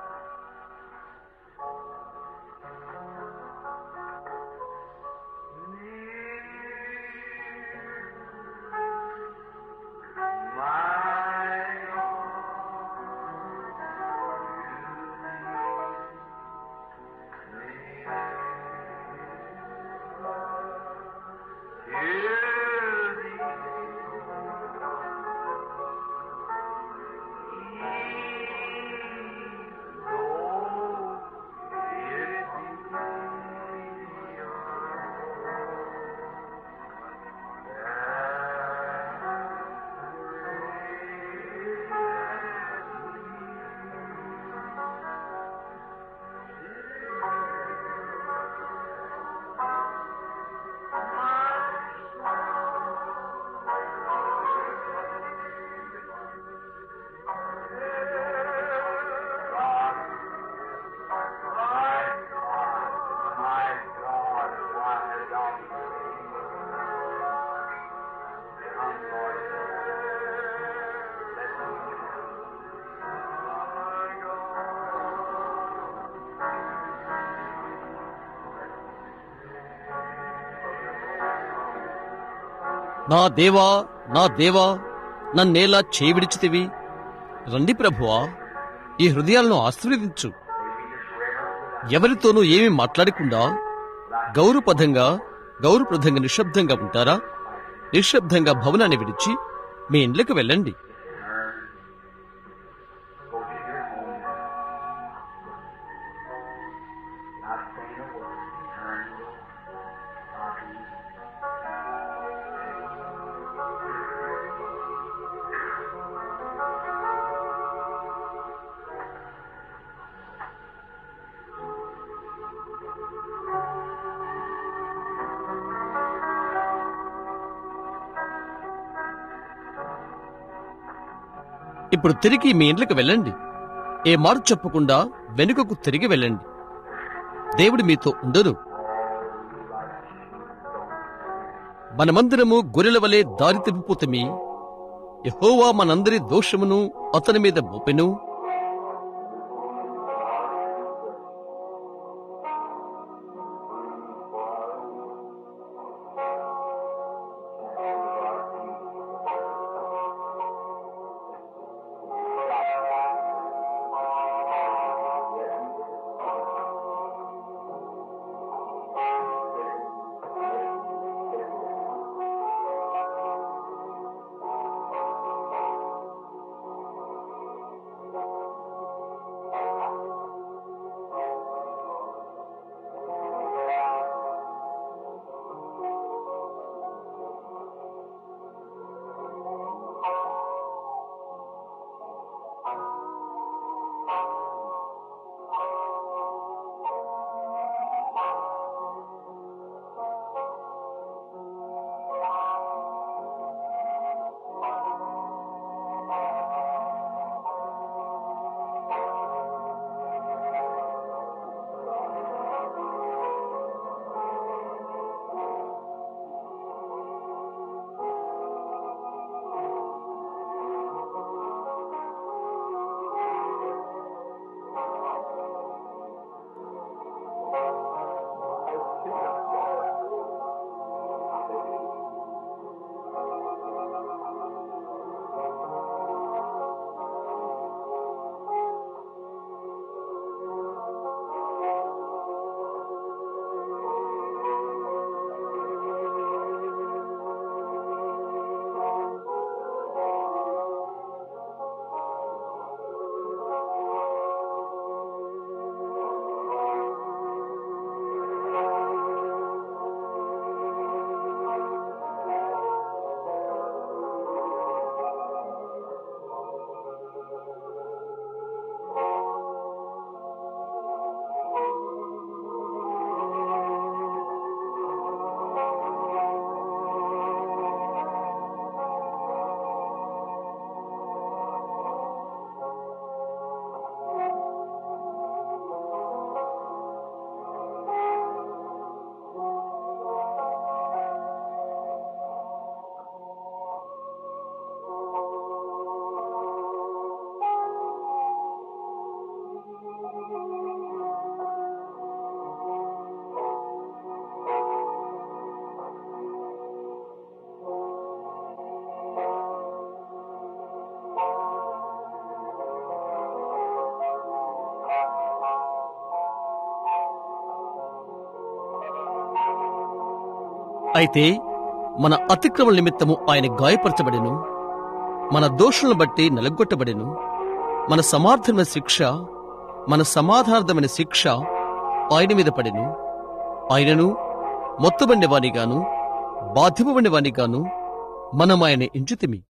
My God, why has thou forsaken me? Come, Lord. Let me నా దేవా నా దేవా నన్నేలా చేవిడిచితివి రండి ప్రభువా ఈ హృదయాలను ఆశీర్వదించు ఎవరితోనూ ఏమీ మాట్లాడకుండా గౌరవపదంగా గౌరవప్రదంగా నిశ్శబ్దంగా ఉంటారా నిశ్శబ్దంగా భవనాన్ని విడిచి మీ ఇండ్లకు వెళ్ళండి go to your home. Not saying a word. Turn and go. God be with you. ఇప్పుడు తిరిగి మీ ఇంట్లోకి వెళ్ళండి ఏ మాట చెప్పకుండా వెనుకకు తిరిగి వెళ్ళండి దేవుడు మీతో ఉండరు మనమందరము గొర్రెల వలె దారి తిప్పిపోతమి యహోవా మనందరి దోషమును అతని మీద మోపెను అయితే మన అతిక్రమల నిమిత్తము ఆయన గాయపరచబడెను మన దోషులను బట్టి నలగొట్టబడెను మన సమార్థమైన శిక్ష మన సమాధానార్థమైన శిక్ష ఆయన మీద పడెను ఆయనను మొత్తబండి వానిగాను బాధ్యపబడిన వానిగాను మనం ఆయన ఎంచుతిమి